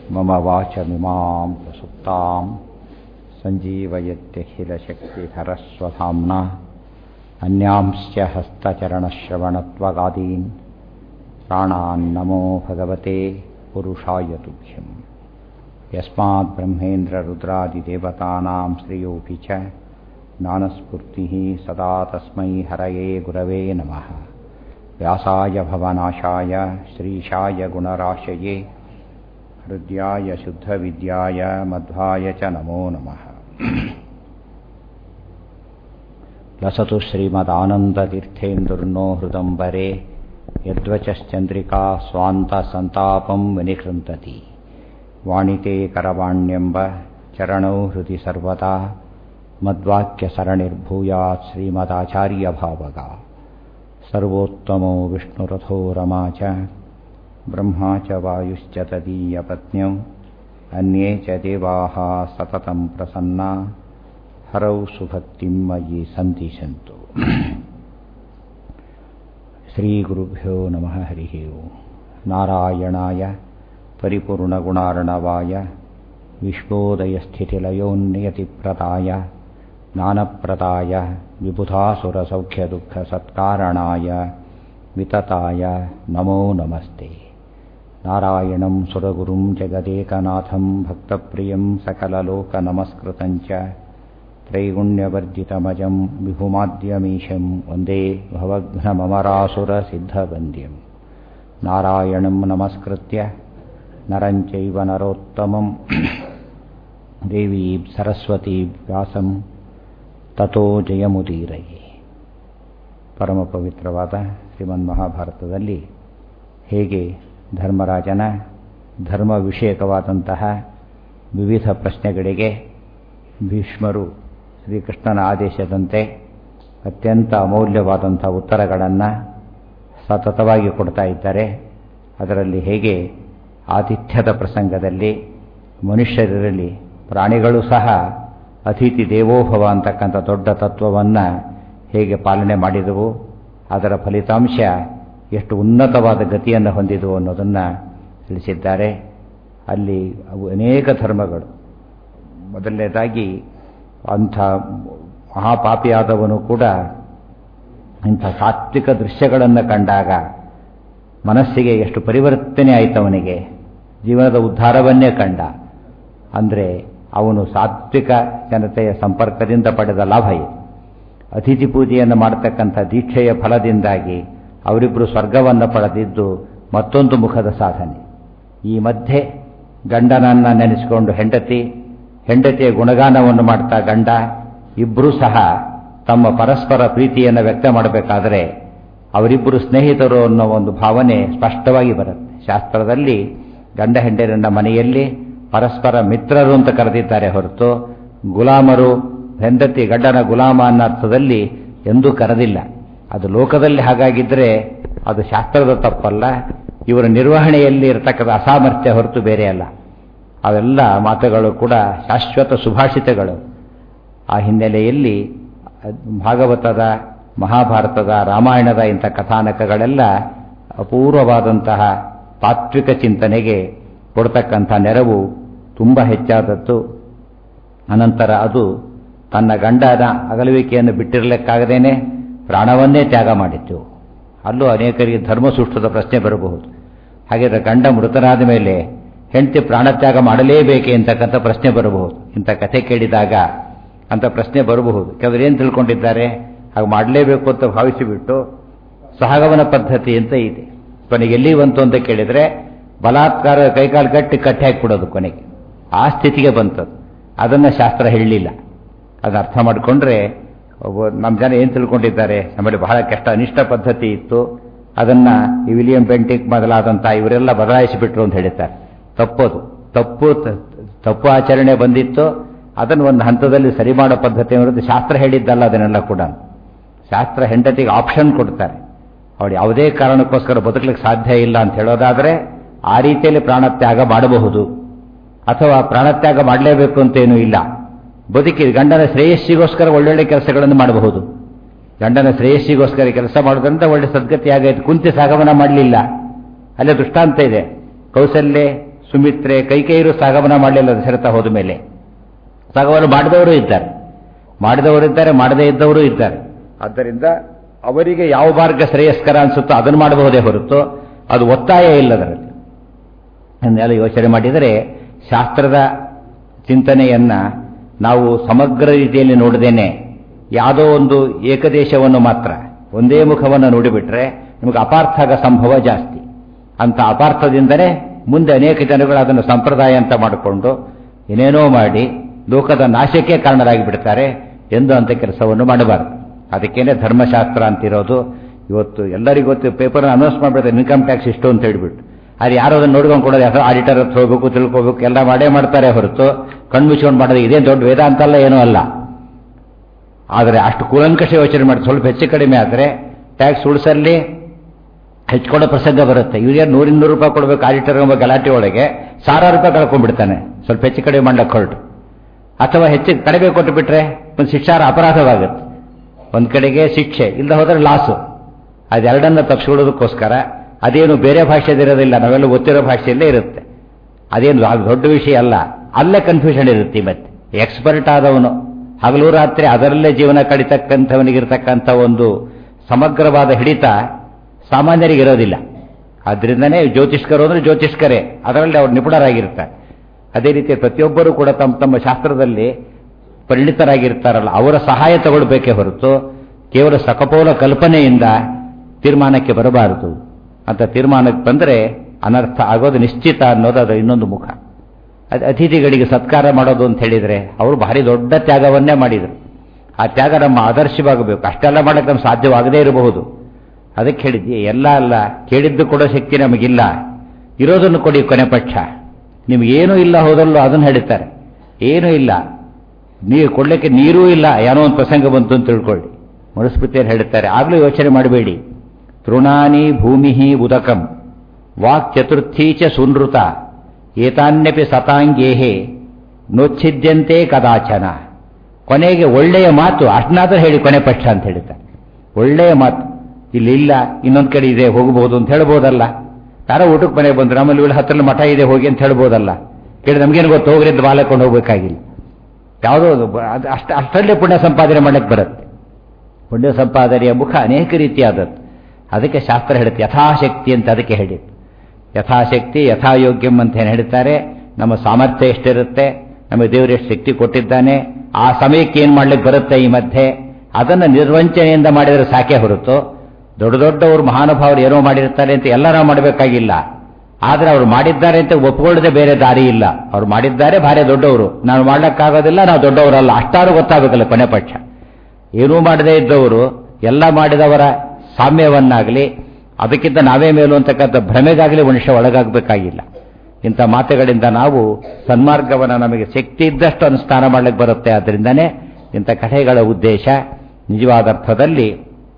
मम वाचमिमां प्रसुप्तां सञ्जीवयत्यखिलशक्तिधरस्वधाम्ना अन्यांश्च हस्तचरणश्रवणत्वगादीन् प्राणान्नमो भगवते पुरुषाय तुभ्यम् यस्माद्ब्रह्मेन्द्ररुद्रादिदेवतानां श्रियोऽपि च ज्ञानस्फूर्तिः सदा तस्मै हरये गुरवे नमः व्यासाय भवनाशाय श्रीशाय गुणराशये हृद्याय शुद्धविद्याय मध्वाय च नमो नमः लसतु श्रीमदानन्दतीर्थेन्दुर्नो हृदम्बरे यद्वचश्चन्द्रिका स्वान्तसन्तापं विनिकृन्तति वाणिते करवाण्यम्ब चरणौ हृदि सर्वदा मद्वाक्यसरणिर्भूयात् श्रीमदाचार्यभावगा सर्वोत्तमो विष्णुरथो रमा च ब्रह्मा च वायुश्च तदीयपत्न्यौ अन्ये च देवाः सततं प्रसन्ना हरौ सुभक्तिं मयि सन्तिशन्तु श्रीगुरुभ्यो नमः हरिः ओम् नारायणाय परिपूर्णगुणार्णवाय विश्वोदयस्थितिलयोन्नियतिप्रदाय ज्ञानप्रदाय विबुधासुरसौख्यदुःखसत्कारणाय वितताय नमो नमस्ते नारायणं सुरगुरुं जगदेकनाथं भक्तप्रियं सकललोकनमस्कृतं च त्रैगुण्यवर्जितमजं विभुमाद्यमीशं वन्दे भवघ्नममरासुरसिद्धवन्द्यं नारायणं नमस्कृत्य नरं चैव नरोत्तमं देवीं सरस्वती ವ್ಯಾಸಂ ತಥೋ ಜಯಮುದೀರಯೇ ಪರಮ ಪವಿತ್ರವಾದ ಶ್ರೀಮನ್ ಮಹಾಭಾರತದಲ್ಲಿ ಹೇಗೆ ಧರ್ಮರಾಜನ ಧರ್ಮ ವಿಷಯಕವಾದಂತಹ ವಿವಿಧ ಪ್ರಶ್ನೆಗಳಿಗೆ ಭೀಷ್ಮರು ಶ್ರೀಕೃಷ್ಣನ ಆದೇಶದಂತೆ ಅತ್ಯಂತ ಅಮೂಲ್ಯವಾದಂಥ ಉತ್ತರಗಳನ್ನು ಸತತವಾಗಿ ಕೊಡ್ತಾ ಇದ್ದಾರೆ ಅದರಲ್ಲಿ ಹೇಗೆ ಆತಿಥ್ಯದ ಪ್ರಸಂಗದಲ್ಲಿ ಮನುಷ್ಯರಿರಲಿ ಪ್ರಾಣಿಗಳು ಸಹ ಅತಿಥಿ ದೇವೋಭವ ಅಂತಕ್ಕಂಥ ದೊಡ್ಡ ತತ್ವವನ್ನು ಹೇಗೆ ಪಾಲನೆ ಮಾಡಿದವು ಅದರ ಫಲಿತಾಂಶ ಎಷ್ಟು ಉನ್ನತವಾದ ಗತಿಯನ್ನು ಹೊಂದಿದವು ಅನ್ನೋದನ್ನು ತಿಳಿಸಿದ್ದಾರೆ ಅಲ್ಲಿ ಅವು ಅನೇಕ ಧರ್ಮಗಳು ಮೊದಲನೇದಾಗಿ ಅಂಥ ಮಹಾಪಾಪಿಯಾದವನು ಕೂಡ ಇಂಥ ಸಾತ್ವಿಕ ದೃಶ್ಯಗಳನ್ನು ಕಂಡಾಗ ಮನಸ್ಸಿಗೆ ಎಷ್ಟು ಪರಿವರ್ತನೆ ಆಯಿತು ಅವನಿಗೆ ಜೀವನದ ಉದ್ಧಾರವನ್ನೇ ಕಂಡ ಅಂದರೆ ಅವನು ಸಾತ್ವಿಕ ಜನತೆಯ ಸಂಪರ್ಕದಿಂದ ಪಡೆದ ಲಾಭ ಇದು ಅತಿಥಿ ಪೂಜೆಯನ್ನು ಮಾಡತಕ್ಕಂಥ ದೀಕ್ಷೆಯ ಫಲದಿಂದಾಗಿ ಅವರಿಬ್ಬರು ಸ್ವರ್ಗವನ್ನು ಪಡೆದಿದ್ದು ಮತ್ತೊಂದು ಮುಖದ ಸಾಧನೆ ಈ ಮಧ್ಯೆ ಗಂಡನನ್ನು ನೆನೆಸಿಕೊಂಡು ಹೆಂಡತಿ ಹೆಂಡತಿಯ ಗುಣಗಾನವನ್ನು ಮಾಡ್ತಾ ಗಂಡ ಇಬ್ಬರೂ ಸಹ ತಮ್ಮ ಪರಸ್ಪರ ಪ್ರೀತಿಯನ್ನು ವ್ಯಕ್ತ ಮಾಡಬೇಕಾದರೆ ಅವರಿಬ್ಬರು ಸ್ನೇಹಿತರು ಅನ್ನೋ ಒಂದು ಭಾವನೆ ಸ್ಪಷ್ಟವಾಗಿ ಬರುತ್ತೆ ಶಾಸ್ತ್ರದಲ್ಲಿ ಗಂಡ ಹೆಂಡರನ್ನ ಮನೆಯಲ್ಲಿ ಪರಸ್ಪರ ಮಿತ್ರರು ಅಂತ ಕರೆದಿದ್ದಾರೆ ಹೊರತು ಗುಲಾಮರು ಹೆಂಡತಿ ಗಂಡನ ಗುಲಾಮ ಅನ್ನೋ ಅರ್ಥದಲ್ಲಿ ಎಂದೂ ಕರೆದಿಲ್ಲ ಅದು ಲೋಕದಲ್ಲಿ ಹಾಗಾಗಿದ್ದರೆ ಅದು ಶಾಸ್ತ್ರದ ತಪ್ಪಲ್ಲ ಇವರ ನಿರ್ವಹಣೆಯಲ್ಲಿ ಇರತಕ್ಕಂಥ ಅಸಾಮರ್ಥ್ಯ ಹೊರತು ಬೇರೆ ಅಲ್ಲ ಅವೆಲ್ಲ ಮಾತುಗಳು ಕೂಡ ಶಾಶ್ವತ ಸುಭಾಷಿತಗಳು ಆ ಹಿನ್ನೆಲೆಯಲ್ಲಿ ಭಾಗವತದ ಮಹಾಭಾರತದ ರಾಮಾಯಣದ ಇಂಥ ಕಥಾನಕಗಳೆಲ್ಲ ಅಪೂರ್ವವಾದಂತಹ ತಾತ್ವಿಕ ಚಿಂತನೆಗೆ ಕೊಡ್ತಕ್ಕಂಥ ನೆರವು ತುಂಬ ಹೆಚ್ಚಾದದ್ದು ಅನಂತರ ಅದು ತನ್ನ ಗಂಡನ ಅಗಲುವಿಕೆಯನ್ನು ಬಿಟ್ಟಿರಲಿಕ್ಕಾಗದೇನೆ ಪ್ರಾಣವನ್ನೇ ತ್ಯಾಗ ಮಾಡಿತ್ತು ಅಲ್ಲೂ ಅನೇಕರಿಗೆ ಧರ್ಮಸೂಷ್ಠದ ಪ್ರಶ್ನೆ ಬರಬಹುದು ಹಾಗಿದ್ರೆ ಗಂಡ ಮೃತನಾದ ಮೇಲೆ ಹೆಂಡತಿ ಪ್ರಾಣತ್ಯಾಗ ಮಾಡಲೇಬೇಕೆ ಅಂತಕ್ಕಂಥ ಪ್ರಶ್ನೆ ಬರಬಹುದು ಇಂಥ ಕಥೆ ಕೇಳಿದಾಗ ಅಂತ ಪ್ರಶ್ನೆ ಬರಬಹುದು ಕೆಲವರು ಏನು ತಿಳ್ಕೊಂಡಿದ್ದಾರೆ ಹಾಗೆ ಮಾಡಲೇಬೇಕು ಅಂತ ಭಾವಿಸಿಬಿಟ್ಟು ಸಹಗಮನ ಪದ್ಧತಿ ಅಂತ ಇದೆ ಕೊನೆಗೆ ಎಲ್ಲಿ ಬಂತು ಅಂತ ಕೇಳಿದರೆ ಬಲಾತ್ಕಾರ ಕೈಕಾಲು ಗಟ್ಟಿ ಕಟ್ಟಿ ಹಾಕಿಬಿಡೋದು ಕೊನೆಗೆ ಆ ಸ್ಥಿತಿಗೆ ಬಂತದ್ದು ಅದನ್ನು ಶಾಸ್ತ್ರ ಹೇಳಲಿಲ್ಲ ಅದನ್ನ ಅರ್ಥ ಮಾಡಿಕೊಂಡ್ರೆ ನಮ್ಮ ಜನ ಏನು ತಿಳ್ಕೊಂಡಿದ್ದಾರೆ ನಮ್ಮಲ್ಲಿ ಬಹಳ ಕಷ್ಟ ಅನಿಷ್ಟ ಪದ್ಧತಿ ಇತ್ತು ಅದನ್ನು ಈ ವಿಲಿಯಂ ಬೆಂಟಿಕ್ ಮೊದಲಾದಂಥ ಇವರೆಲ್ಲ ಬದಲಾಯಿಸಿಬಿಟ್ರು ಅಂತ ಹೇಳ್ತಾರೆ ತಪ್ಪೋದು ತಪ್ಪು ತಪ್ಪು ಆಚರಣೆ ಬಂದಿತ್ತು ಅದನ್ನು ಒಂದು ಹಂತದಲ್ಲಿ ಸರಿ ಮಾಡೋ ಪದ್ಧತಿ ಅನ್ನೋದು ಶಾಸ್ತ್ರ ಹೇಳಿದ್ದಲ್ಲ ಅದನ್ನೆಲ್ಲ ಕೂಡ ಶಾಸ್ತ್ರ ಹೆಂಡತಿಗೆ ಆಪ್ಷನ್ ಕೊಡ್ತಾರೆ ಅವಳು ಯಾವುದೇ ಕಾರಣಕ್ಕೋಸ್ಕರ ಬದುಕಲಿಕ್ಕೆ ಸಾಧ್ಯ ಇಲ್ಲ ಅಂತ ಹೇಳೋದಾದರೆ ಆ ರೀತಿಯಲ್ಲಿ ಪ್ರಾಣತ್ಯಾಗ ಮಾಡಬಹುದು ಅಥವಾ ಪ್ರಾಣತ್ಯಾಗ ಮಾಡಲೇಬೇಕು ಅಂತೇನೂ ಇಲ್ಲ ಬದುಕಿ ಗಂಡನ ಶ್ರೇಯಸ್ಸಿಗೋಸ್ಕರ ಒಳ್ಳೊಳ್ಳೆ ಕೆಲಸಗಳನ್ನು ಮಾಡಬಹುದು ಗಂಡನ ಶ್ರೇಯಸ್ಸಿಗೋಸ್ಕರ ಕೆಲಸ ಮಾಡೋದ್ರಿಂದ ಒಳ್ಳೆ ಸದ್ಗತಿ ಆಗೈತೆ ಕುಂತಿ ಸಾಗಮನ ಮಾಡಲಿಲ್ಲ ಅಲ್ಲೇ ದೃಷ್ಟಾಂತ ಇದೆ ಕೌಸಲ್ಯ ಸುಮಿತ್ರೆ ಕೈಕೈರು ಸಾಗಮನ ಮಾಡಲಿಲ್ಲ ದಶರಥ ಹೋದ ಮೇಲೆ ಸಾಗಮನ ಮಾಡಿದವರು ಇದ್ದಾರೆ ಮಾಡಿದವರು ಇದ್ದಾರೆ ಮಾಡದೇ ಇದ್ದವರು ಇದ್ದಾರೆ ಆದ್ದರಿಂದ ಅವರಿಗೆ ಯಾವ ಮಾರ್ಗ ಶ್ರೇಯಸ್ಕರ ಅನಿಸುತ್ತೋ ಅದನ್ನು ಮಾಡಬಹುದೇ ಹೊರತು ಅದು ಒತ್ತಾಯ ಇಲ್ಲದರಲ್ಲಿ ಅನ್ನೆಲ್ಲ ಯೋಚನೆ ಮಾಡಿದರೆ ಶಾಸ್ತ್ರದ ಚಿಂತನೆಯನ್ನ ನಾವು ಸಮಗ್ರ ರೀತಿಯಲ್ಲಿ ನೋಡದೇನೆ ಯಾವುದೋ ಒಂದು ಏಕದೇಶವನ್ನು ಮಾತ್ರ ಒಂದೇ ಮುಖವನ್ನು ನೋಡಿಬಿಟ್ರೆ ನಿಮಗೆ ಅಪಾರ್ಥ ಆಗ ಸಂಭವ ಜಾಸ್ತಿ ಅಂತ ಅಪಾರ್ಥದಿಂದಲೇ ಮುಂದೆ ಅನೇಕ ಜನಗಳು ಅದನ್ನು ಸಂಪ್ರದಾಯ ಅಂತ ಮಾಡಿಕೊಂಡು ಏನೇನೋ ಮಾಡಿ ಲೋಕದ ನಾಶಕ್ಕೆ ಕಾರಣರಾಗಿ ಬಿಡ್ತಾರೆ ಎಂದು ಅಂತ ಕೆಲಸವನ್ನು ಮಾಡಬಾರದು ಅದಕ್ಕೇನೆ ಧರ್ಮಶಾಸ್ತ್ರ ಅಂತಿರೋದು ಇವತ್ತು ಎಲ್ಲರಿಗೂ ಗೊತ್ತು ಪೇಪರ್ ಅನೌನ್ಸ್ ಮಾಡಿಬಿಡ್ತಾರೆ ಇನ್ಕಮ್ ಟ್ಯಾಕ್ಸ್ ಇಷ್ಟು ಅಂತ ಹೇಳ್ಬಿಟ್ಟು ಅದು ಯಾರೋ ಅದನ್ನು ನೋಡ್ಕೊಂಡು ಕೊಡೋದು ಯಾರೋ ಆಡಿಟರ್ ಹತ್ರ ಹೋಗ್ಬೇಕು ತಿಳ್ಕೋಬೇಕು ಎಲ್ಲ ಮಾಡೇ ಮಾಡ್ತಾರೆ ಹೊರತು ಕಣ್ಣು ಮುಚ್ಕೊಂಡು ಮಾಡೋದು ಇದೇನು ದೊಡ್ಡ ವೇದಾಂತ ಅಲ್ಲ ಏನೂ ಅಲ್ಲ ಆದರೆ ಅಷ್ಟು ಕೂಲಂಕಷ ಯೋಚನೆ ಮಾಡಿ ಸ್ವಲ್ಪ ಹೆಚ್ಚು ಕಡಿಮೆ ಆದರೆ ಟ್ಯಾಕ್ಸ್ ಉಳಿಸಲ್ಲಿ ಹೆಚ್ಚಿಕೊಡೋ ಪ್ರಸಂಗ ಬರುತ್ತೆ ಇವ್ರಿಗೆ ನೂರ ಇನ್ನೂರು ರೂಪಾಯಿ ಕೊಡಬೇಕು ಆಡಿಟರ್ ಎಂಬ ಗಲಾಟೆ ಒಳಗೆ ಸಾವಿರಾರು ರೂಪಾಯಿ ಕಳ್ಕೊಂಡ್ಬಿಡ್ತಾನೆ ಸ್ವಲ್ಪ ಹೆಚ್ಚು ಕಡಿಮೆ ಮಾಡ್ಲಿಕ್ಕೆ ಹೊರಟು ಅಥವಾ ಹೆಚ್ಚು ಕಡಿಮೆ ಕೊಟ್ಟು ಬಿಟ್ರೆ ಒಂದು ಶಿಕ್ಷಾರ ಅಪರಾಧವಾಗುತ್ತೆ ಒಂದು ಕಡೆಗೆ ಶಿಕ್ಷೆ ಇಲ್ಲದ ಹೋದರೆ ಲಾಸು ಅದೆರಡನ್ನ ತಪ್ಪಿಸ್ಕೊಳ್ಳೋದಕ್ಕೋಸ್ಕರ ಅದೇನು ಬೇರೆ ಭಾಷೆದಿರೋದಿಲ್ಲ ನಾವೆಲ್ಲ ಗೊತ್ತಿರೋ ಭಾಷೆಯಲ್ಲೇ ಇರುತ್ತೆ ಅದೇನು ಅದು ದೊಡ್ಡ ವಿಷಯ ಅಲ್ಲ ಅಲ್ಲೇ ಕನ್ಫ್ಯೂಷನ್ ಇರುತ್ತೆ ಮತ್ತೆ ಎಕ್ಸ್ಪರ್ಟ್ ಆದವನು ಹಗಲು ರಾತ್ರಿ ಅದರಲ್ಲೇ ಜೀವನ ಕಡಿತಕ್ಕಂಥವನಿಗಿರ್ತಕ್ಕಂಥ ಒಂದು ಸಮಗ್ರವಾದ ಹಿಡಿತ ಸಾಮಾನ್ಯರಿಗೆ ಇರೋದಿಲ್ಲ ಆದ್ರಿಂದನೇ ಜ್ಯೋತಿಷ್ಕರು ಅಂದ್ರೆ ಜ್ಯೋತಿಷ್ಕರೇ ಅದರಲ್ಲಿ ಅವರು ನಿಪುಣರಾಗಿರ್ತಾರೆ ಅದೇ ರೀತಿ ಪ್ರತಿಯೊಬ್ಬರೂ ಕೂಡ ತಮ್ಮ ತಮ್ಮ ಶಾಸ್ತ್ರದಲ್ಲಿ ಪರಿಣಿತರಾಗಿರ್ತಾರಲ್ಲ ಅವರ ಸಹಾಯ ತಗೊಳ್ಬೇಕೇ ಹೊರತು ಕೇವಲ ಸಕಪೋಲ ಕಲ್ಪನೆಯಿಂದ ತೀರ್ಮಾನಕ್ಕೆ ಬರಬಾರದು ಅಂತ ತೀರ್ಮಾನಕ್ಕೆ ಬಂದರೆ ಅನರ್ಥ ಆಗೋದು ನಿಶ್ಚಿತ ಅನ್ನೋದು ಅದು ಇನ್ನೊಂದು ಮುಖ ಅದು ಅತಿಥಿಗಳಿಗೆ ಸತ್ಕಾರ ಮಾಡೋದು ಅಂತ ಹೇಳಿದರೆ ಅವರು ಭಾರಿ ದೊಡ್ಡ ತ್ಯಾಗವನ್ನೇ ಮಾಡಿದರು ಆ ತ್ಯಾಗ ನಮ್ಮ ಆದರ್ಶವಾಗಬೇಕು ಅಷ್ಟೆಲ್ಲ ಮಾಡೋಕ್ಕೆ ನಮ್ಗೆ ಸಾಧ್ಯವಾಗದೇ ಇರಬಹುದು ಅದಕ್ಕೆ ಹೇಳಿದ್ವಿ ಎಲ್ಲ ಅಲ್ಲ ಕೇಳಿದ್ದು ಕೊಡೋ ಶಕ್ತಿ ನಮಗಿಲ್ಲ ಇರೋದನ್ನು ಕೊಡಿ ಕೊನೆ ಪಕ್ಷ ನಿಮಗೇನೂ ಇಲ್ಲ ಹೋದಲ್ಲೂ ಅದನ್ನು ಹೇಳ್ತಾರೆ ಏನೂ ಇಲ್ಲ ನೀರು ಕೊಡ್ಲಿಕ್ಕೆ ನೀರೂ ಇಲ್ಲ ಏನೋ ಒಂದು ಪ್ರಸಂಗ ಬಂತು ಅಂತ ತಿಳ್ಕೊಳ್ಳಿ ಮನುಸ್ಮೃತಿಯಲ್ಲಿ ಹೇಳ್ತಾರೆ ಆಗಲೂ ಯೋಚನೆ ಮಾಡಬೇಡಿ ತೃಣಾನಿ ಭೂಮಿ ಉದಕಂ ವಾಕ್ ಚತುರ್ಥೀ ಚ ಸುನೃತ ಏತಾನ್ಯಪಿ ಸತಾಂಗೇಹೆ ನೋಚ್ಛಿದ್ಯಂತೆ ಕದಾಚನ ಕೊನೆಗೆ ಒಳ್ಳೆಯ ಮಾತು ಅಷ್ಟನಾದ್ರೂ ಹೇಳಿ ಕೊನೆ ಪಕ್ಷ ಅಂತ ಹೇಳ್ತಾರೆ ಒಳ್ಳೆಯ ಮಾತು ಇಲ್ಲಿ ಇಲ್ಲ ಇನ್ನೊಂದು ಕಡೆ ಇದೆ ಹೋಗಬಹುದು ಅಂತ ಹೇಳ್ಬೋದಲ್ಲ ಯಾರೋ ಊಟಕ್ಕೆ ಮನೆಗೆ ಬಂದ್ರು ನಮ್ಮಲ್ಲಿ ಇಲ್ಲಿ ಹತ್ತಿರ ಮಠ ಇದೆ ಹೋಗಿ ಅಂತ ಹೇಳ್ಬೋದಲ್ಲ ಕೇಳಿ ನಮಗೇನು ಗೊತ್ತು ಹೋಗ್ರಿ ಅಂತ ಬಾಲಕೊಂಡು ಹೋಗ್ಬೇಕಾಗಿಲ್ಲ ಯಾವುದೋ ಅದು ಅಷ್ಟ ಅಷ್ಟರಲ್ಲೇ ಪುಣ್ಯ ಸಂಪಾದನೆ ಮಾಡಕ್ಕೆ ಬರುತ್ತೆ ಪುಣ್ಯ ಸಂಪಾದನೆಯ ಮುಖ ಅನೇಕ ರೀತಿಯಾದದ್ದು ಅದಕ್ಕೆ ಶಾಸ್ತ್ರ ಹೇಳುತ್ತೆ ಯಥಾಶಕ್ತಿ ಅಂತ ಅದಕ್ಕೆ ಹೇಳಿತ್ತು ಯಥಾಶಕ್ತಿ ಯಥಾಯೋಗ್ಯಂ ಅಂತ ಏನು ಹೇಳ್ತಾರೆ ನಮ್ಮ ಸಾಮರ್ಥ್ಯ ಎಷ್ಟಿರುತ್ತೆ ನಮಗೆ ದೇವರು ಎಷ್ಟು ಶಕ್ತಿ ಕೊಟ್ಟಿದ್ದಾನೆ ಆ ಸಮಯಕ್ಕೆ ಏನು ಮಾಡ್ಲಿಕ್ಕೆ ಬರುತ್ತೆ ಈ ಮಧ್ಯೆ ಅದನ್ನು ನಿರ್ವಂಚನೆಯಿಂದ ಮಾಡಿದರೆ ಸಾಕೆ ಹೊರತು ದೊಡ್ಡ ದೊಡ್ಡವರು ಮಹಾನುಭಾವರು ಏನೋ ಮಾಡಿರ್ತಾರೆ ಅಂತ ಎಲ್ಲ ನಾವು ಮಾಡಬೇಕಾಗಿಲ್ಲ ಆದರೆ ಅವರು ಮಾಡಿದ್ದಾರೆ ಅಂತ ಒಪ್ಕೊಳ್ಳದೆ ಬೇರೆ ದಾರಿ ಇಲ್ಲ ಅವ್ರು ಮಾಡಿದ್ದಾರೆ ಭಾರಿ ದೊಡ್ಡವರು ನಾವು ಮಾಡ್ಲಿಕ್ಕಾಗೋದಿಲ್ಲ ನಾವು ದೊಡ್ಡವರಲ್ಲ ಅಷ್ಟಾರು ಗೊತ್ತಾಗಬೇಕಲ್ಲ ಕೊನೆ ಪಕ್ಷ ಏನೂ ಮಾಡದೇ ಇದ್ದವರು ಎಲ್ಲ ಮಾಡಿದವರ ಸಾಮ್ಯವನ್ನಾಗಲಿ ಅದಕ್ಕಿಂತ ನಾವೇ ಮೇಲು ಅಂತಕ್ಕಂಥ ಭ್ರಮೆಗಾಗಲಿ ಮನುಷ್ಯ ಒಳಗಾಗಬೇಕಾಗಿಲ್ಲ ಇಂಥ ಮಾತುಗಳಿಂದ ನಾವು ಸನ್ಮಾರ್ಗವನ್ನು ನಮಗೆ ಶಕ್ತಿ ಇದ್ದಷ್ಟು ಅನುಷ್ಠಾನ ಮಾಡಲಿಕ್ಕೆ ಬರುತ್ತೆ ಆದ್ದರಿಂದನೇ ಇಂಥ ಕಥೆಗಳ ಉದ್ದೇಶ ನಿಜವಾದ ಅರ್ಥದಲ್ಲಿ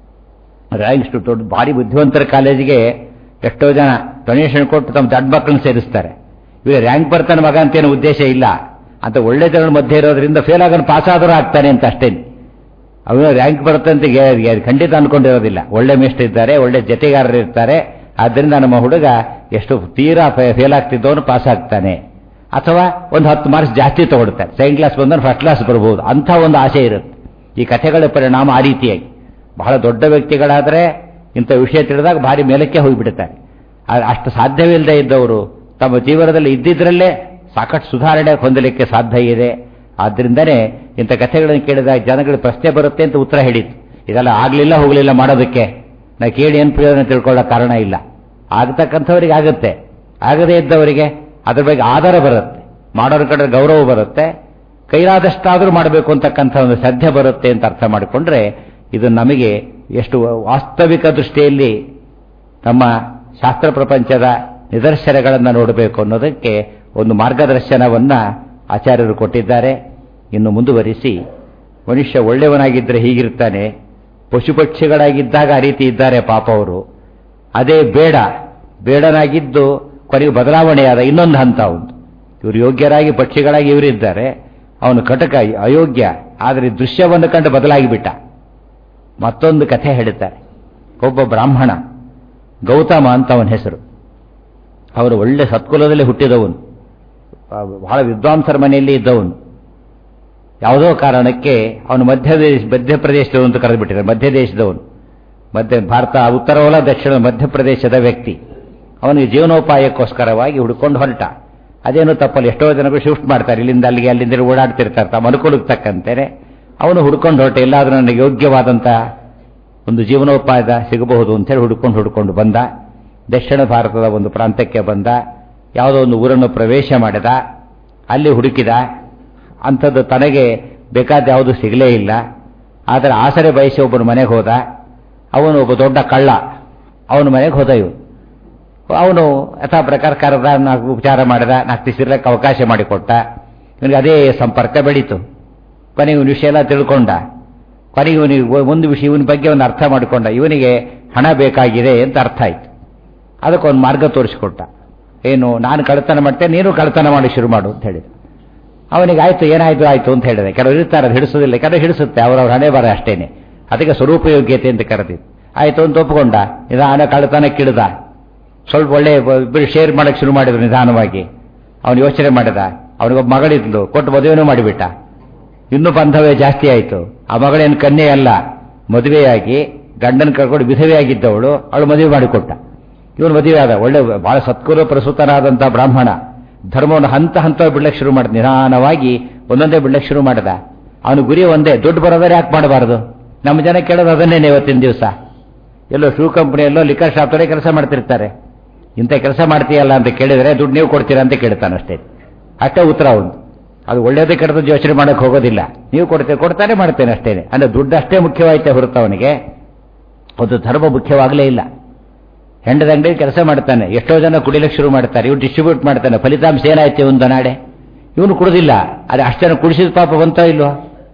ರ್ಯಾಂಕ್ ದೊಡ್ಡ ಭಾರಿ ಬುದ್ಧಿವಂತರ ಕಾಲೇಜಿಗೆ ಎಷ್ಟೋ ಜನ ಡೊನೇಷನ್ ಕೊಟ್ಟು ತಮ್ಮ ದೊಡ್ಡ ಮಕ್ಕಳನ್ನ ಸೇರಿಸ್ತಾರೆ ಇವಾಗ ರ್ಯಾಂಕ್ ಬರ್ತಾನೆ ಮಗ ಅಂತೇನು ಉದ್ದೇಶ ಇಲ್ಲ ಅಂತ ಒಳ್ಳೆ ಜನರ ಮಧ್ಯೆ ಇರೋದ್ರಿಂದ ಫೇಲ್ ಆಗೋನು ಪಾಸ್ ಆದರೂ ಆಗ್ತಾನೆ ಅಂತ ಅಷ್ಟೇನು ಅವನು ರ್ಯಾಂಕ್ ಬರುತ್ತೆ ಅಂತ ಖಂಡಿತ ಅನ್ಕೊಂಡಿರೋದಿಲ್ಲ ಒಳ್ಳೆ ಮೇಷ್ಟ್ರು ಇದ್ದಾರೆ ಒಳ್ಳೆ ಜತೆಗಾರರು ಇರ್ತಾರೆ ಆದ್ದರಿಂದ ನಮ್ಮ ಹುಡುಗ ಎಷ್ಟು ತೀರಾ ಫೇಲ್ ಆಗ್ತಿದ್ದವನು ಪಾಸ್ ಆಗ್ತಾನೆ ಅಥವಾ ಒಂದು ಹತ್ತು ಮಾರ್ಕ್ಸ್ ಜಾಸ್ತಿ ತಗೊಳ್ತಾರೆ ಸೆಕೆಂಡ್ ಕ್ಲಾಸ್ ಬಂದವನು ಫಸ್ಟ್ ಕ್ಲಾಸ್ ಬರ್ಬೋದು ಅಂಥ ಒಂದು ಆಸೆ ಇರುತ್ತೆ ಈ ಕಥೆಗಳ ಪರಿಣಾಮ ಆ ರೀತಿಯಾಗಿ ಬಹಳ ದೊಡ್ಡ ವ್ಯಕ್ತಿಗಳಾದರೆ ಇಂಥ ವಿಷಯ ತಿಳಿದಾಗ ಭಾರಿ ಮೇಲಕ್ಕೆ ಹೋಗಿಬಿಡುತ್ತಾರೆ ಅಷ್ಟು ಸಾಧ್ಯವಿಲ್ಲದೆ ಇದ್ದವರು ತಮ್ಮ ಜೀವನದಲ್ಲಿ ಇದ್ದಿದ್ರಲ್ಲೇ ಸಾಕಷ್ಟು ಸುಧಾರಣೆ ಹೊಂದಲಿಕ್ಕೆ ಸಾಧ್ಯ ಇದೆ ಆದ್ದರಿಂದನೇ ಇಂಥ ಕಥೆಗಳನ್ನು ಕೇಳಿದಾಗ ಜನಗಳಿಗೆ ಪ್ರಶ್ನೆ ಬರುತ್ತೆ ಅಂತ ಉತ್ತರ ಹೇಳಿತ್ತು ಇದೆಲ್ಲ ಆಗಲಿಲ್ಲ ಹೋಗಲಿಲ್ಲ ಮಾಡೋದಕ್ಕೆ ನಾ ಕೇಳಿ ಏನು ಪ್ರಯೋಜನ ತಿಳ್ಕೊಳ್ಳೋ ಕಾರಣ ಇಲ್ಲ ಆಗ್ತಕ್ಕಂಥವ್ರಿಗೆ ಆಗುತ್ತೆ ಆಗದೇ ಇದ್ದವರಿಗೆ ಅದ್ರ ಬಗ್ಗೆ ಆಧಾರ ಬರುತ್ತೆ ಮಾಡೋರ ಕಡೆ ಗೌರವ ಬರುತ್ತೆ ಕೈಲಾದಷ್ಟಾದರೂ ಮಾಡಬೇಕು ಅಂತಕ್ಕಂಥ ಒಂದು ಶ್ರದ್ಧೆ ಬರುತ್ತೆ ಅಂತ ಅರ್ಥ ಮಾಡಿಕೊಂಡ್ರೆ ಇದು ನಮಗೆ ಎಷ್ಟು ವಾಸ್ತವಿಕ ದೃಷ್ಟಿಯಲ್ಲಿ ನಮ್ಮ ಶಾಸ್ತ್ರ ಪ್ರಪಂಚದ ನಿದರ್ಶನಗಳನ್ನು ನೋಡಬೇಕು ಅನ್ನೋದಕ್ಕೆ ಒಂದು ಮಾರ್ಗದರ್ಶನವನ್ನ ಆಚಾರ್ಯರು ಕೊಟ್ಟಿದ್ದಾರೆ ಇನ್ನು ಮುಂದುವರಿಸಿ ಮನುಷ್ಯ ಒಳ್ಳೆಯವನಾಗಿದ್ದರೆ ಹೀಗಿರ್ತಾನೆ ಪಶು ಪಕ್ಷಿಗಳಾಗಿದ್ದಾಗ ಆ ರೀತಿ ಇದ್ದಾರೆ ಪಾಪ ಅವರು ಅದೇ ಬೇಡ ಬೇಡನಾಗಿದ್ದು ಕೊನೆಗೆ ಬದಲಾವಣೆಯಾದ ಇನ್ನೊಂದು ಹಂತ ಒಂದು ಇವರು ಯೋಗ್ಯರಾಗಿ ಪಕ್ಷಿಗಳಾಗಿ ಇವರಿದ್ದಾರೆ ಅವನು ಕಟಕ ಅಯೋಗ್ಯ ಆದರೆ ದೃಶ್ಯವನ್ನು ಕಂಡು ಬದಲಾಗಿಬಿಟ್ಟ ಮತ್ತೊಂದು ಕಥೆ ಹೇಳುತ್ತಾರೆ ಒಬ್ಬ ಬ್ರಾಹ್ಮಣ ಗೌತಮ ಅಂತ ಅವನ ಹೆಸರು ಅವರು ಒಳ್ಳೆ ಸತ್ಕುಲದಲ್ಲಿ ಹುಟ್ಟಿದವನು ಆ, ಬಹಳ ವಿದ್ವಾಂಸರ ಮನೆಯಲ್ಲಿ ಇದ್ದವನು ಯಾವುದೋ ಕಾರಣಕ್ಕೆ ಅವನು ಮಧ್ಯದೇಶ ಮಧ್ಯಪ್ರದೇಶದವನು ಅಂತ ಕರೆದುಬಿಟ್ಟಿದ್ದಾರೆ ಮಧ್ಯ ದೇಶದವನು ಮಧ್ಯ ಭಾರತ ಉತ್ತರವಲ ದಕ್ಷಿಣ ಮಧ್ಯಪ್ರದೇಶದ ವ್ಯಕ್ತಿ ಅವನಿಗೆ ಜೀವನೋಪಾಯಕ್ಕೋಸ್ಕರವಾಗಿ ಹುಡ್ಕೊಂಡು ಹೊರಟ ಅದೇನು ತಪ್ಪಲ್ಲ ಎಷ್ಟೋ ಜನಗಳು ಶಿಫ್ಟ್ ಮಾಡ್ತಾರೆ ಇಲ್ಲಿಂದ ಅಲ್ಲಿಗೆ ಅಲ್ಲಿಂದ ಇಲ್ಲಿ ಓಡಾಡ್ತಿರ್ತಾರೆ ತಮ್ಮ ಅನುಕೂಲಕ್ಕೆ ತಕ್ಕಂತೆಯೇ ಅವನು ಹುಡ್ಕೊಂಡು ಹೊರಟ ಎಲ್ಲಾದ್ರೂ ನನಗೆ ಯೋಗ್ಯವಾದಂಥ ಒಂದು ಜೀವನೋಪಾಯ ಸಿಗಬಹುದು ಅಂತೇಳಿ ಹುಡ್ಕೊಂಡು ಹುಡ್ಕೊಂಡು ಬಂದ ದಕ್ಷಿಣ ಭಾರತದ ಒಂದು ಪ್ರಾಂತ್ಯಕ್ಕೆ ಬಂದ ಯಾವುದೋ ಒಂದು ಊರನ್ನು ಪ್ರವೇಶ ಮಾಡಿದ ಅಲ್ಲಿ ಹುಡುಕಿದ ಅಂಥದ್ದು ತನಗೆ ಬೇಕಾದ ಯಾವುದು ಸಿಗಲೇ ಇಲ್ಲ ಆದರೆ ಆಸರೆ ಬಯಸಿ ಒಬ್ಬನ ಮನೆಗೆ ಹೋದ ಅವನು ಒಬ್ಬ ದೊಡ್ಡ ಕಳ್ಳ ಅವನ ಮನೆಗೆ ಹೋದ ಇವು ಅವನು ಯಥಾ ಪ್ರಕಾರ ಕರೆದ ನಾಲ್ಕು ಉಪಚಾರ ಮಾಡಿದ ನಾಲ್ಕು ದಿವಸ ಅವಕಾಶ ಮಾಡಿಕೊಟ್ಟ ಇವನಿಗೆ ಅದೇ ಸಂಪರ್ಕ ಬೆಳೀತು ಕೊನೆಗೆ ಇವನ ವಿಷಯ ಎಲ್ಲ ತಿಳ್ಕೊಂಡ ಕೊನೆಗೆ ಇವನಿಗೆ ಒಂದು ವಿಷಯ ಇವನ ಬಗ್ಗೆ ಒಂದು ಅರ್ಥ ಮಾಡಿಕೊಂಡ ಇವನಿಗೆ ಹಣ ಬೇಕಾಗಿದೆ ಅಂತ ಅರ್ಥ ಆಯ್ತು ಅದಕ್ಕೊಂದು ಮಾರ್ಗ ತೋರಿಸಿಕೊಟ್ಟ ಏನು ನಾನು ಕಳ್ತನ ಮಾಡ್ತೇನೆ ನೀನು ಕಳ್ತನ ಮಾಡಿ ಶುರು ಮಾಡು ಅಂತ ಹೇಳಿದ ಅವನಿಗೆ ಆಯ್ತು ಏನಾಯ್ತು ಆಯ್ತು ಅಂತ ಹೇಳಿದೆ ಕೆಲವರು ಇರ್ತಾರೆ ಅದು ಹಿಡಿಸೋದಿಲ್ಲ ಕೆಲವರು ಹಿಡಿಸುತ್ತೆ ಅವರವ್ರ ಹಣೆ ಬರ ಅಷ್ಟೇನೆ ಅದಕ್ಕೆ ಸ್ವರೂಪಯೋಗ್ಯತೆ ಅಂತ ಕರೆದಿದ್ದು ಆಯ್ತು ಅಂತ ಒಪ್ಪಿಕೊಂಡ ನಿಧಾನ ಕಳ್ತನಕ್ಕಿಳಿದ ಸ್ವಲ್ಪ ಒಳ್ಳೆ ಇಬ್ಬರು ಶೇರ್ ಮಾಡಕ್ಕೆ ಶುರು ಮಾಡಿದ್ರು ನಿಧಾನವಾಗಿ ಅವನು ಯೋಚನೆ ಮಾಡಿದ ಅವನಿಗೊಬ್ಬ ಮಗಳಿದ್ಲು ಕೊಟ್ಟು ಮದುವೆನೂ ಮಾಡಿಬಿಟ್ಟ ಇನ್ನೂ ಬಂಧವೇ ಜಾಸ್ತಿ ಆಯಿತು ಆ ಮಗಳೇನು ಕನ್ಯೆ ಅಲ್ಲ ಮದುವೆಯಾಗಿ ಗಂಡನ ಕರ್ಕೊಂಡು ವಿಧವೆಯಾಗಿದ್ದವಳು ಅವಳು ಮದುವೆ ಮಾಡಿಕೊಟ್ಟ ಇವನು ಮದುವೆ ಆದ ಒಳ್ಳೆ ಬಹಳ ಸತ್ಕುಲ ಪ್ರಸೂತನಾದಂಥ ಬ್ರಾಹ್ಮಣ ಧರ್ಮವನ್ನು ಹಂತ ಹಂತ ಬಿಡ್ಲಕ್ಕೆ ಶುರು ಮಾಡಿದ ನಿಧಾನವಾಗಿ ಒಂದೊಂದೇ ಬಿಡ್ಲಕ್ಕೆ ಶುರು ಮಾಡಿದ ಅವನು ಗುರಿ ಒಂದೇ ದುಡ್ಡು ಬರೋದರೆ ಯಾಕೆ ಮಾಡಬಾರ್ದು ನಮ್ಮ ಜನ ಕೇಳೋದು ಅದನ್ನೇನೆ ಇವತ್ತಿನ ದಿವಸ ಎಲ್ಲೋ ಶೂ ಕಂಪನಿಯಲ್ಲೋ ಲಿಕ್ಕರ್ ಶಾಪ್ತಲ್ಲೇ ಕೆಲಸ ಮಾಡ್ತಿರ್ತಾರೆ ಇಂಥ ಕೆಲಸ ಮಾಡ್ತೀಯಲ್ಲ ಅಂತ ಕೇಳಿದರೆ ದುಡ್ಡು ನೀವು ಕೊಡ್ತೀರಾ ಅಂತ ಕೇಳ್ತಾನೆ ಅಷ್ಟೇ ಅಷ್ಟೇ ಉತ್ತರ ಅವನು ಅದು ಒಳ್ಳೇದೇ ಕೆಟ್ಟದ್ದು ಯೋಚನೆ ಮಾಡಕ್ಕೆ ಹೋಗೋದಿಲ್ಲ ನೀವು ಕೊಡ್ತೇವೆ ಕೊಡ್ತಾನೆ ಮಾಡ್ತೇನೆ ಅಷ್ಟೇನೆ ಅಂದ್ರೆ ದುಡ್ಡು ಅಷ್ಟೇ ಮುಖ್ಯವಾಯ್ತೆ ಹೊರತು ಅವನಿಗೆ ಒಂದು ಧರ್ಮ ಮುಖ್ಯವಾಗಲೇ ಇಲ್ಲ ಹೆಂಡದ ಅಂಗಡಿ ಕೆಲಸ ಮಾಡ್ತಾನೆ ಎಷ್ಟೋ ಜನ ಕುಡಿಲಿಕ್ಕೆ ಶುರು ಮಾಡ್ತಾರೆ ಇವ್ನು ಡಿಸ್ಟ್ರಿಬ್ಯೂಟ್ ಮಾಡ್ತಾನೆ ಫಲಿತಾಂಶ ಏನಾಯ್ತು ಒಂದು ನಾಡೆ ಇವನು ಕುಡಿದಿಲ್ಲ ಅದೇ ಅಷ್ಟು ಜನ ಕುಡಿಸಿದ ಪಾಪ ಬಂತೋ ಇಲ್ವೋ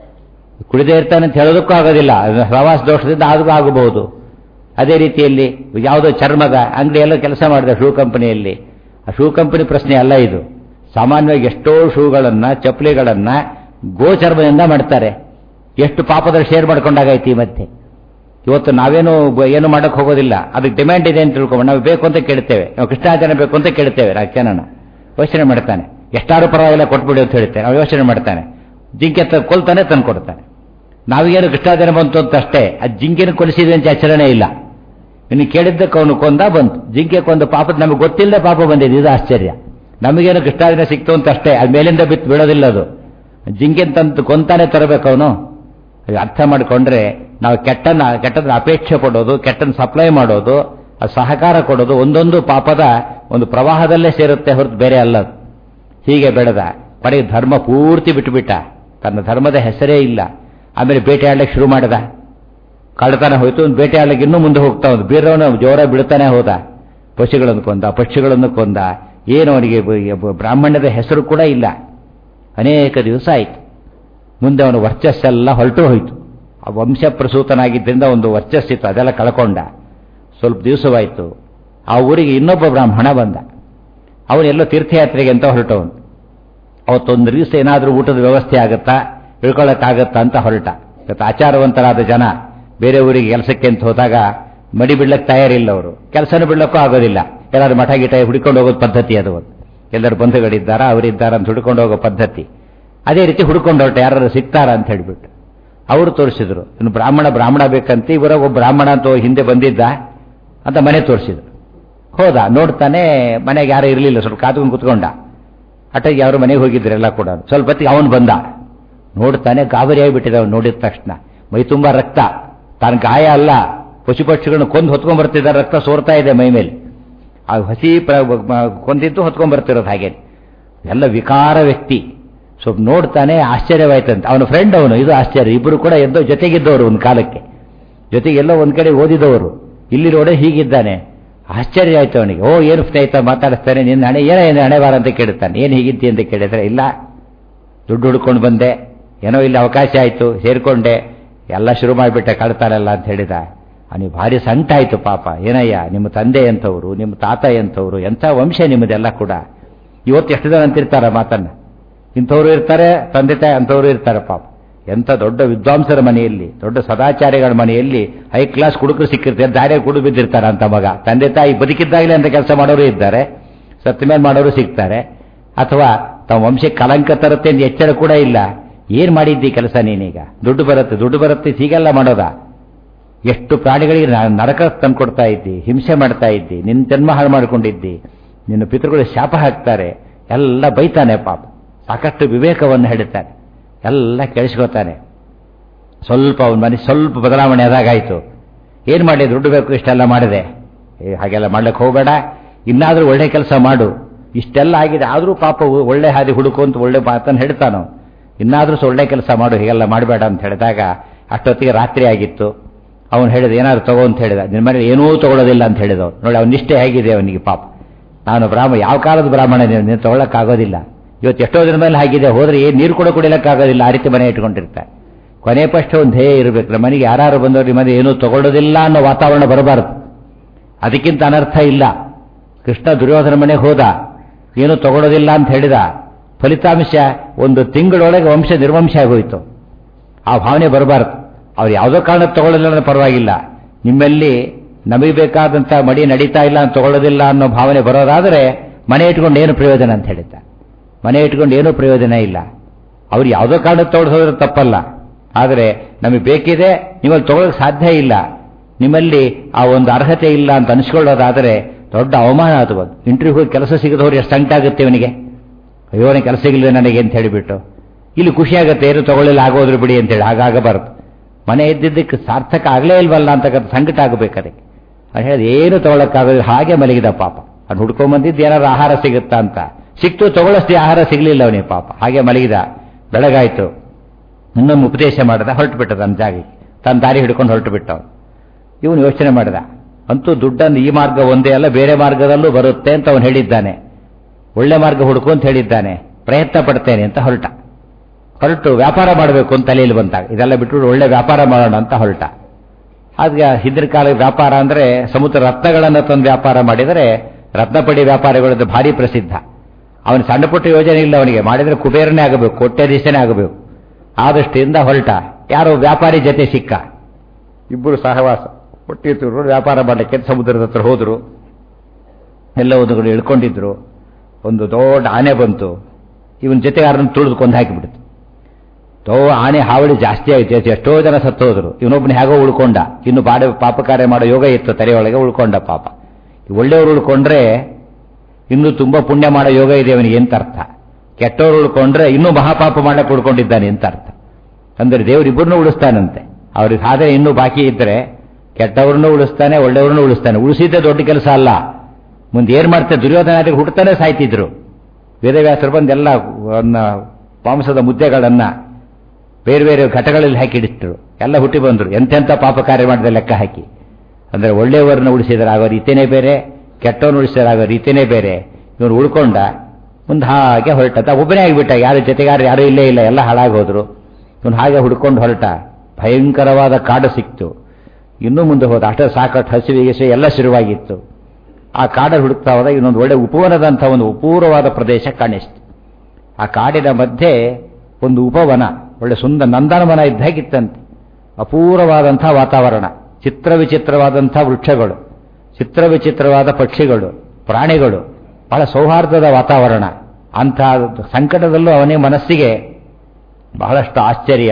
ಕುಡಿದೇ ಇರ್ತಾನೆ ಅಂತ ಹೇಳೋದಕ್ಕೂ ಆಗೋದಿಲ್ಲ ಪ್ರವಾಸ ದೋಷದಿಂದ ಆದರೂ ಆಗಬಹುದು ಅದೇ ರೀತಿಯಲ್ಲಿ ಯಾವುದೋ ಚರ್ಮದ ಅಂಗಡಿಯೆಲ್ಲ ಕೆಲಸ ಮಾಡಿದ ಶೂ ಕಂಪನಿಯಲ್ಲಿ ಆ ಶೂ ಕಂಪನಿ ಪ್ರಶ್ನೆ ಅಲ್ಲ ಇದು ಸಾಮಾನ್ಯವಾಗಿ ಎಷ್ಟೋ ಶೂಗಳನ್ನ ಚಪ್ಪಲಿಗಳನ್ನ ಗೋಚರ್ಮದಿಂದ ಮಾಡ್ತಾರೆ ಎಷ್ಟು ಪಾಪದಲ್ಲಿ ಶೇರ್ ಮಾಡ್ಕೊಂಡಾಗೈತಿ ಈ ಮಧ್ಯೆ ಇವತ್ತು ನಾವೇನು ಬ- ಏನು ಮಾಡಕ್ಕೆ ಹೋಗೋದಿಲ್ಲ ಅದಕ್ಕೆ ಡಿಮ್ಯಾಂಡ್ ಇದೆ ಅಂತ ತಿಳ್ಕೊಂಡು ನಾವು ಬೇಕು ಅಂತ ಕೇಳ್ತೇವೆ ನಾವು ಕೃಷ್ಣಾಚರಣೆ ಬೇಕು ಅಂತ ಕೇಳ್ತೇವೆ ನಾಲ್ಕು ಜನನ ಯೋಚನೆ ಮಾಡ್ತಾನೆ ಎಷ್ಟಾರು ಪರವಾಗಿಲ್ಲ ಕೊಟ್ಬಿಡಿ ಅಂತ ಹೇಳ್ತೇವೆ ನಾವು ಯೋಚನೆ ಮಾಡ್ತಾನೆ ಜಿಂಕೆ ತ ಕೊಲ್ತಾನೆ ತಂದು ಕೊಡ್ತಾನೆ ನಾವೇನು ಕೃಷ್ಣಾಚರಣೆ ಬಂತು ಅಂತ ಅಷ್ಟೇ ಆ ಜಿಂಕೆನ ಕೊಲಿಸಿದ್ವಿ ಅಂತ ಆಚರಣೆ ಇಲ್ಲ ಇನ್ನು ಕೇಳಿದ್ದಕ್ಕೆ ಅವನು ಕೊಂದ ಬಂತು ಜಿಂಕೆ ಕೊಂದು ಪಾಪದ ನಮಗೆ ಗೊತ್ತಿಲ್ಲದೆ ಪಾಪ ಬಂದಿದೆ ಇದು ಆಶ್ಚರ್ಯ ನಮಗೇನು ಕೃಷ್ಣಾದಿನ ಸಿಕ್ತು ಅಂತ ಅಷ್ಟೇ ಅದು ಮೇಲಿಂದ ಬಿತ್ತು ಬೀಳೋದಿಲ್ಲ ಅದು ಜಿಂಕೆ ತಂದು ಕೊಂತಾನೆ ತರಬೇಕು ಅವನು ಅರ್ಥ ಮಾಡಿಕೊಂಡ್ರೆ ನಾವು ಕೆಟ್ಟನ್ನ ಕೆಟ್ಟದ್ರ ಅಪೇಕ್ಷೆ ಪಡೋದು ಕೆಟ್ಟನ್ನ ಸಪ್ಲೈ ಮಾಡೋದು ಅದು ಸಹಕಾರ ಕೊಡೋದು ಒಂದೊಂದು ಪಾಪದ ಒಂದು ಪ್ರವಾಹದಲ್ಲೇ ಸೇರುತ್ತೆ ಹೊರತು ಬೇರೆ ಅಲ್ಲ ಅದು. ಹೀಗೆ ಬೆಳೆದ ಕಡೆಗೆ ಧರ್ಮ ಪೂರ್ತಿ ಬಿಟ್ಟುಬಿಟ್ಟ ತನ್ನ ಧರ್ಮದ ಹೆಸರೇ ಇಲ್ಲ ಆಮೇಲೆ ಬೇಟೆ ಆಡ್ಲಿಕ್ಕೆ ಶುರು ಮಾಡಿದ ಕಳ್ತನ ಹೋಯ್ತು ಒಂದು ಬೇಟೆ ಆಡ್ಲಿಕ್ಕೆ ಇನ್ನೂ ಮುಂದೆ ಹೋಗ್ತಾ ಒಂದು ಬೀರವನು ಜೋರ ಬಿಡ್ತಾನೆ ಹೋದ ಪಶುಗಳನ್ನು ಕೊಂದ ಪಕ್ಷಿಗಳನ್ನು ಕೊಂದ ಏನು ಅವನಿಗೆ ಬ- ಬ್ರಾಹ್ಮಣ್ಯದ ಹೆಸರು ಕೂಡ ಇಲ್ಲ ಅನೇಕ ದಿವಸ ಆಯಿತು ಮುಂದೆ ಅವನ ವರ್ಚಸ್ಸೆಲ್ಲ ಹೊರಟು ಹೋಯಿತು ಆ ವಂಶ ಪ್ರಸೂತನಾಗಿದ್ದರಿಂದ ಒಂದು ವರ್ಚಸ್ಸಿತ್ತು ಅದೆಲ್ಲ ಕಳ್ಕೊಂಡ ಸ್ವಲ್ಪ ದಿವಸವಾಯಿತು ಆ ಊರಿಗೆ ಇನ್ನೊಬ್ಬ ಬ್ರಾಹ್ಮಣ ಬಂದ ಅವನೆಲ್ಲೋ ತೀರ್ಥಯಾತ್ರೆಗೆ ಅಂತ ಹೊರಟವನು ಅವತ್ತೊಂದು ದಿವಸ ಏನಾದರೂ ಊಟದ ವ್ಯವಸ್ಥೆ ಆಗುತ್ತಾ ಇಳ್ಕೊಳ್ಳೋಕ್ಕಾಗತ್ತಾ ಅಂತ ಹೊರಟ ಇವತ್ತು ಆಚಾರವಂತರಾದ ಜನ ಬೇರೆ ಊರಿಗೆ ಕೆಲಸಕ್ಕೆ ಅಂತ ಹೋದಾಗ ಮಡಿ ಬಿಡ್ಲಕ್ಕೆ ತಯಾರಿಲ್ಲ ಅವರು ಕೆಲಸನೂ ಬಿಡ್ಲಕ್ಕೂ ಆಗೋದಿಲ್ಲ ಎಲ್ಲರೂ ಮಠ ಗಿಟ ಹುಡ್ಕೊಂಡು ಹೋಗೋದು ಪದ್ಧತಿ ಅದು ಒಂದು. ಎಲ್ಲರೂ ಬಂಧುಗಳಿದ್ದಾರ ಅವರಿದ್ದಾರ ಅಂತ ಹುಡ್ಕೊಂಡು ಹೋಗೋ ಪದ್ಧತಿ ಅದೇ ರೀತಿ ಹುಡ್ಕೊಂಡು ಹೊರಟ ಯಾರು ಸಿಗ್ತಾರ ಅಂತ ಹೇಳಿಬಿಟ್ಟು ಅವರು ತೋರಿಸಿದ್ರು ಇನ್ನು ಬ್ರಾಹ್ಮಣ ಬ್ರಾಹ್ಮಣ ಬೇಕಂತ ಇವರಾಗ ಒಬ್ಬ ಬ್ರಾಹ್ಮಣ ಅಂತ ಹಿಂದೆ ಬಂದಿದ್ದ ಅಂತ ಮನೆ ತೋರಿಸಿದ್ರು ಹೋದ ನೋಡ್ತಾನೆ ಮನೆಗೆ ಯಾರು ಇರಲಿಲ್ಲ ಸ್ವಲ್ಪ ಕಾತ್ಕೊಂಡು ಕುತ್ಕೊಂಡ ಹಠಾಗಿ ಯಾರು ಮನೆಗೆ ಹೋಗಿದ್ರೆಲ್ಲ ಕೂಡ ಸ್ವಲ್ಪ ಹೊತ್ತಿಗೆ ಅವನು ಬಂದ ನೋಡ್ತಾನೆ ಗಾಬರಿ ಆಗಿಬಿಟ್ಟಿದೆ ಅವ್ನು ನೋಡಿದ ತಕ್ಷಣ ಮೈ ತುಂಬ ರಕ್ತ ತಾನು ಗಾಯ ಅಲ್ಲ ಪಶು ಪಕ್ಷಿಗಳನ್ನ ಕೊಂದು ಹೊತ್ಕೊಂಡ್ ಬರ್ತಿದ್ದಾರೆ ರಕ್ತ ಸೋರ್ತಾ ಇದೆ ಮೈ ಮೇಲೆ ಆ ಹಸಿ ಪ್ರ ಮ- ಕೊಂದಿದ್ದು ಹೊತ್ಕೊಂಡ್ ಬರ್ತಿರೋದು ಹಾಗೆ ಎಲ್ಲ ವಿಕಾರ ವ್ಯಕ್ತಿ ಸ್ವಲ್ಪ ನೋಡ್ತಾನೆ ಆಶ್ಚರ್ಯವಾಯ್ತಂತೆ ಅವನ ಫ್ರೆಂಡ್ ಅವನು ಇದು ಆಶ್ಚರ್ಯ ಇಬ್ಬರು ಕೂಡ ಎದ್ದೋ ಜೊತೆಗಿದ್ದವರು ಒಂದು ಕಾಲಕ್ಕೆ ಜೊತೆಗೆ ಎಲ್ಲೋ ಒಂದ್ ಕಡೆ ಓದಿದವರು ಇಲ್ಲಿ ನೋಡೆ ಹೀಗಿದ್ದಾನೆ ಆಶ್ಚರ್ಯ ಆಯ್ತು ಅವನಿಗೆ ಓ ಏನು ಸ್ನೇಹಿತ ಮಾತಾಡಿಸ್ತಾನೆ ನಿನ್ನ ಹಣೆ ಏನ ಏನು ಹಣೆ ಬಾರ ಅಂತ ಕೇಳುತ್ತಾನೆ ಏನು ಹೀಗಿದ್ದಿ ಅಂತ ಕೇಳಿದ್ರೆ ಇಲ್ಲ ದುಡ್ಡು ಹುಡ್ಕೊಂಡು ಬಂದೆ ಏನೋ ಇಲ್ಲಿ ಅವಕಾಶ ಆಯಿತು ಸೇರ್ಕೊಂಡೆ ಎಲ್ಲ ಶುರು ಮಾಡಿಬಿಟ್ಟೆ ಕಳ್ತಾರಲ್ಲ ಅಂತ ಹೇಳಿದ ಅವನಿಗೆ ಭಾರಿ ಸಂಕಟ ಆಯ್ತು ಪಾಪ ಏನಯ್ಯ ನಿಮ್ಮ ತಂದೆ ಎಂಥವ್ರು ನಿಮ್ಮ ತಾತ ಎಂಥವ್ರು ಎಂಥ ವಂಶ ನಿಮ್ಮದೆಲ್ಲ ಕೂಡ ಇವತ್ತು ಎಷ್ಟು ಜನ ಅಂತಿರ್ತಾರ ಮಾತನ್ನ ಇಂಥವ್ರು ಇರ್ತಾರೆ ತಂದೆ ತಾಯಿ ಅಂಥವ್ರು ಇರ್ತಾರೆ ಪಾಪ ಎಂಥ ದೊಡ್ಡ ವಿದ್ವಾಂಸರ ಮನೆಯಲ್ಲಿ ದೊಡ್ಡ ಸದಾಚಾರಿಗಳ ಮನೆಯಲ್ಲಿ ಹೈ ಕ್ಲಾಸ್ ಕುಡುಕರು ಸಿಕ್ಕಿರ್ತಾರೆ ದಾರಿ ಕುಡು ಬಿದ್ದಿರ್ತಾರೆ ಅಂತ ಮಗ ತಂದೆ ತಾಯಿ ಬದುಕಿದ್ದಾಗಲೇ ಅಂತ ಕೆಲಸ ಮಾಡೋರು ಇದ್ದಾರೆ ಸತ್ತ ಮೇಲೆ ಮಾಡೋರು ಸಿಗ್ತಾರೆ ಅಥವಾ ತಮ್ಮ ವಂಶಕ್ಕೆ ಕಲಂಕ ತರುತ್ತೆ ಅಂತ ಎಚ್ಚರ ಕೂಡ ಇಲ್ಲ ಏನ್ ಮಾಡಿದ್ದಿ ಕೆಲಸ ನೀನೀಗ ದುಡ್ಡು ಬರುತ್ತೆ ದುಡ್ಡು ಬರುತ್ತೆ ಹೀಗೆಲ್ಲ ಮಾಡೋದಾ ಎಷ್ಟು ಪ್ರಾಣಿಗಳಿಗೆ ನ- ನರಕ ತಂದ್ಕೊಡ್ತಾ ಇದ್ದಿ ಹಿಂಸೆ ಮಾಡ್ತಾ ಇದ್ದಿ ನಿನ್ನ ಜನ್ಮ ಹಾಳು ಮಾಡ್ಕೊಂಡಿದ್ದಿ ನಿನ್ನ ಪಿತೃಗಳು ಶಾಪ ಹಾಕ್ತಾರೆ ಎಲ್ಲ ಬೈತಾನೆ ಪಾಪ ಸಾಕಷ್ಟು ವಿವೇಕವನ್ನು ಹೇಳ್ತಾನೆ ಎಲ್ಲ ಕೇಳಿಸ್ಕೊತಾನೆ ಸ್ವಲ್ಪ ಅವನ ಮನೆ ಸ್ವಲ್ಪ ಬದಲಾವಣೆ ಆದಾಗಾಯ್ತು ಏನ್ ಮಾಡಿ ದುಡ್ಡು ಬೇಕು ಇಷ್ಟೆಲ್ಲ ಮಾಡಿದೆ ಏ, ಹಾಗೆಲ್ಲ ಮಾಡ್ಲಿಕ್ಕೆ ಹೋಗಬೇಡ ಇನ್ನಾದ್ರೂ ಒಳ್ಳೆ ಕೆಲಸ ಮಾಡು ಇಷ್ಟೆಲ್ಲ ಆಗಿದೆ ಆದ್ರೂ ಪಾಪ ಒ- ಒಳ್ಳೆ ಹಾದಿ ಹುಡುಕು ಅಂತ ಒಳ್ಳೆ ಮಾತನ್ನು ಹೇಳ್ತಾನೋ ಇನ್ನಾದ್ರೂ ಸಹ ಒಳ್ಳೆ ಕೆಲಸ ಮಾಡು ಹೀಗೆಲ್ಲ ಮಾಡಬೇಡ ಅಂತ ಹೇಳಿದಾಗ ಅಷ್ಟೊತ್ತಿಗೆ ರಾತ್ರಿ ಆಗಿತ್ತು ಅವನು ಹೇಳಿದ ಏನಾದ್ರು ತಗೋ ಅಂತ ಹೇಳಿದ ನಿನ್ನ ಮನೆ ಏನೂ ತಗೊಳ್ಳೋದಿಲ್ಲ ಅಂತ ಹೇಳಿದವನು ನೋಡಿ ಅವನ ನಿಷ್ಠೆ ಹೇಗಿದೆ ಅವನಿಗೆ ಪಾಪ ನಾನು ಬ್ರಾಹ್ಮಣ ಯಾವ ಕಾಲದ ಬ್ರಾಹ್ಮಣ ನೀನು ನೀನು ತಗೊಳ್ಳೋಕ್ಕಾಗೋದಿಲ್ಲ ಇವತ್ತು ಎಷ್ಟೋ ದಿನ ಮೇಲೆ ಹಾಗಿದೆ ಹೋದ್ರೆ ಏನು ನೀರು ಕೂಡ ಕುಡಿಲಕ್ಕಾಗೋದಿಲ್ಲ ಆ ರೀತಿ ಮನೆ ಇಟ್ಕೊಂಡಿರ್ತಾರೆ ಕೊನೆ ಪಕ್ಷ ಒಂದು ಧ್ಯೇಯ ಇರಬೇಕು ನಮ್ಮ ಮನೆಗೆ ಯಾರು ಬಂದವರು ನಿಮ್ಮ ಮನೆ ಏನೂ ತಗೊಳ್ಳೋದಿಲ್ಲ ಅನ್ನೋ ವಾತಾವರಣ ಬರಬಾರದು ಅದಕ್ಕಿಂತ ಅನರ್ಥ ಇಲ್ಲ ಕೃಷ್ಣ ದುರ್ಯೋಧನ ಮನೆಗೆ ಹೋದ ಏನೂ ತಗೊಳ್ಳೋದಿಲ್ಲ ಅಂತ ಹೇಳಿದ ಫಲಿತಾಂಶ ಒಂದು ತಿಂಗಳೊಳಗೆ ವಂಶ ನಿರ್ವಂಶ ಆಗೋಯ್ತು ಆ ಭಾವನೆ ಬರಬಾರದು ಅವ್ರು ಯಾವುದೋ ಕಾರಣಕ್ಕೆ ತಗೊಳ್ಳೋದಿಲ್ಲ ಅಂದ್ರೆ ಪರವಾಗಿಲ್ಲ ನಿಮ್ಮಲ್ಲಿ ನಮಗೆ ಬೇಕಾದಂಥ ಮಡಿ ನಡೀತಾ ಇಲ್ಲ ಅಂತ ತಗೊಳ್ಳೋದಿಲ್ಲ ಅನ್ನೋ ಭಾವನೆ ಬರೋದಾದರೆ ಮನೆ ಇಟ್ಕೊಂಡು ಏನು ಪ್ರಯೋಜನ ಅಂತ ಹೇಳಿದ್ದ ಮನೆ ಇಟ್ಕೊಂಡು ಏನೂ ಪ್ರಯೋಜನ ಇಲ್ಲ ಅವ್ರು ಯಾವುದೋ ಕಾರಣಕ್ಕೆ ತಗೊಳಿಸೋದ್ರೆ ತಪ್ಪಲ್ಲ ಆದರೆ ನಮಗೆ ಬೇಕಿದೆ ನೀವಲ್ಲಿ ತಗೊಳ್ಳೋಕೆ ಸಾಧ್ಯ ಇಲ್ಲ ನಿಮ್ಮಲ್ಲಿ ಆ ಒಂದು ಅರ್ಹತೆ ಇಲ್ಲ ಅಂತ ಅನಿಸ್ಕೊಳ್ಳೋದಾದರೆ ದೊಡ್ಡ ಅವಮಾನ ಅದು ಒಂದು ಇಂಟರ್ವ್ಯೂ ಹೋಗಿ ಕೆಲಸ ಸಿಗದವ್ರು ಎಷ್ಟು ಸಂಕಟ ಆಗುತ್ತೆ ಇವನಿಗೆ ಅಯ್ಯೋ ನನಗೆ ಕೆಲಸ ಸಿಗಲಿಲ್ಲ ನನಗೆ ಅಂತ ಹೇಳಿಬಿಟ್ಟು ಇಲ್ಲಿ ಖುಷಿ ಆಗುತ್ತೆ ಏನು ತಗೊಳ್ಳಿಲ್ಲ ಆಗೋದ್ರು ಬಿಡಿ ಅಂತೇಳಿ ಹಾಗಾಗಬಾರದು ಮನೆ ಇದ್ದಿದ್ದಕ್ಕೆ ಸಾರ್ಥಕ ಆಗಲೇ ಇಲ್ವಲ್ಲ ಅಂತಕ್ಕಂಥ ಸಂಕಟ ಆಗಬೇಕು ಅದಕ್ಕೆ ಅದು ಹೇಳಿದ ಏನು ತಗೊಳಕ್ಕಾಗೋದಿಲ್ಲ ಹಾಗೆ ಮಲಗಿದ ಪಾಪ ಅದು ಹುಡ್ಕೊಂಬಂದಿದ್ದು ಏನಾದ್ರು ಆಹಾರ ಸಿಗುತ್ತಾ ಅಂತ ಸಿಕ್ತು ತಗೊಳ್ಳೋಷ್ಟು ಆಹಾರ ಸಿಗಲಿಲ್ಲ ಅವನಿಗೆ ಪಾಪ ಹಾಗೆ ಮಲಗಿದ ಬೆಳಗಾಯ್ತು ಇನ್ನೊಮ್ಮೆ ಉಪದೇಶ ಮಾಡಿದ ಹೊರಟು ಬಿಟ್ಟ ತನ್ನ ಜಾಗಕ್ಕೆ ತನ್ನ ದಾರಿ ಹಿಡ್ಕೊಂಡು ಹೊರಟು ಬಿಟ್ಟ ಅವನು ಇವನು ಯೋಚನೆ ಮಾಡಿದ ಅಂತೂ ದುಡ್ಡನ್ನು ಈ ಮಾರ್ಗ ಒಂದೇ ಅಲ್ಲ ಬೇರೆ ಮಾರ್ಗದಲ್ಲೂ ಬರುತ್ತೆ ಅಂತ ಅವನು ಹೇಳಿದ್ದಾನೆ ಒಳ್ಳೆ ಮಾರ್ಗ ಹುಡುಕು ಅಂತ ಹೇಳಿದ್ದಾನೆ ಪ್ರಯತ್ನ ಪಡ್ತೇನೆ ಅಂತ ಹೊರಟ ಹೊರಟು ವ್ಯಾಪಾರ ಮಾಡಬೇಕು ಅಂತ ತಲೆಯಲ್ಲಿ ಬಂದಾಗ ಇದೆಲ್ಲ ಬಿಟ್ಬಿಟ್ಟು ಒಳ್ಳೆ ವ್ಯಾಪಾರ ಮಾಡೋಣ ಅಂತ ಹೊರಟ ಆಗ ಹಿಂದಿನ ಕಾಲದ ವ್ಯಾಪಾರ ಅಂದ್ರೆ ಸಮುದ್ರ ರತ್ನಗಳನ್ನು ತಂದು ವ್ಯಾಪಾರ ಮಾಡಿದರೆ ರತ್ನಪಡಿ ವ್ಯಾಪಾರಗಳದ್ದು ಭಾರಿ ಪ್ರಸಿದ್ಧ ಅವನ ಸಣ್ಣ ಪುಟ್ಟ ಯೋಜನೆ ಇಲ್ಲ ಅವನಿಗೆ ಮಾಡಿದ್ರೆ ಕುಬೇರನೇ ಆಗಬೇಕು ಕೊಟ್ಟೆ ಆಗಬೇಕು ಆದಷ್ಟಿಂದ ಹೊರಟ ಯಾರೋ ವ್ಯಾಪಾರಿ ಜೊತೆ ಸಿಕ್ಕ ಇಬ್ಬರು ಸಹವಾಸ ಒಟ್ಟಿತ್ತು ವ್ಯಾಪಾರ ಮಾಡಲಿಕ್ಕೆ ಸಮುದ್ರದ ಹತ್ರ ಹೋದ್ರು ಎಲ್ಲ ಒಂದು ಕಡೆ ಇಳ್ಕೊಂಡಿದ್ರು ಒಂದು ದೊಡ್ಡ ಆನೆ ಬಂತು ಇವನ್ ಜೊತೆ ಯಾರನ್ನು ತುಳಿದು ಕೊಂದು ಹಾಕಿಬಿಡ್ತು ತೋ ಆನೆ ಹಾವಳಿ ಜಾಸ್ತಿ ಆಯ್ತು ಎಷ್ಟೋ ಜನ ಸತ್ತೋದ್ರು ಇವನೊಬ್ಬನ ಹೇಗೋ ಉಳ್ಕೊಂಡ ಇನ್ನು ಬಾಡ ಪಾಪ ಕಾರ್ಯ ಮಾಡೋ ಯೋಗ ಇತ್ತು ತಲೆಯೊಳಗೆ ಉಳ್ಕೊಂಡ ಪಾಪ ಈ ಒಳ್ಳೆಯವರು ಉಳ್ಕೊಂಡ್ರೆ ಇನ್ನೂ ತುಂಬಾ ಪುಣ್ಯ ಮಾಡೋ ಯೋಗ ಇದೆ ಅವನಿಗೆ ಅಂತ ಅರ್ಥ ಕೆಟ್ಟವರು ಉಳ್ಕೊಂಡ್ರೆ ಇನ್ನೂ ಮಹಾಪಾಪ ಮಾಡಕ್ಕೆ ಉಳ್ಕೊಂಡಿದ್ದಾನೆ ಅಂತ ಅರ್ಥ ಅಂದ್ರೆ ದೇವರಿಬ್ಬರನ್ನೂ ಉಳಿಸ್ತಾನಂತೆ ಅವ್ರಿಗೆ ಸಾಧನೆ ಇನ್ನೂ ಬಾಕಿ ಇದ್ರೆ ಕೆಟ್ಟವ್ರನ್ನೂ ಉಳಿಸ್ತಾನೆ ಒಳ್ಳೆಯವ್ರನ್ನೂ ಉಳಿಸ್ತಾನೆ ಉಳಿಸಿದ್ದೆ ದೊಡ್ಡ ಕೆಲಸ ಅಲ್ಲ ಮುಂದೆ ಏನ್ ಮಾಡ್ತಾರೆ ದುರ್ಯೋಧನಾದಿಗೆ ಹುಟ್ಟತಾನೆ ಸಾಯ್ತಿದ್ರು ವೇದವ್ಯಾಸರು ಬಂದೆಲ್ಲ ಅವನ್ನ ಮಾಂಸದ ಮುದ್ದೆಗಳನ್ನ ಬೇರೆ ಬೇರೆ ಘಟಗಳಲ್ಲಿ ಹಾಕಿ ಇಡಿಸಿದ್ರು ಎಲ್ಲ ಹುಟ್ಟಿ ಬಂದರು ಎಂತೆಂಥ ಪಾಪ ಕಾರ್ಯ ಮಾಡಿದ ಲೆಕ್ಕ ಹಾಕಿ ಅಂದ್ರೆ ಒಳ್ಳೆಯವರನ್ನ ಉಳಿಸಿದ್ರೆ ಆಗೋ ರೀತಿನೇ ಬೇರೆ ಕೆಟ್ಟವನ್ನ ಉಳಿಸಿದ್ರೆ ಆಗೋ ರೀತಿನೇ ಬೇರೆ ಇವನು ಉಳ್ಕೊಂಡ ಮುಂದೆ ಹಾಗೆ ಹೊರಟ ಒಬ್ಬನೇ ಆಗಿಬಿಟ್ಟ ಯಾರು ಜೊತೆಗಾರ ಯಾರು ಇಲ್ಲೇ ಇಲ್ಲ ಎಲ್ಲ ಹಾಳಾಗೋದ್ರು ಇವನು ಹಾಗೆ ಹುಡ್ಕೊಂಡು ಹೊರಟ ಭಯಂಕರವಾದ ಕಾಡು ಸಿಕ್ತು ಇನ್ನೂ ಮುಂದೆ ಹೋದ ಅಷ್ಟೇ ಸಾಕಷ್ಟು ಹಸಿವಿಗೆ ಎಲ್ಲ ಶುರುವಾಗಿತ್ತು ಆ ಕಾಡಲ್ಲಿ ಹುಡುಕ್ತಾ ಹೋದ ಇನ್ನೊಂದು ಒಳ್ಳೆ ಉಪವನದಂಥ ಒಂದು ಅಪೂರ್ವವಾದ ಪ್ರದೇಶ ಕಾಣಿಸ್ತು ಆ ಕಾಡಿನ ಮಧ್ಯೆ ಒಂದು ಉಪವನ ಒಳ್ಳೆ ಸುಂದರ ನಂದನವನ ಇದ್ದಾಗಿತ್ತಂತೆ ಅಪೂರ್ವವಾದಂಥ ವಾತಾವರಣ ಚಿತ್ರ ವಿಚಿತ್ರವಾದಂಥ ವೃಕ್ಷಗಳು ಚಿತ್ರ ವಿಚಿತ್ರವಾದ ಪಕ್ಷಿಗಳು ಪ್ರಾಣಿಗಳು ಬಹಳ ಸೌಹಾರ್ದದ ವಾತಾವರಣ ಅಂಥ ಸಂಕಟದಲ್ಲೂ ಅವನೇ ಮನಸ್ಸಿಗೆ ಬಹಳಷ್ಟು ಆಶ್ಚರ್ಯ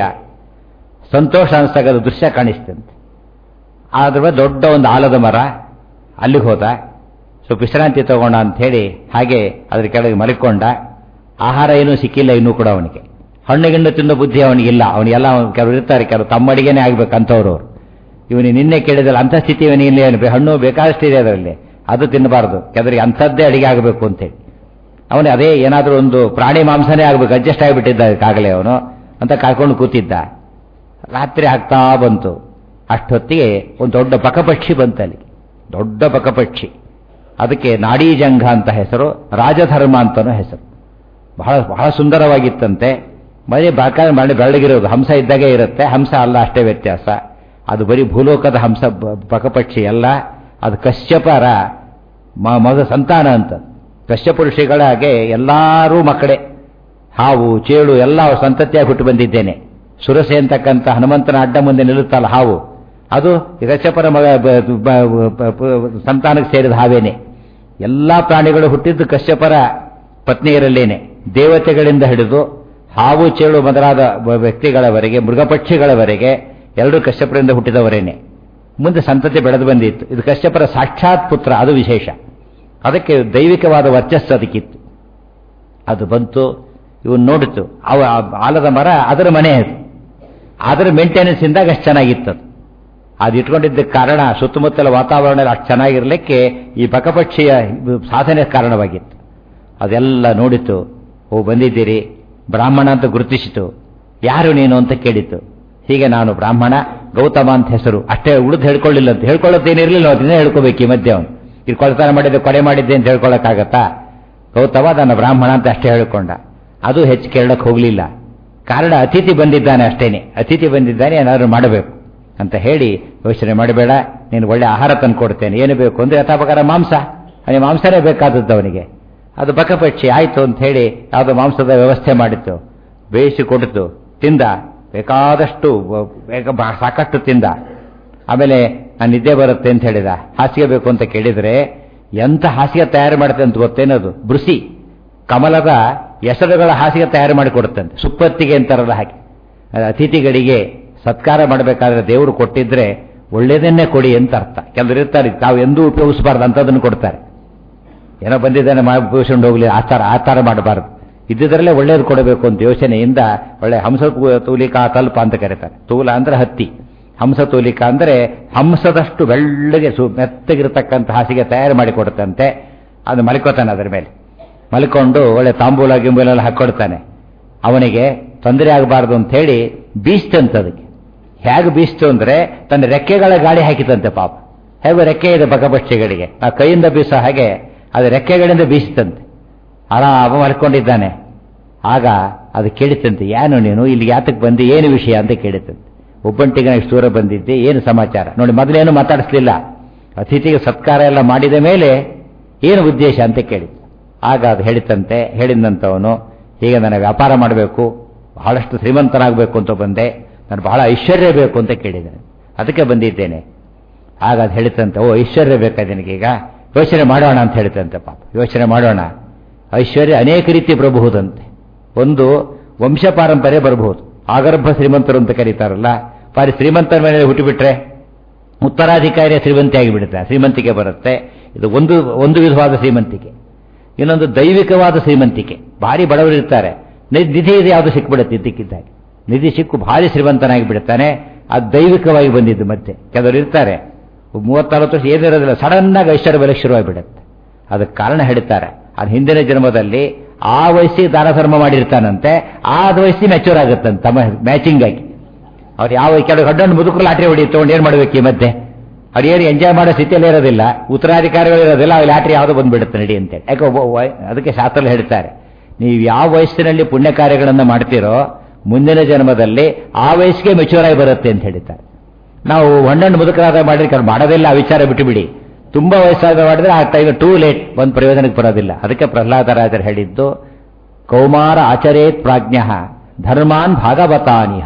ಸಂತೋಷ ಅನಿಸ್ತಕ್ಕಂಥ ದೃಶ್ಯ ಕಾಣಿಸ್ತಂತೆ ಆದ್ರೆ ದೊಡ್ಡ ಒಂದು ಆಲದ ಮರ ಅಲ್ಲಿಗೆ ಹೋದ ಸ್ವಲ್ಪ ವಿಶ್ರಾಂತಿ ತಗೋಣ ಅಂತ ಹೇಳಿ ಹಾಗೆ ಅದ್ರ ಕೆಳಗೆ ಮಲ್ಕೊಂಡ ಆಹಾರ ಏನೂ ಸಿಕ್ಕಿಲ್ಲ ಇನ್ನೂ ಕೂಡ ಅವನಿಗೆ ಹಣ್ಣುಗಿಣ್ಣು ತಿನ್ನೋ ಬುದ್ಧಿ ಅವನಿಗಿಲ್ಲ ಅವನಿಗೆಲ್ಲ ಕೆಲವರು ಇರ್ತಾರೆ ಕೆಲವರು ತಮ್ಮಡಿಗೆನೇ ಆಗ್ಬೇಕಂತವ್ರು ಇವನಿಗೆ ನಿನ್ನೆ ಕೇಳಿದ್ರೆ ಅಂಥ ಸ್ಥಿತಿ ಇವನಿಗೆ ಹಣ್ಣು ಬೇಕಾದಷ್ಟಿದೆ ಅದರಲ್ಲಿ ಅದು ತಿನ್ನಬಾರ್ದು ಕೆಲವರಿಗೆ ಅಂಥದ್ದೇ ಅಡಿಗೆ ಆಗಬೇಕು ಅಂತೇಳಿ ಅವನು ಅದೇ ಏನಾದರೂ ಒಂದು ಪ್ರಾಣಿ ಮಾಂಸನೇ ಆಗ್ಬೇಕು ಅಡ್ಜಸ್ಟ್ ಆಗಿಬಿಟ್ಟಿದ್ದ ಕಾಗಲೇ ಅವನು ಅಂತ ಕಾಯ್ಕೊಂಡು ಕೂತಿದ್ದ ರಾತ್ರಿ ಆಗ್ತಾ ಬಂತು ಅಷ್ಟೊತ್ತಿಗೆ ಒಂದು ದೊಡ್ಡ ಪಕಪಕ್ಷಿ ಬಂತಲ್ಲಿ ದೊಡ್ಡ ಪಕಪಕ್ಷಿ ಅದಕ್ಕೆ ನಾಡೀಜಂಘ ಅಂತ ಹೆಸರು ರಾಜಧರ್ಮ ಅಂತನೂ ಹೆಸರು ಬಹಳ ಬಹಳ ಸುಂದರವಾಗಿತ್ತಂತೆ ಮನೆ ಬಾಕ ಮಾಡಿ ಬೆಳಗಿರೋದು ಹಂಸ ಇದ್ದಾಗೆ ಇರುತ್ತೆ ಹಂಸ ಅಲ್ಲ ಅಷ್ಟೇ ವ್ಯತ್ಯಾಸ ಅದು ಬರೀ ಭೂಲೋಕದ ಹಂಸ ಪಕಪಕ್ಷಿ ಅಲ್ಲ ಅದು ಕಶ್ಯಪರ ಮಗ ಸಂತಾನ ಅಂತ ಕಶ್ಯಪ ಋಷಿಗಳ ಹಾಗೆ ಎಲ್ಲರೂ ಮಕ್ಕಳೇ ಹಾವು ಚೇಳು ಎಲ್ಲ ಸಂತತಿಯಾಗಿ ಹುಟ್ಟು ಬಂದಿದ್ದೇನೆ ಸುರಸೆ ಅಂತಕ್ಕಂಥ ಹನುಮಂತನ ಅಡ್ಡ ಮುಂದೆ ನಿಲ್ಲುತ್ತಲ್ಲ ಹಾವು ಅದು ಕಶ್ಯಪರ ಮಗ ಸಂತಾನಕ್ಕೆ ಸೇರಿದ ಹಾವೇನೆ ಎಲ್ಲಾ ಪ್ರಾಣಿಗಳು ಹುಟ್ಟಿದ್ದು ಕಶ್ಯಪರ ಪತ್ನಿಯರಲ್ಲೇನೆ ದೇವತೆಗಳಿಂದ ಹಿಡಿದು ಹಾವು ಚೇಳು ಮೊದಲಾದ ವ- ವ್ಯಕ್ತಿಗಳವರೆಗೆ ಮೃಗಪಕ್ಷಿಗಳವರೆಗೆ ಎಲ್ಲರೂ ಕಶ್ಯಪರಿಂದ ಹುಟ್ಟಿದವರೇನೆ ಮುಂದೆ ಸಂತತಿ ಬೆಳೆದು ಬಂದಿತ್ತು ಇದು ಕಶ್ಯಪರ ಸಾಕ್ಷಾತ್ ಪುತ್ರ ಅದು ವಿಶೇಷ ಅದಕ್ಕೆ ದೈವಿಕವಾದ ವರ್ಚಸ್ಸು ಅದಕ್ಕಿತ್ತು ಅದು ಬಂತು ಇವನು ನೋಡಿತು ಅವ ಆ ಆಲದ ಮರ ಅದರ ಮನೆ ಅದು ಅದರ ಮೇಂಟೆನೆನ್ಸ್ ಇಂದಾಗ ಅಷ್ಟು ಚೆನ್ನಾಗಿತ್ತು ಅದು ಅದು ಇಟ್ಕೊಂಡಿದ್ದಕ್ಕೆ ಕಾರಣ ಸುತ್ತಮುತ್ತಲ ವಾತಾವರಣ ಎಲ್ಲ ಅಷ್ಟು ಚೆನ್ನಾಗಿರ್ಲಿಕ್ಕೆ ಈ ಬಕಪಕ್ಷಿಯ ಇದು ಸಾಧನೆ ಕಾರಣವಾಗಿತ್ತು ಅದೆಲ್ಲ ನೋಡಿತು ಓ ಬಂದಿದ್ದೀರಿ ಬ್ರಾಹ್ಮಣ ಅಂತ ಗುರುತಿಸಿತು ಯಾರು ನೀನು ಅಂತ ಕೇಳಿತು ಹೀಗೆ ನಾನು ಬ್ರಾಹ್ಮಣ ಗೌತಮ ಅಂತ ಹೆಸರು ಅಷ್ಟೇ ಉಳಿದು ಹೇಳ್ಕೊಳ್ಳಿಲ್ಲ ಅಂತ ಹೇಳ್ಕೊಳ್ಳೋದೇನಿರಲಿಲ್ಲ ಅದನ್ನೇ ಹೇಳ್ಕೋಬೇಕು ಈ ಮಧ್ಯೆ ಅವನು ಇದು ಕೊಳತನ ಮಾಡಿದ್ದೆ ಕೊಲೆ ಮಾಡಿದ್ದೆ ಅಂತ ಹೇಳ್ಕೊಳ್ಳೋಕ್ಕಾಗತ್ತಾ ಗೌತಮ ನನ್ನ ಬ್ರಾಹ್ಮಣ ಅಂತ ಅಷ್ಟೇ ಹೇಳ್ಕೊಂಡ ಅದು ಹೆಚ್ಚು ಕೇಳಕ್ಕೆ ಹೋಗಲಿಲ್ಲ ಕಾರಣ ಅತಿಥಿ ಬಂದಿದ್ದಾನೆ ಅಷ್ಟೇನೆ ಅತಿಥಿ ಬಂದಿದ್ದಾನೆ ಏನಾದ್ರು ಮಾಡಬೇಕು ಅಂತ ಹೇಳಿ ಯೋಚನೆ ಮಾಡಬೇಡ ನೀನು ಒಳ್ಳೆ ಆಹಾರ ತಂದು ಕೊಡ್ತೇನೆ ಏನು ಬೇಕು ಅಂದ್ರೆ ಯಥಾಪಕಾರ ಮಾಂಸ ಅವನಿಗೆ ಮಾಂಸನೇ ಬೇಕಾದದ್ದು ಅವನಿಗೆ ಅದು ಬಕಪಕ್ಷಿ ಆಯ್ತು ಅಂತ ಹೇಳಿ ಯಾವುದೋ ಮಾಂಸದ ವ್ಯವಸ್ಥೆ ಮಾಡಿತ್ತು ಬೇಯಿಸಿ ಕೊಡ್ತು ತಿಂದ ಬೇಕಾದಷ್ಟು ವ- ಬೇಗ ಬಾ- ಸಾಕಷ್ಟು ತಿಂದ ಆಮೇಲೆ ನಾನು ನಿದ್ದೆ ಬರುತ್ತೆ ಅಂತ ಹೇಳಿದ ಹಾಸಿಗೆ ಬೇಕು ಅಂತ ಕೇಳಿದ್ರೆ ಎಂಥ ಹಾಸಿಗೆ ತಯಾರು ಮಾಡುತ್ತೆ ಅಂತ ಗೊತ್ತೇನದು ಬೃಸಿ ಕಮಲದ ಹೆಸರುಗಳ ಹಾಸಿಗೆ ತಯಾರು ಮಾಡಿ ಕೊಡುತ್ತಂತೆ ಸುಪ್ಪತ್ತಿಗೆ ಅಂತಾರಲ್ಲ ಹಾಗೆ ಅದು ಅತಿಥಿಗಳಿಗೆ ಸತ್ಕಾರ ಮಾಡಬೇಕಾದ್ರೆ ದೇವರು ಕೊಟ್ಟಿದ್ರೆ ಒಳ್ಳೇದನ್ನೇ ಕೊಡಿ ಅಂತ ಅರ್ಥ ಕೆಲವರು ಇರ್ತಾರೆ ತಾವು ಎಂದೂ ಉಪಯೋಗಿಸಬಾರ್ದು ಅಂತದನ್ನು ಕೊಡ್ತಾರೆ ಏನೋ ಬಂದಿದ್ದಾನೆ ಮಾಡಿ ಉಪಯೋಗಿಸ್ಕೊಂಡು ಹೋಗ್ಲಿ ಆಚಾರ ಆಚಾರ ಮಾಡಬಾರ್ದು ಇದ್ದಿದ್ರಲ್ಲೇ ಒಳ್ಳೇದು ಕೊಡಬೇಕು ಅಂತ ಯೋಚನೆಯಿಂದ ಒಳ್ಳೆ ಹಂಸ ತೂ- ತೂಲಿಕಾ ತಲ್ಪ ಅಂತ ಕರೀತಾರೆ ತೂಲ ಅಂದ್ರೆ ಹತ್ತಿ ಹಂಸ ತೂಲಿಕಾ ಅಂದ್ರೆ ಹಂಸದಷ್ಟು ಬೆಳ್ಳಗೆ ಸು ಮೆತ್ತಗಿರತಕ್ಕಂಥ ಹಾಸಿಗೆ ತಯಾರು ಮಾಡಿ ಕೊಡುತ್ತಂತೆ ಅದು ಮಲ್ಕೋತಾನೆ ಅದರ ಮೇಲೆ ಮಲ್ಕೊಂಡು ಒಳ್ಳೆ ತಾಂಬೂಲ ಗಿಂಬೂಲ ಎಲ್ಲ ಹಾಕ್ಕೊಡ್ತಾನೆ ಅವನಿಗೆ ತೊಂದರೆ ಆಗಬಾರ್ದು ಅಂತ ಹೇಳಿ ಬೀಸ್ತಂತೆ ಅದಕ್ಕೆ ಹೇಗೆ ಬೀಸ್ತು ಅಂದ್ರೆ ತನ್ನ ರೆಕ್ಕೆಗಳ ಗಾಳಿ ಹಾಕಿತಂತೆ ಪಾಪ ಹೇಗೂ ರೆಕ್ಕೆ ಇದೆ ಬಕಪಕ್ಷಿಗಳಿಗೆ ಆ ಕೈಯಿಂದ ಬೀಸೋ ಹಾಗೆ ಅದು ರೆಕ್ಕೆಗಳಿಂದ ಬೀಸಿತಂತೆ ಆರಾಮ ಮಲ್ಕೊಂಡಿದ್ದಾನೆ ಆಗ ಅದು ಕೇಳಿತಂತೆ ಏನು ನೀನು ಇಲ್ಲಿ ಯಾತಕ್ಕೆ ಬಂದು ಏನು ವಿಷಯ ಅಂತ ಕೇಳಿತಂತೆ ಒಬ್ಬಂಟಿಗೆ ಇಷ್ಟು ದೂರ ಬಂದಿದ್ದೆ ಏನು ಸಮಾಚಾರ ನೋಡಿ ಮೊದಲೇನು ಮಾತಾಡಿಸ್ಲಿಲ್ಲ ಅತಿಥಿಗೆ ಸತ್ಕಾರ ಎಲ್ಲ ಮಾಡಿದ ಮೇಲೆ ಏನು ಉದ್ದೇಶ ಅಂತ ಕೇಳಿತ್ತು ಆಗ ಅದು ಹೇಳಿತಂತೆ ಹೇಳಿದಂಥವನು ಹೀಗೆ ನನಗೆ ವ್ಯಾಪಾರ ಮಾಡಬೇಕು ಬಹಳಷ್ಟು ಶ್ರೀಮಂತನಾಗಬೇಕು ಅಂತ ಬಂದೆ ನಾನು ಬಹಳ ಐಶ್ವರ್ಯ ಬೇಕು ಅಂತ ಕೇಳಿದ್ದೇನೆ ಅದಕ್ಕೆ ಬಂದಿದ್ದೇನೆ ಆಗ ಅದು ಹೇಳಿತಂತೆ ಓ ಐಶ್ವರ್ಯ ಬೇಕಾ ನಿನಗೀಗ ಯೋಚನೆ ಮಾಡೋಣ ಅಂತ ಹೇಳಿತಂತೆ ಪಾಪ ಯೋಚನೆ ಮಾಡೋಣ ಐಶ್ವರ್ಯ ಅನೇಕ ರೀತಿ ಬರಬಹುದಂತೆ ಒಂದು ವಂಶ ಪಾರಂಪರ್ಯ ಬರಬಹುದು ಆಗರ್ಭ ಶ್ರೀಮಂತರು ಅಂತ ಕರೀತಾರಲ್ಲ ಪಾರಿ ಶ್ರೀಮಂತರ ಮೇಲೆ ಹುಟ್ಟಿಬಿಟ್ರೆ ಉತ್ತರಾಧಿಕಾರಿಯ ಶ್ರೀಮಂತಿಯಾಗಿ ಬಿಡುತ್ತೆ ಶ್ರೀಮಂತಿಕೆ ಬರುತ್ತೆ ಇದು ಒಂದು ಒಂದು ವಿಧವಾದ ಶ್ರೀಮಂತಿಕೆ ಇನ್ನೊಂದು ದೈವಿಕವಾದ ಶ್ರೀಮಂತಿಕೆ ಭಾರಿ ಬಡವರು ಇರ್ತಾರೆ ನಿ- ನಿಧಿ ಇದು ಯಾವುದು ಸಿಕ್ಬಿಡುತ್ತೆ ಇದ್ದಕ್ಕಿದ್ದಾಗೆ ನಿಧಿ ಸಿಕ್ಕು ಭಾರಿ ಶ್ರೀಮಂತನಾಗಿ ಬಿಡುತ್ತಾನೆ ಅದು ದೈವಿಕವಾಗಿ ಬಂದಿದ್ದು ಮತ್ತೆ ಕೆಲವರು ಇರ್ತಾರೆ ಮೂವತ್ತಾರತ್ತು ವರ್ಷ ಏನಿರೋದಿಲ್ಲ ಸಡನ್ ಆಗಿ ಐಶ್ವರ್ಯ ಬೆಲೆ ಶುರುವಾಗಿಬಿಡುತ್ತೆ ಅದಕ್ಕೆ ಕಾರಣ ಹೇಳ್ತಾರೆ ಅದು ಹಿಂದಿನ ಜನ್ಮದಲ್ಲಿ ಆ ವಯಸ್ಸಿಗೆ ದಾನ ಧರ್ಮ ಮಾಡಿರ್ತಾನಂತೆ ಆ ವಯಸ್ಸಿಗೆ ಮೆಚೂರ್ ಆಗುತ್ತಂತೆ ತಮ್ಮ ಮ್ಯಾಚಿಂಗ್ ಆಗಿ ಅವ್ರು ಯಾವ ಕೆಲವು ಗಡ್ಡನ್ನು ಮುದುಕರು ಲಾಟ್ರಿ ಹೊಡಿ ತಗೊಂಡು ಏನು ಮಾಡ್ಬೇಕು ಈ ಮಧ್ಯೆ ಅವ್ರು ಏನು ಎಂಜಾಯ್ ಮಾಡೋ ಸ್ಥಿತಿಯಲ್ಲಿ ಇರೋದಿಲ್ಲ ಉತ್ತರಾಧಿಕಾರಿಗಳು ಇರೋದಿಲ್ಲ ಅವ್ರು ಲಾಟ್ರಿ ಯಾವುದೋ ಬಂದ್ಬಿಡುತ್ತೆ ನಡಿ ಅಂತೇಳಿ ಯಾಕೆ ಒಬ್ಬ ವಯ- ಅದಕ್ಕೆ ಶಾಸ್ತ್ರ ಹೇಳ್ತಾರೆ ನೀವು ಯಾವ ವಯಸ್ಸಿನಲ್ಲಿ ಪುಣ್ಯ ಕಾರ್ಯಗಳನ್ನು ಮಾಡ್ತೀರೋ ಮುಂದಿನ ಜನ್ಮದಲ್ಲಿ ಆ ವಯಸ್ಸಿಗೆ ಮೆಚೂರ್ ಆಗಿ ಬರುತ್ತೆ ಅಂತ ಹೇಳ್ತಾರೆ ನಾವು ಹಣ್ಣನ್ನು ಮುದುಕರಾದ ಮಾಡಿದ್ರೆ ಕೆಲವು ಮಾಡೋದಿಲ್ಲ ಆ ವಿಚಾರ ಬಿಟ್ಟುಬಿಡಿ ತುಂಬಾ ವಯಸ್ಸಾದ ಮಾಡಿದ್ರೆ ಆ ಟೈಮ್ ಟೂ ಲೇಟ್ ಒಂದು ಪ್ರಯೋಜನಕ್ಕೆ ಬರೋದಿಲ್ಲ ಅದಕ್ಕೆ ಪ್ರಹ್ಲಾದರಾಜರು ಹೇಳಿದ್ದು ಕೌಮಾರ ಆಚರೇತ್ ಪ್ರಾಜ್ಞ ಧರ್ಮಾನ್ ಭಾಗವತಾನಿಹ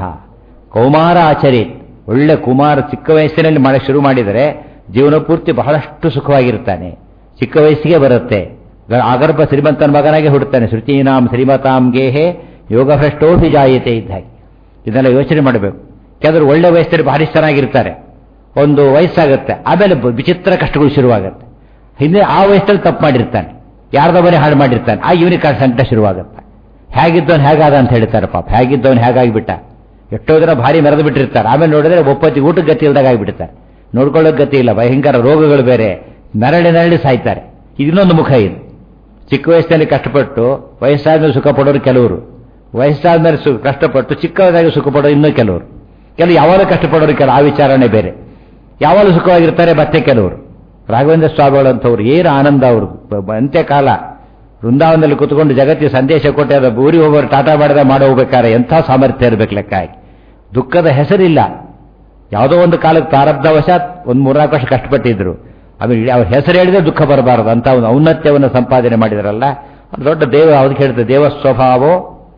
ಕೌಮಾರ ಆಚರೇತ್ ಒಳ್ಳೆ ಕುಮಾರ ಚಿಕ್ಕ ವಯಸ್ಸಿನಲ್ಲಿ ಮಾಡಕ್ಕೆ ಶುರು ಮಾಡಿದರೆ ಜೀವನ ಪೂರ್ತಿ ಬಹಳಷ್ಟು ಸುಖವಾಗಿರ್ತಾನೆ ಚಿಕ್ಕ ವಯಸ್ಸಿಗೆ ಬರುತ್ತೆ ಗ- ಆಗರ್ಭ ಶ್ರೀಮಂತನ ಮಗನಾಗೆ ಹುಡುತ್ತಾನೆ ಶ್ರುತೀನಾಂ ಶ್ರೀಮತಾಂ ಗೇಹೆ ಯೋಗಭ್ರಷ್ಟೋಭಿ ಜಾಯತೆ ಇದ್ದ ಹಾಗೆ ಇದನ್ನೆಲ್ಲ ಯೋಚನೆ ಮಾಡಬೇಕು ಕೆಲವರು ಒಳ್ಳೆ ವಯಸ್ಸಲ್ಲಿ ಭಾರಿ ಚೆನ್ನಾಗಿರ್ತಾರೆ ಒಂದು ವಯಸ್ಸಾಗುತ್ತೆ ಆಮೇಲೆ ಬ- ವಿಚಿತ್ರ ಕಷ್ಟಗಳು ಶುರುವಾಗುತ್ತೆ ಹಿಂದೆ ಆ ವಯಸ್ಸಲ್ಲಿ ತಪ್ಪು ಮಾಡಿರ್ತಾನೆ ಯಾರ್ದೋ ಮನೆ ಹಾಳು ಮಾಡಿರ್ತಾನೆ ಆ ಇವನಿಗೆ ಸಂಕಟ ಶುರುವಾಗುತ್ತೆ ಹೇಗಿದ್ದವನು ಹೇಗಾದ ಅಂತ ಹೇಳ್ತಾರೆ ಪಾಪ ಹೇಗಿದ್ದವನು ಹೇಗಾಗಿಬಿಟ್ಟ ಎಷ್ಟೋ ಜನ ಭಾರಿ ಮೆರೆದು ಬಿಟ್ಟಿರ್ತಾರೆ ಆಮೇಲೆ ನೋಡಿದ್ರೆ ಒಪ್ಪತ್ತಿ ಊಟಕ್ಕೆ ಗತಿ ಇಲ್ದಾಗ ಆಗಿಬಿಡ್ತಾರೆ ನೋಡ್ಕೊಳ್ಳೋಕೆ ಗತಿ ಇಲ್ಲ ಭಯಂಕರ ರೋಗಗಳು ಬೇರೆ ನರಳಿ ನರಳಿ ಸಾಯ್ತಾರೆ ಇದನ್ನೊಂದು ಮುಖ ಇದು ಚಿಕ್ಕ ವಯಸ್ಸಿನಲ್ಲಿ ಕಷ್ಟಪಟ್ಟು ವಯಸ್ಸಾದ್ಮೇಲೆ ಸುಖ ಪಡೋರು ಕೆಲವರು ವಯಸ್ಸಾದ್ಮೇಲೆ ಸು ಕಷ್ಟಪಟ್ಟು ಚಿಕ್ಕದಾಗಿ ಸುಖ ಪಡೋರು ಇನ್ನೂ ಕೆಲವರು ಕೆಲವು ಯಾವಾಗಲೂ ಕಷ್ಟಪಡೋರು ಕೆಲ ಆ ವಿಚಾರಣೆ ಬೇರೆ ಯಾವಾಗಲೂ ಸುಖವಾಗಿರ್ತಾರೆ ಮತ್ತೆ ಕೆಲವರು ರಾಘವೇಂದ್ರ ಸ್ವಾಮಿಗಳು ಅಂತವ್ರು ಏನು ಆನಂದ ಅವರು ಬ- ಬ- ಅಂತ್ಯಕಾಲ ವೃಂದಾವನದಲ್ಲಿ ಕೂತ್ಕೊಂಡು ಜಗತ್ತಿಗೆ ಸಂದೇಶ ಕೊಟ್ಟೆ ಅದ ಊರಿಗೆ ಹೋಗೋರು ಟಾಟಾ ಮಾಡಿದ ಮಾಡಿ ಹೋಗ್ಬೇಕಾದ್ರೆ ಎಂಥ ಸಾಮರ್ಥ್ಯ ಇರಬೇಕು ಲೆಕ್ಕ ಹಾಕಿ ದುಃಖದ ಹೆಸರಿಲ್ಲ ಯಾವುದೋ ಒಂದು ಕಾಲಕ್ಕೆ ಪ್ರಾರಬ್ಧವಶಾತ್ ಒಂದು ಮೂರ್ನಾಲ್ಕು ವರ್ಷ ಕಷ್ಟಪಟ್ಟಿದ್ರು ಆಮೇಲೆ ಇಡೀ ಅವ್ರ ಹೆಸರು ಹೇಳಿದ್ರೆ ದುಃಖ ಬರಬಾರದು ಅಂತ ಒಂದು ಔನ್ನತ್ಯವನ್ನು ಸಂಪಾದನೆ ಮಾಡಿದ್ರಲ್ಲ ಅದು ದೊಡ್ಡ ದೇವ ಅದಕ್ಕೆ ಹೇಳ್ತಾರೆ ದೇವ ಸ್ವಭಾವೋ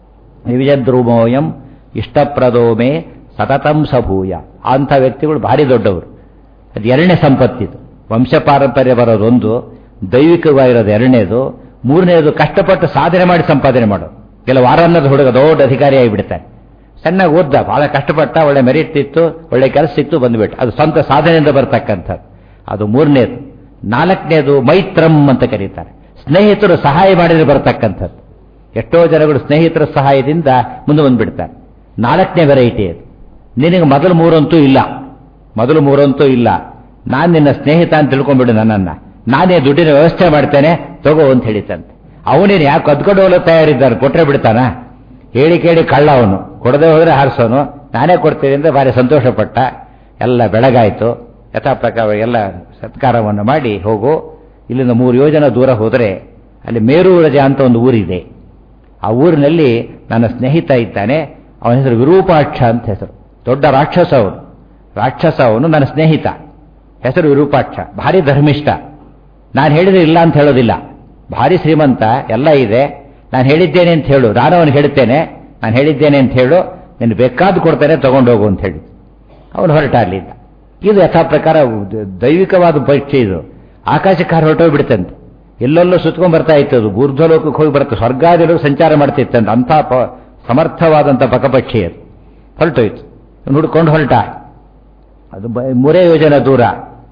ವಿವಿಜದ್ರುಮೋಯಂ ಇಷ್ಟಪ್ರದೋಮೆ ಸತತಂ ಸಭೂಯ ಅಂಥ ವ್ಯಕ್ತಿಗಳು ಭಾರಿ ದೊಡ್ಡವರು ಅದು ಎರಡನೇ ಸಂಪತ್ತಿದು ವಂಶ ಪಾರಂಪರ್ಯ ಬರೋದೊಂದು ದೈವಿಕವಾಗಿರೋದು ಎರಡನೇದು ಮೂರನೇದು ಕಷ್ಟಪಟ್ಟು ಸಾಧನೆ ಮಾಡಿ ಸಂಪಾದನೆ ಮಾಡೋದು ಕೆಲವು ವಾರಾನ್ನದ ಹುಡುಗ ದೊಡ್ಡ ಅಧಿಕಾರಿ ಆಗಿಬಿಡ್ತಾನೆ ಚೆನ್ನಾಗಿ ಓದ್ದ ಬಹಳ ಕಷ್ಟಪಟ್ಟ ಒಳ್ಳೆ ಮೆರಿಟ್ ಇತ್ತು ಒಳ್ಳೆ ಕೆಲಸ ಸಿಕ್ತು ಬಂದ್ಬಿಟ್ಟು ಅದು ಸ್ವಂತ ಸಾಧನೆಯಿಂದ ಬರ್ತಕ್ಕಂಥದ್ದು ಅದು ಮೂರನೇದು ನಾಲ್ಕನೇದು ಮೈತ್ರಂ ಅಂತ ಕರೀತಾರೆ ಸ್ನೇಹಿತರು ಸಹಾಯ ಮಾಡಿದ್ರೆ ಬರ್ತಕ್ಕಂಥದ್ದು ಎಷ್ಟೋ ಜನಗಳು ಸ್ನೇಹಿತರ ಸಹಾಯದಿಂದ ಮುಂದೆ ಬಂದ್ಬಿಡ್ತಾರೆ ನಾಲ್ಕನೇ ವೆರೈಟಿ ಅದು ನಿನಗೆ ಮೊದಲು ಮೂರಂತೂ ಇಲ್ಲ ಮೊದಲು ಮೂರಂತೂ ಇಲ್ಲ ನಾನು ನಿನ್ನ ಸ್ನೇಹಿತ ಅಂತ ತಿಳ್ಕೊಂಡ್ಬಿಡು ನನ್ನನ್ನ ನಾನೇ ದುಡ್ಡಿನ ವ್ಯವಸ್ಥೆ ಮಾಡ್ತೇನೆ ತಗೋ ಅಂತ ಹೇಳಿತಂತೆ ಅವನೇನು ಯಾಕೆ ಕದ್ಕೊಂಡು ಹೋಗಲು ತಯಾರಿದ್ದಾನೆ ಕೊಟ್ಟರೆ ಬಿಡ್ತಾನ ಹೇಳಿ ಕೇಳಿ ಕಳ್ಳ ಅವನು ಕೊಡದೆ ಹೋದ್ರೆ ಹಾರಿಸೋನು ನಾನೇ ಕೊಡ್ತೀನಿ ಅಂತ ಭಾರಿ ಸಂತೋಷಪಟ್ಟ ಎಲ್ಲ ಬೆಳಗಾಯಿತು ಯಥಾ ಪ್ರಕಾರ ಎಲ್ಲ ಸತ್ಕಾರವನ್ನು ಮಾಡಿ ಹೋಗು ಇಲ್ಲಿಂದ ಮೂರು ಯೋಜನ ದೂರ ಹೋದರೆ ಅಲ್ಲಿ ಮೇರೂರಜ ಅಂತ ಒಂದು ಊರಿದೆ ಆ ಊರಿನಲ್ಲಿ ನನ್ನ ಸ್ನೇಹಿತ ಇದ್ದಾನೆ ಅವನ ಹೆಸರು ವಿರೂಪಾಕ್ಷ ಅಂತ ಹೆಸರು ದೊಡ್ಡ ರಾಕ್ಷಸ ಅವನು ರಾಕ್ಷಸ ಅವನು ನನ್ನ ಸ್ನೇಹಿತ ಹೆಸರು ವಿರೂಪಾಕ್ಷ ಭಾರಿ ಧರ್ಮಿಷ್ಠ ನಾನು ಹೇಳಿದ್ರೆ ಇಲ್ಲ ಅಂತ ಹೇಳೋದಿಲ್ಲ ಭಾರಿ ಶ್ರೀಮಂತ ಎಲ್ಲ ಇದೆ ನಾನು ಹೇಳಿದ್ದೇನೆ ಅಂತ ಹೇಳು ನಾನು ಅವನು ಹೇಳುತ್ತೇನೆ ನಾನು ಹೇಳಿದ್ದೇನೆ ಅಂತ ಹೇಳು ನಿನ್ನ ಬೇಕಾದ್ದು ಕೊಡ್ತೇನೆ ತಗೊಂಡೋಗು ಅಂತ ಹೇಳಿ ಅವನು ಹೊರಟ ಅಲ್ಲಿಂದ ಇದು ಯಥಾ ಪ್ರಕಾರ ದೈವಿಕವಾದ ಪರೀಕ್ಷೆ ಇದು ಆಕಾಶಕ್ಕೆ ಹಾರಿ ಹೊರಟೋಗ್ಬಿಡ್ತಂತೆ ಎಲ್ಲೆಲ್ಲೋ ಸುತ್ಕೊಂಡ್ ಬರ್ತಾ ಇತ್ತು ಅದು ಊರ್ಧ್ವಲೋಕಕ್ಕೆ ಹೋಗಿ ಬರುತ್ತೆ ಸ್ವರ್ಗಾದಿಗಳು ಸಂಚಾರ ಮಾಡ್ತಿತ್ತಂತೆ ಅಂಥ ಪ ಸಮರ್ಥವಾದಂಥ ಪಕಪಕ್ಷಿ ಅದು ಹೊರಟೋಯ್ತು ಹುಡ್ಕೊಂಡು ಹೊರಟ ಅದು ಬ- ಮೂರೇ ಯೋಜನೆ ದೂರ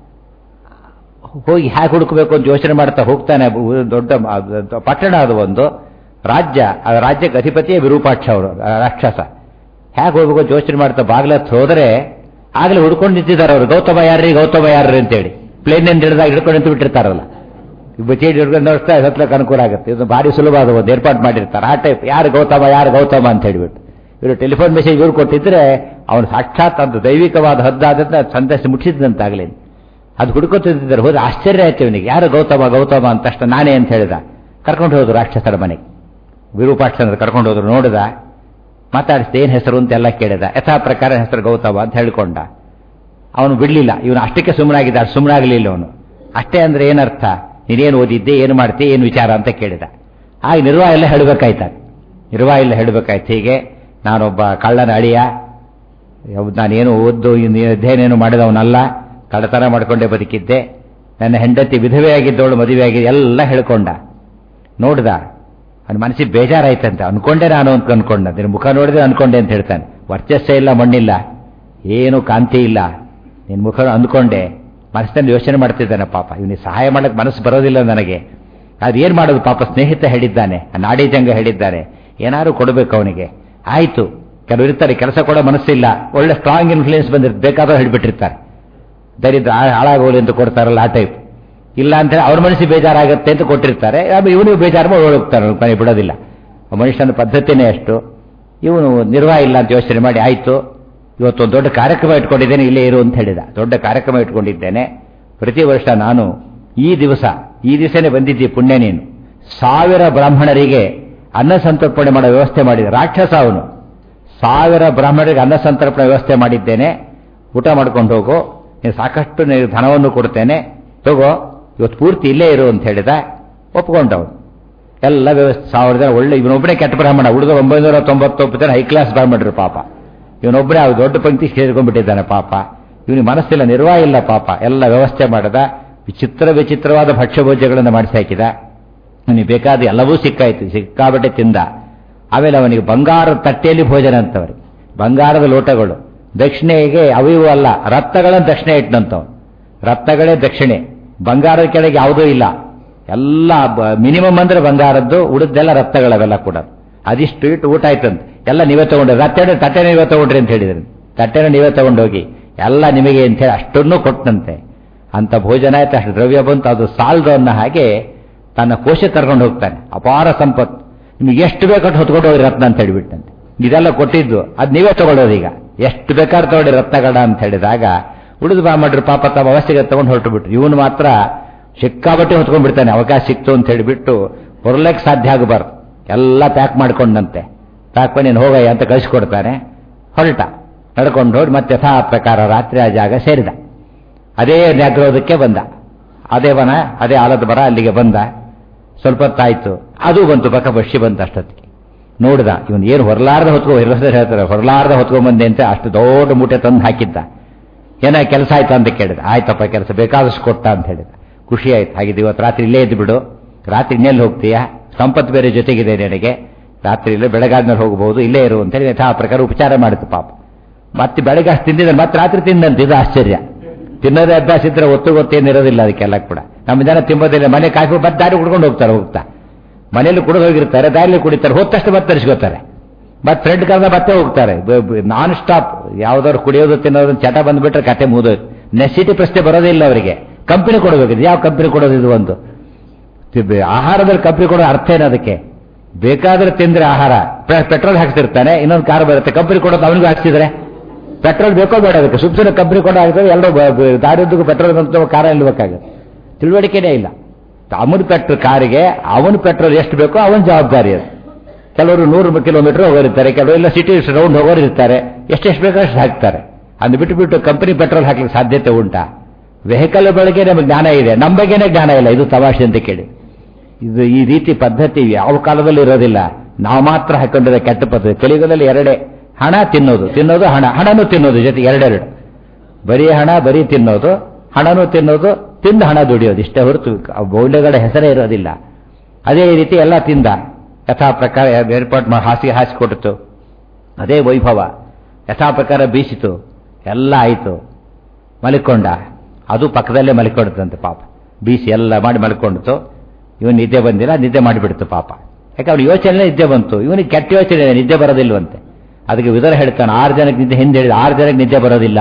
ಹೋಗಿ ಹೇಗೆ ಹುಡುಕಬೇಕು ಅಂತ ಯೋಚನೆ ಮಾಡ್ತಾ ಹೋಗ್ತಾನೆ ಊ- ದೊಡ್ಡ ಮ- ಅದು ಪಟ್ಟಣ ಅದು ಒಂದು ರಾಜ್ಯ ಆ ರಾಜ್ಯಕ್ಕೆ ಅಧಿಪತಿಯೇ ವಿರೂಪಾಕ್ಷ ಅವರು ಆ ರಾಕ್ಷಸ ಹೇಗೆ ಹೋಗ್ಬೇಕು ಅಂತ ಯೋಚನೆ ಮಾಡ್ತಾ ಬಾಗ್ಲತ್ ಹೋದರೆ ಆಗಲೇ ಹುಡ್ಕೊಂಡು ನಿಂತಿದ್ದಾರೆ ಅವರು ಗೌತಮ ಯಾರ್ರಿ ಗೌತಮ ಯಾರ್ರಿ ಅಂತೇಳಿ ಪ್ಲೇನ್ ಇಂದ ಹಿಡಿದಾಗ ಹಿಡ್ಕೊಂಡು ನಿಂತು ಬಿಟ್ಟಿರ್ತಾರಲ್ಲ ಚೇಡಿ ಹಿಡ್ಕೊಂಡು ನೋಡ್ತಾ ಹತ್ಲಕ್ಕೆ ಅನುಕೂಲ ಆಗುತ್ತೆ ಇದು ಭಾರಿ ಸುಲಭವಾದ ಒಂದು ಏರ್ಪಾಡು ಮಾಡಿರ್ತಾರೆ ಆ ಟೈಪ್ ಯಾರು ಗೌತಮ ಯಾರು ಗೌತಮ ಅಂತ ಹೇಳಿಬಿಟ್ಟು ಇವರು ಟೆಲಿಫೋನ್ ಮೆಸೇಜ್ ಇವ್ರು ಕೊಟ್ಟಿದ್ರೆ ಅವನು ಸಾಕ್ಷಾತ್ ಅದು ದೈವಿಕವಾದ ಹದ್ದಾದಂತ ಸಂದೇಶ ಮುಟ್ಟಿಸಿದಂತಾಗಲಿ ಅದು ಹುಡುಕೋತಿದ್ದಾರೆ ಹೋದ್ರೆ ಆಶ್ಚರ್ಯ ಆಯ್ತು ಇವನಿಗೆ ಯಾರು ಗೌತಮ ಗೌತಮ ಅಂತ ತಕ್ಷಣ ನಾನೇ ಅಂತ ಹೇಳಿದ ಕರ್ಕೊಂಡು ಹೋದ್ರು ರಾಕ್ಷಸರ ಮನೆಗೆ ವಿರೂಪಾಕ್ಷನ ಕರ್ಕೊಂಡು ಹೋದ್ರು ನೋಡಿದ ಮಾತಾಡಿಸಿದ ಏನ್ ಹೆಸರು ಅಂತ ಎಲ್ಲ ಕೇಳಿದ ಯಥಾ ಪ್ರಕಾರ ಹೆಸರು ಗೌತಮ ಅಂತ ಹೇಳ್ಕೊಂಡ ಅವನು ಬಿಡ್ಲಿಲ್ಲ ಇವನು ಅಷ್ಟಕ್ಕೆ ಸುಮ್ಮನಾಗಿದ್ದ ಸುಮ್ಮನಾಗಲಿಲ್ಲ ಅವನು ಅಷ್ಟೇ ಅಂದ್ರೆ ಏನರ್ಥ ನೀನೇನು ಓದಿದ್ದೆ ಏನು ಮಾಡ್ತಿ ಏನು ವಿಚಾರ ಅಂತ ಕೇಳಿದ ಆಗ ನಿರ್ವಾಹ ಎಲ್ಲ ಹೇಳಬೇಕಾಯ್ತಾಗ ನಿರ್ವಾಹ ಎಲ್ಲ ಹೇಳಬೇಕಾಯ್ತು ಹೀಗೆ ನಾನೊಬ್ಬ ಕಳ್ಳನ ಅಳಿಯ ಯಾವ್ದು ನಾನೇನು ಓದ್ದು ಇನ್ನು ಅಧ್ಯಯನೇನು ಮಾಡಿದವನಲ್ಲ ಕಳ್ಳತನ ಮಾಡ್ಕೊಂಡೇ ಬದುಕಿದ್ದೆ ನನ್ನ ಹೆಂಡತಿ ವಿಧವೆಯಾಗಿದ್ದವಳು ಮದುವೆಯಾಗಿ ಎಲ್ಲ ಹೇಳ್ಕೊಂಡ ನೋಡ್ದ ಅವನ ಮನಸ್ಸಿಗೆ ಬೇಜಾರಾಯ್ತಂತೆ ಅನ್ಕೊಂಡೆ ನಾನು ಅಂತ ಅನ್ಕೊಂಡ ನಿನ್ನ ಮುಖ ನೋಡಿದ್ರೆ ಅನ್ಕೊಂಡೆ ಅಂತ ಹೇಳ್ತಾನೆ ವರ್ಚಸ್ಸೇ ಇಲ್ಲ ಮಣ್ಣಿಲ್ಲ ಏನು ಕಾಂತಿ ಇಲ್ಲ ನಿನ್ನ ಮುಖ ಅಂದ್ಕೊಂಡೆ ಮನಸ್ಸಿನಲ್ಲಿ ಯೋಚನೆ ಮಾಡ್ತಿದ್ದಾನೆ ಪಾಪ ಇವನಿಗೆ ಸಹಾಯ ಮಾಡಕ್ಕೆ ಮನಸ್ಸು ಬರೋದಿಲ್ಲ ನನಗೆ ಅದೇನು ಮಾಡೋದು ಪಾಪ ಸ್ನೇಹಿತ ಹೇಳಿದ್ದಾನೆ ಆ ನಾಡಿ ಜಂಗ ಹೇಳಿದ್ದಾನೆ ಏನಾದ್ರು ಕೊಡಬೇಕು ಅವನಿಗೆ ಆಯ್ತು ಕೆಲವರು ಇರ್ತಾರೆ ಕೆಲಸ ಕೊಡೋ ಮನಸ್ಸಿಲ್ಲ ಒಳ್ಳೆ ಸ್ಟ್ರಾಂಗ್ ಇನ್ಫ್ಲೂಯೆನ್ಸ್ ಬಂದಿರುತ್ತೆ ಬೇಕಾದ್ರೆ ಹಿಡ್ಬಿಟ್ಟಿರ್ತಾರೆ ದರಿದ್ರ ಹಾಳಾಗೋಲಿ ಅಂತ ಕೊಡ್ತಾರಲ್ಲ ಆ ಟೈಪ್ ಇಲ್ಲ ಅಂತ ಹೇಳಿ ಅವ್ರ ಮನಸ್ಸಿಗೆ ಬೇಜಾರಾಗುತ್ತೆ ಅಂತ ಕೊಟ್ಟಿರ್ತಾರೆ ಆಮೇಲೆ ಇವನಿಗೆ ಬೇಜಾರು ಮಾಡಿ ಹೋಗ್ತಾನೆ ಮನೆ ಬಿಡೋದಿಲ್ಲ ಆ ಮನುಷ್ಯನ ಪದ್ಧತಿನೇ ಅಷ್ಟು ಇವನು ನಿರ್ವಾಹ ಇಲ್ಲ ಅಂತ ಯೋಚನೆ ಮಾಡಿ ಆಯ್ತು ಇವತ್ತು ಒಂದು ದೊಡ್ಡ ಕಾರ್ಯಕ್ರಮ ಇಟ್ಕೊಂಡಿದ್ದೇನೆ ಇಲ್ಲೇ ಇರು ಅಂತ ಹೇಳಿದ ದೊಡ್ಡ ಕಾರ್ಯಕ್ರಮ ಇಟ್ಕೊಂಡಿದ್ದೇನೆ ಪ್ರತಿ ವರ್ಷ ನಾನು ಈ ದಿವಸ ಈ ದಿವಸನೇ ಬಂದಿದ್ದಿ ಪುಣ್ಯ ನೀನು ಸಾವಿರ ಬ್ರಾಹ್ಮಣರಿಗೆ ಅನ್ನ ಸಂತರ್ಪಣೆ ಮಾಡೋ ವ್ಯವಸ್ಥೆ ಮಾಡಿದ ರಾಕ್ಷಸ ಅವನು ಸಾವಿರ ಬ್ರಾಹ್ಮಣರಿಗೆ ಅನ್ನ ಸಂತರ್ಪಣೆ ವ್ಯವಸ್ಥೆ ಮಾಡಿದ್ದೇನೆ ಊಟ ಮಾಡ್ಕೊಂಡು ಹೋಗು ನೀನು ಸಾಕಷ್ಟು ನಿನಗೆ ಧನವನ್ನು ಕೊಡ್ತೇನೆ ತಗೋ ಇವತ್ತು ಪೂರ್ತಿ ಇಲ್ಲೇ ಇರು ಅಂತ ಹೇಳಿದ ಒಪ್ಕೊಂಡವನು ಎಲ್ಲ ವ್ಯವಸ್ಥೆ ಸಾವಿರ ಜನ ಒಳ್ಳೆ ಇವನೊಬ್ಬನೇ ಕೆಟ್ಟ ಬ್ರಾಹ್ಮಣ ಉಳಿದ ಒಂಬೈನೂರ ತೊಂಬತ್ತೊಂಬತ್ತು ಜನ ಹೈ ಕ್ಲಾಸ್ ಬ್ರಾಹ್ಮಣರು ಪಾಪ ಇವನೊಬ್ಬನೇ ಆ ದೊಡ್ಡ ಪಂಕ್ತಿ ಸೇರ್ಕೊಂಡ್ಬಿಟ್ಟಿದ್ದಾನೆ ಪಾಪ ಇವನಿಗೆ ಮನಸ್ಸಿಲ್ಲ ನಿರ್ವಾಹ ಇಲ್ಲ ಪಾಪ ಎಲ್ಲ ವ್ಯವಸ್ಥೆ ಮಾಡದ ವಿಚಿತ್ರ ವಿಚಿತ್ರವಾದ ಭಕ್ಷ್ಯಭೋಜ್ಯಗಳನ್ನು ಮಾಡಿಸಿ ಹಾಕಿದ ಅವನಿಗೆ ಬೇಕಾದ ಎಲ್ಲವೂ ಸಿಕ್ಕಾಯ್ತು ಸಿಕ್ಕಾಬಟ್ಟೆ ತಿಂದ ಆಮೇಲೆ ಅವನಿಗೆ ಬಂಗಾರದ ತಟ್ಟೆಯಲ್ಲಿ ಭೋಜನ ಅಂತವರಿಗೆ ಬಂಗಾರದ ಲೋಟಗಳು ದಕ್ಷಿಣೆಗೆ ಅವಿವು ಅಲ್ಲ ರತ್ನಗಳನ್ನು ದಕ್ಷಿಣೆ ಇಟ್ಟಂತವನು ರತ್ನಗಳೇ ದಕ್ಷಿಣೆ ಬಂಗಾರದ ಕೆಳಗೆ ಯಾವುದೂ ಇಲ್ಲ ಎಲ್ಲ ಮಿನಿಮಮ್ ಅಂದ್ರೆ ಬಂಗಾರದ್ದು ಉಳಿದೆಲ್ಲ ರತ್ನಗಳವೆಲ್ಲ ಕೂಡ ಅದಿಷ್ಟು ಇಟ್ಟು ಊಟ ಆಯ್ತಂತೆ ಎಲ್ಲ ನೀವೇ ತಗೊಂಡ್ರಿ ರತ್ತೆಡೆ ತಟ್ಟೆ ನೀವೇ ತಗೊಂಡ್ರಿ ಅಂತ ಹೇಳಿದ್ರು ತಟ್ಟೆನ ನೀವೇ ತಗೊಂಡೋಗಿ ಎಲ್ಲ ನಿಮಗೆ ಅಂತ ಹೇಳಿ ಅಷ್ಟನ್ನು ಕೊಟ್ಟಂತೆ ಅಂತ ಭೋಜನ ಆಯ್ತು ಅಷ್ಟು ದ್ರವ್ಯ ಬಂತು ಅದು ಸಾಲದು ಅನ್ನೋ ಹಾಗೆ ತನ್ನ ಕೋಶ ಕರ್ಕೊಂಡು ಹೋಗ್ತಾನೆ ಅಪಾರ ಸಂಪತ್ತು ನಿಮಗೆ ಎಷ್ಟು ಬೇಕಾದ್ರೆ ಹೊತ್ಕೊಂಡು ಹೋಗಿ ರತ್ನ ಅಂತ ಹೇಳಿಬಿಟ್ಟಂತೆ ಇದೆಲ್ಲ ಕೊಟ್ಟಿದ್ದು ಅದು ನೀವೇ ತಗೊಳ್ಳೋದು ಈಗ ಎಷ್ಟು ಬೇಕಾದ್ರೆ ತಗೊಳ್ಳಿ ರತ್ನಗಡ ಅಂತ ಹೇಳಿದಾಗ ಉಳಿದು ಬಾ ಮಾಡ್ರಿ ಪಾಪ ತಮ್ಮ ಅವಸ್ಥೆಗೆ ತಗೊಂಡು ಹೊರಟು ಬಿಟ್ರು ಇವನು ಮಾತ್ರ ಸಿಕ್ಕಾಬಟ್ಟೆ ಹೊತ್ಕೊಂಡ್ಬಿಡ್ತಾನೆ ಅವಕಾಶ ಸಿಕ್ತು ಅಂತ ಹೇಳಿಬಿಟ್ಟು ಹೊರಲಕ್ಕೆ ಸಾಧ್ಯ ಆಗಬಾರ್ದು ಎಲ್ಲ ಪ್ಯಾಕ್ ಮಾಡ್ಕೊಂಡಂತೆ ಪ್ಯಾಕ್ ಮಾಡಿ ನೀನು ಹೋಗಯ್ಯ ಅಂತ ಕಳಿಸ್ಕೊಡ್ತಾನೆ ಹೊರಟ ನಡ್ಕೊಂಡು ಹೋಗಿ ಮತ್ತೆ ಯಥಾ ಪ್ರಕಾರ ರಾತ್ರಿ ಆ ಜಾಗ ಸೇರಿದ ಅದೇ ನ್ಯಾಗ್ರೋದಕ್ಕೆ ಬಂದ ಅದೇ ವನ ಅದೇ ಆಲದ ಮರ ಅಲ್ಲಿಗೆ ಬಂದ ಸ್ವಲ್ಪ ಹೊತ್ತಾಯ್ತು ಅದು ಬಂತು ಪಕ್ಕ ಬಸ್ಸಿ ಬಂತು ಅಷ್ಟೊತ್ತಿಗೆ ನೋಡ್ದ ಇವನು ಏನು ಹೊರಲಾರ್ದ ಹೊತ್ಕೊ ಹೆಸರು ಹೇಳ್ತಾರೆ ಹೊರಲಾರ್ದ ಹೊತ್ಕೊಂಡ್ಬಂದೆ ಅಂತ ಅಷ್ಟು ದೊಡ್ಡ ಮೂಟೆ ತಂದು ಹಾಕಿದ್ದ ಏನ ಕೆಲಸ ಆಯ್ತಾ ಅಂತ ಕೇಳಿದ ಆಯ್ತಪ್ಪ ಕೆಲಸ ಬೇಕಾದಷ್ಟು ಕೊಟ್ಟ ಅಂತ ಹೇಳಿದ ಖುಷಿ ಆಯ್ತು ಹಾಗಿದ್ದು ಇವತ್ತು ರಾತ್ರಿ ಇಲ್ಲೇ ಇದ್ದು ಬಿಡು ರಾತ್ರಿ ಇನ್ನೆಲ್ಲಿ ಹೋಗ್ತೀಯಾ ಸಂಪತ್ತು ಬೇರೆ ಜೊತೆಗಿದೆ ನನಗೆ ರಾತ್ರಿ ಇಲ್ಲೇ ಬೆಳಗಾದ್ಮೇಲೆ ಹೋಗಬಹುದು ಇಲ್ಲೇ ಇರು ಅಂತೇಳಿ ಯಥಾ ಪ್ರಕಾರ ಉಪಚಾರ ಮಾಡಿತು ಪಾಪ ಮತ್ತೆ ಬೆಳಗ್ಗೆ ಅಷ್ಟು ತಿಂದಿದ್ರೆ ಮತ್ತೆ ರಾತ್ರಿ ತಿಂದಂತೆ ಇದು ಆಶ್ಚರ್ಯ ತಿನ್ನೋದೇ ಅಭ್ಯಾಸ ಇದ್ರೆ ಒತ್ತು ಗೊತ್ತೇನಿರೋದಿಲ್ಲ ಅದಕ್ಕೆಲ್ಲ ಕೂಡ ನಮ್ಮ ಜನ ತಿಂಬೋದಿಲ್ಲ ಮನೆ ಕಾಫಿ ಮತ್ತೆ ದಾರಿ ಕುಡ್ಕೊಂಡು ಹೋಗ್ತಾರೆ ಹೋಗ್ತಾ ಮನೆಯಲ್ಲಿ ಕುಡಿದು ಹೋಗಿರ್ತಾರೆ ದಾರಿಯಲ್ಲಿ ಕುಡಿತಾರೆ ಹೋದಷ್ಟು ಮತ್ತೆ ತರಿಸ್ಕೋತಾರೆ ಮತ್ತೆ ಫ್ರೆಂಡ್ ಕರೆದ ಮತ್ತೆ ಹೋಗ್ತಾರೆ ನಾನ್ ಸ್ಟಾಪ್ ಯಾವ್ದಾದ್ರು ಕುಡಿಯೋದು ತಿನ್ನೋದು ಚಟ ಬಂದ್ಬಿಟ್ರೆ ಕತೆ ಮುಗಿದೋಯ್ತು ನೆಸಿಟಿ ಪ್ರಶ್ನೆ ಬರೋದಿಲ್ಲ ಅವರಿಗೆ ಕಂಪನಿ ಕೊಡಬೇಕು ಯಾವ ಕಂಪನಿ ಕೊಡೋದು ಇದು ಒಂದು ಆಹಾರದಲ್ಲಿ ಕಂಪನಿ ಕೊಡೋ ಅರ್ಥ ಏನು ಅದಕ್ಕೆ ಬೇಕಾದ್ರೆ ತಿಂದ್ರೆ ಆಹಾರ ಪೆಟ್ರೋಲ್ ಹಾಕ್ತಿರ್ತಾನೆ ಇನ್ನೊಂದು ಕಾರ್ ಬರುತ್ತೆ ಕಂಪನಿ ಕೊಡೋದು ಅವನಿಗೂ ಹಾಕ್ಸಿದ್ರೆ ಪೆಟ್ರೋಲ್ ಬೇಕೋ ಬೇಡ ಅದಕ್ಕೆ ಸುಮ್ಮನೆ ಕಂಪನಿ ಕೊಡೋ ಆಗ್ತದೆ ಎಲ್ಲರೂ ದಾರಿಯುದ್ದಕ್ಕೂ ಪೆಟ್ರೋಲ್ ಬಂತು ಕಾರ ನಿಲ್ಬೇಕಾಗುತ್ತೆ ತಿಳುವಳಿಕೆನೇ ಇಲ್ಲ ಅವನ ಪೆಟ್ರೋಲ್ ಕಾರಿಗೆ ಅವನ ಪೆಟ್ರೋಲ್ ಎಷ್ಟು ಬೇಕೋ ಅವನ ಜವಾಬ್ದಾರಿ ಅದು ಕೆಲವರು ನೂರು ಕಿಲೋಮೀಟರ್ ಹೋಗೋರಿರ್ತಾರೆ ಕೆಲವರು ಎಲ್ಲ ಸಿಟಿ ರೌಂಡ್ ಹೋಗೋರು ಇರ್ತಾರೆ ಎಷ್ಟೆಷ್ಟು ಬೇಕೋ ಅಷ್ಟು ಹಾಕ್ತಾರೆ ಅಂದು ಬಿಟ್ಟು ಬಿಟ್ಟು ಕಂಪನಿ ಪೆಟ್ರೋಲ್ ಹಾಕ್ಲಿಕ್ಕೆ ಸಾಧ್ಯತೆ ಉಂಟಾ ವೆಹಿಕಲ್ ಬಗ್ಗೆ ನಮಗೆ ಜ್ಞಾನ ಇದೆ ನಮ್ಮ ಬಗ್ಗೆನೇ ಜ್ಞಾನ ಇಲ್ಲ ಇದು ತಮಾಷೆ ಅಂತ ಕೇಳಿ ಇದು ಈ ರೀತಿ ಪದ್ಧತಿ ಯಾವ ಕಾಲದಲ್ಲಿ ಇರೋದಿಲ್ಲ ನಾವು ಮಾತ್ರ ಹಾಕೊಂಡಿರೋ ಕೆಟ್ಟ ಪದ್ಧತಿ ಕಲಿಯುಗದಲ್ಲಿ ಎರಡೇ ಹಣ ತಿನ್ನೋದು ತಿನ್ನೋದು ಹಣ ಹಣನೂ ತಿನ್ನೋದು ಜೊತೆ ಎರಡೆರಡು ಬರೀ ಹಣ ಬರೀ ತಿನ್ನೋದು ಹಣನೂ ತಿನ್ನೋದು ತಿಂದು ಹಣ ದುಡಿಯೋದು ಇಷ್ಟೇ ಹೊರತು ಮೌಲ್ಯಗಳ ಹೆಸರೇ ಇರೋದಿಲ್ಲ ಅದೇ ರೀತಿ ಎಲ್ಲ ತಿಂದ ಯಥಾ ಪ್ರಕಾರ ಏರ್ಪಾಟ್ ಹಾಸಿಗೆ ಹಾಸಿಕೊಟ್ಟಿತು ಅದೇ ವೈಭವ ಯಥಾ ಪ್ರಕಾರ ಬೀಸಿತು ಎಲ್ಲ ಆಯಿತು ಮಲಿಕೊಂಡ ಅದು ಪಕ್ಕದಲ್ಲೇ ಮಲಿಕೊಂಡಿತ್ತಂತೆ ಪಾಪ ಬೀಸಿ ಎಲ್ಲ ಮಾಡಿ ಮಲ್ಕೊಂಡಿತು ಇವನು ನಿದ್ದೆ ಬಂದಿಲ್ಲ ನಿದ್ದೆ ಮಾಡಿಬಿಡ್ತು ಪಾಪ ಯಾಕೆ ಅವ್ರ ಯೋಚನೆ ನಿದ್ದೆ ಬಂತು ಇವನಿಗೆ ಕೆಟ್ಟ ಯೋಚನೆ ನಿದ್ದೆ ಬರೋದಿಲ್ವಂತೆ ಅದಕ್ಕೆ ವಿದರ ಹೇಳ್ತಾನೆ ಆರು ಜನಕ್ಕೆ ನಿದ್ದೆ ಹಿಂದೆ ಹೇಳಿದ ಆರು ಜನಕ್ಕೆ ನಿದ್ದೆ ಬರೋದಿಲ್ಲ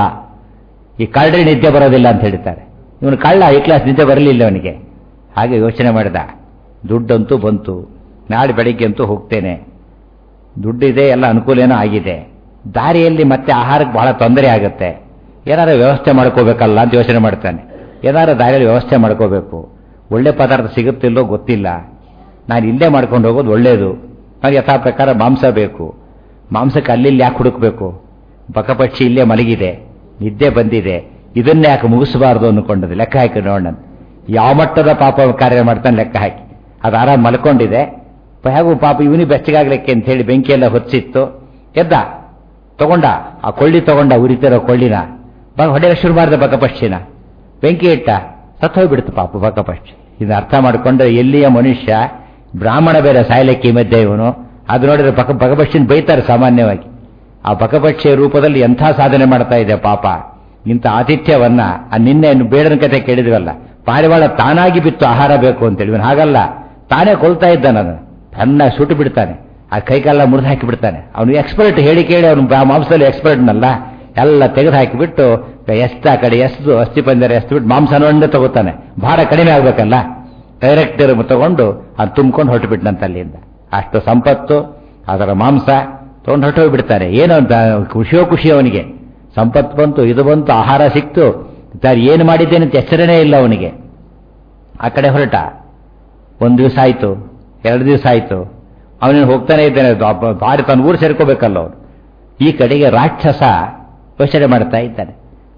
ಈ ಕಳ್ಳರಿ ನಿದ್ದೆ ಬರೋದಿಲ್ಲ ಅಂತ ಹೇಳ್ತಾರೆ ಇವನು ಕಳ್ಳ ಈ ಕ್ಲಾಸ್ ನಿದ್ದೆ ಬರಲಿಲ್ಲ ಅವನಿಗೆ ಹಾಗೆ ಯೋಚನೆ ಮಾಡಿದ ದುಡ್ಡಂತೂ ಬಂತು ನಾಳೆ ಬೆಳಿಗ್ಗೆ ಅಂತೂ ಹೋಗ್ತೇನೆ ದುಡ್ಡಿದೆ ಎಲ್ಲ ಅನುಕೂಲ ಏನೋ ಆಗಿದೆ ದಾರಿಯಲ್ಲಿ ಮತ್ತೆ ಆಹಾರಕ್ಕೆ ಬಹಳ ತೊಂದರೆ ಆಗುತ್ತೆ ಏನಾದ್ರು ವ್ಯವಸ್ಥೆ ಮಾಡ್ಕೋಬೇಕಲ್ಲ ಅಂತ ಯೋಚನೆ ಮಾಡ್ತಾನೆ ಏನಾದ್ರು ದಾರಿಯಲ್ಲಿ ವ್ಯವಸ್ಥೆ ಮಾಡ್ಕೋಬೇಕು ಒಳ್ಳೆ ಪದಾರ್ಥ ಸಿಗುತ್ತಿಲ್ಲೋ ಗೊತ್ತಿಲ್ಲ ನಾನು ಇಲ್ಲೇ ಮಾಡ್ಕೊಂಡು ಹೋಗೋದು ಒಳ್ಳೇದು ನನಗೆ ಯಥಾ ಪ್ರಕಾರ ಮಾಂಸ ಬೇಕು ಮಾಂಸಕ್ಕೆ ಅಲ್ಲಿ ಯಾಕೆ ಹುಡುಕ್ಬೇಕು ಬಕಪಕ್ಷಿ ಇಲ್ಲೇ ಮಲಗಿದೆ ನಿದ್ದೆ ಬಂದಿದೆ ಇದನ್ನೇ ಯಾಕೆ ಮುಗಿಸಬಾರ್ದು ಅಂದ್ಕೊಂಡದ್ದು ಲೆಕ್ಕ ಹಾಕಿ ನೋಡೋಣ ಯಾವ ಮಟ್ಟದ ಪಾಪ ಕಾರ್ಯ ಮಾಡ್ತಾನೆ ಲೆಕ್ಕ ಹಾಕಿ ಅದು ಆರಾಮ್ ಮಲ್ಕೊಂಡಿದೆ ಹೇಗೂ ಪಾಪ ಇವನಿಗೆ ಬೆಚ್ಚಗಾಗ್ಲಿಕ್ಕೆ ಅಂತ ಹೇಳಿ ಬೆಂಕಿಯೆಲ್ಲ ಹೊಚ್ಚಿತ್ತು ಎದ್ದ ತಗೊಂಡ ಆ ಕೊಳ್ಳಿ ತಗೊಂಡ ಉರಿತಿರೋ ಕೊಳ್ಳಿನ ಹೊಡೆಯಲು ಶುರು ಮಾಡಿದ ಬಕಪಕ್ಷಿನ ಬೆಂಕಿ ಇಟ್ಟ ಸತ್ತೋಗ್ಬಿಡ್ತು ಪಾಪ ಬಕಪಕ್ಷಿ ಇದು ಅರ್ಥ ಮಾಡಿಕೊಂಡ್ರೆ ಎಲ್ಲಿಯ ಮನುಷ್ಯ ಬ್ರಾಹ್ಮಣ ಬೇರೆ ಸಾಯಲಿಕ್ಕೆ ಈ ಮಧ್ಯೆ ಇವನು ಅದು ನೋಡಿದ್ರೆ ಬಕ ಬಕಪಕ್ಷಿನ ಬೈತಾರೆ ಸಾಮಾನ್ಯವಾಗಿ ಆ ಬಕಪಕ್ಷಿಯ ರೂಪದಲ್ಲಿ ಎಂಥ ಸಾಧನೆ ಮಾಡ್ತಾ ಇದೆ ಪಾಪ ಇಂಥ ಆತಿಥ್ಯವನ್ನ ಆ ನಿನ್ನೆ ಬೇಡನ ಕತೆ ಕೇಳಿದ್ವಲ್ಲ ಪಾರಿವಾಳ ತಾನಾಗಿ ಬಿತ್ತು ಆಹಾರ ಬೇಕು ಅಂತೇಳಿ ಇವನು ಹಾಗಲ್ಲ ತಾನೇ ಕೊಲ್ತಾ ಇದ್ದ ನಾನು ತನ್ನ ಸುಟ್ಟು ಬಿಡ್ತಾನೆ ಆ ಕೈಕಾಲ ಮುರಿದು ಹಾಕಿ ಬಿಡ್ತಾನೆ ಅವನು ಎಕ್ಸ್ಪರ್ಟ್ ಹೇಳಿ ಕೇಳಿ ಅವನು ಮಾಂಸದಲ್ಲಿ ಎಕ್ಸ್ಪರ್ಟ್ನಲ್ಲ ಎಲ್ಲ ತೆಗೆದು ಹಾಕಿಬಿಟ್ಟು ಎಸ್ತ ಆ ಕಡೆ ಎಸ್ದು ಅಸ್ಥಿ ಪಂಜರ ಎಸ್ಬಿಟ್ಟು ಮಾಂಸನೊಂದೇ ತಗೋತಾನೆ ಭಾರ ಕಡಿಮೆ ಆಗ್ಬೇಕಲ್ಲ ಡೈರೆಕ್ಟ್ ತಗೊಂಡು ಅದು ತುಂಬ್ಕೊಂಡು ಹೊರಟುಬಿಟ್ನಂತ ಅಲ್ಲಿಂದ ಅಷ್ಟು ಸಂಪತ್ತು ಅದರ ಮಾಂಸ ತಗೊಂಡು ಹೊರಟೋಗ್ಬಿಡ್ತಾರೆ ಏನು ಅಂತ ಖುಷಿಯೋ ಖುಷಿ ಅವನಿಗೆ ಸಂಪತ್ತು ಬಂತು ಇದು ಬಂತು ಆಹಾರ ಸಿಕ್ತು ಸರ್ ಏನು ಮಾಡಿದ್ದೇನೆ ಅಂತ ಎಚ್ಚರನೇ ಇಲ್ಲ ಅವನಿಗೆ ಆ ಕಡೆ ಹೊರಟ ಒಂದು ದಿವಸ ಆಯಿತು ಎರಡು ದಿವಸ ಆಯಿತು ಅವನೇನು ಹೋಗ್ತಾನೆ ಇದ್ದಾನೆ ಬಾರಿ ತನ್ನ ಊರು ಸೇರ್ಕೋಬೇಕಲ್ಲ ಅವನು ಈ ಕಡೆಗೆ ರಾಕ್ಷಸ ಯೋಚನೆ ಮಾಡ್ತಾ ಇದ್ದಾನೆ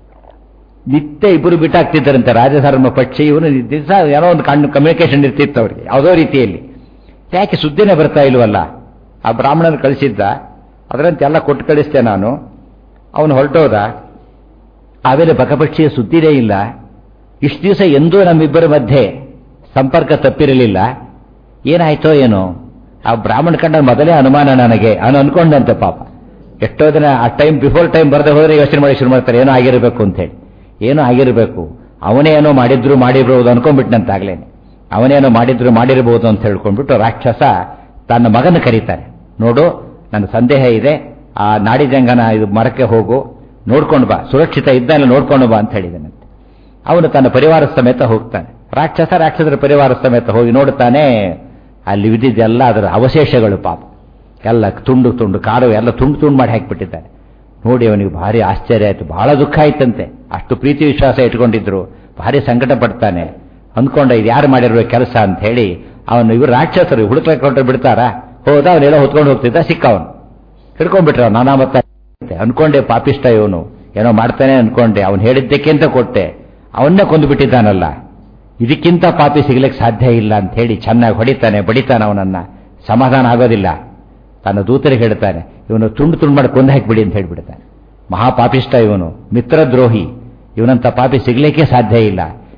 ನಿತ್ಯ ಇಬ್ಬರು ಬಿಟ್ಟಾಗ್ತಿದ್ದಾರಂತೆ ರಾಜಧರ್ಮ ಪಕ್ಷಿ ಇವನು ದಿವಸ ಏನೋ ಒಂದು ಕಣ್ಣು ಕಮ್ಯುನಿಕೇಶನ್ ಇರ್ತಿತ್ತು ಅವರಿಗೆ ಯಾವುದೋ ರೀತಿಯಲ್ಲಿ ಯಾಕೆ ಸುದ್ದಿನೇ ಬರ್ತಾ ಇಲ್ವಲ್ಲ ಆ ಬ್ರಾಹ್ಮಣನ ಕಳಿಸಿದ್ದ ಅದರಂತೆ ಎಲ್ಲ ಕೊಟ್ಟು ಕಳಿಸ್ತೆ ನಾನು ಅವನು ಹೊರಟೋದ ಆಮೇಲೆ ಬಕಪಕ್ಷಿಯ ಸುದ್ದಿನೇ ಇಲ್ಲ ಇಷ್ಟು ದಿವಸ ಎಂದೂ ನಮ್ಮಿಬ್ಬರ ಮಧ್ಯೆ ಸಂಪರ್ಕ ತಪ್ಪಿರಲಿಲ್ಲ ಏನಾಯ್ತೋ ಏನೋ ಆ ಬ್ರಾಹ್ಮಣ ಕಂಡ ಮೊದಲೇ ಅನುಮಾನ ನನಗೆ ಅವನು ಅನ್ಕೊಂಡಂತೆ ಪಾಪ ಎಷ್ಟೋ ದಿನ ಆ ಟೈಮ್ ಬಿಫೋರ್ ಟೈಮ್ ಬರದೆ ಹೋದ್ರೆ ಯೋಚನೆ ಮಾಡಿ ಶುರು ಮಾಡ್ತಾರೆ ಏನೋ ಆಗಿರಬೇಕು ಅಂತ ಹೇಳಿ ಏನೋ ಆಗಿರಬೇಕು ಅವನೇ ಏನೋ ಮಾಡಿದ್ರು ಮಾಡಿರ್ಬೋದು ಅನ್ಕೊಂಡ್ಬಿಟ್ನಂತಾಗ್ಲೇನೆ ಅವನೇನೋ ಮಾಡಿದ್ರು ಮಾಡಿರಬಹುದು ಅಂತ ಹೇಳ್ಕೊಂಡ್ಬಿಟ್ಟು ರಾಕ್ಷಸ ತನ್ನ ಮಗನ ಕರೀತಾನೆ ನೋಡು ನನ್ನ ಸಂದೇಹ ಇದೆ ಆ ನಾಡಿಜಂಗನ ಇದು ಮರಕ್ಕೆ ಹೋಗು ನೋಡ್ಕೊಂಡು ಬಾ ಸುರಕ್ಷಿತ ಇದ್ದಾನೆ ನೋಡ್ಕೊಂಡು ಬಾ ಅಂತ ಹೇಳಿದನಂತೆ ಅವನು ತನ್ನ ಪರಿವಾರ ಸಮೇತ ಹೋಗ್ತಾನೆ ರಾಕ್ಷಸ ರಾಕ್ಷಸರ ಪರಿವಾರ ಸಮೇತ ಹೋಗಿ ನೋಡುತ್ತಾನೆ ಅಲ್ಲಿ ವಿದ್ದಿದ್ದೆಲ್ಲ ಅದರ ಅವಶೇಷಗಳು ಪಾಪ ಎಲ್ಲ ತುಂಡು ತುಂಡು ಕಾರು ಎಲ್ಲ ತುಂಡು ತುಂಡು ಮಾಡಿ ಹಾಕಿಬಿಟ್ಟಿದ್ದಾನೆ ನೋಡಿ ಅವನಿಗೆ ಭಾರಿ ಆಶ್ಚರ್ಯ ಆಯಿತು ಬಹಳ ದುಃಖ ಆಯ್ತಂತೆ ಅಷ್ಟು ಪ್ರೀತಿ ವಿಶ್ವಾಸ ಇಟ್ಕೊಂಡಿದ್ರು ಭಾರಿ ಸಂಕಟ ಪಡ್ತಾನೆ ಅಂದ್ಕೊಂಡ ಇದು ಯಾರು ಮಾಡಿರೋ ಕೆಲಸ ಅಂತ ಹೇಳಿ ಅವನು ಇವರು ರಾಕ್ಷಸರು ಹುಡುಕ್ಲಿಕ್ಕೆ ಬಿಡ್ತಾರ ಹೋದ ಅವನೆಲ್ಲ ಹೊತ್ಕೊಂಡು ಹೋಗ್ತಿದ್ದ ಸಿಕ್ಕ ಅವನು ಹಿಡ್ಕೊಂಡ್ಬಿಟ್ರ ನಾನಾ ಮತ್ತೆ ಅನ್ಕೊಂಡೆ ಪಾಪಿಷ್ಟ ಇವನು ಏನೋ ಮಾಡ್ತಾನೆ ಅನ್ಕೊಂಡೆ ಅವನು ಹೇಳಿದ್ದಕ್ಕೆ ಅಂತ ಕೊಟ್ಟೆ ಅವನ್ನೇ ಕೊಂದು ಬಿಟ್ಟಿದ್ದಾನಲ್ಲ ಇದಕ್ಕಿಂತ ಪಾಪಿ ಸಿಗ್ಲಿಕ್ಕೆ ಸಾಧ್ಯ ಇಲ್ಲ ಅಂತ ಹೇಳಿ ಚೆನ್ನಾಗಿ ಹೊಡಿತಾನೆ ಬಡಿತಾನೆ ಅವನನ್ನ ಸಮಾಧಾನ ಆಗೋದಿಲ್ಲ ತನ್ನ ದೂತರಿಗೆ ಹೇಳ್ತಾನೆ ಇವನು ತುಂಡು ತುಂಡು ಮಾಡಿ ಕೊಂದು ಹಾಕಿಬಿಡಿ ಅಂತ ಹೇಳ್ಬಿಡ್ತಾನೆ ಮಹಾಪಾಪಿಷ್ಟ ಇವನು ಮಿತ್ರದ್ರೋಹಿ ಇವನಂತ ಪಾಪಿ ಸಿಗ್ಲಿಕ್ಕೆ ಸಾಧ್ಯ ಇಲ್ಲ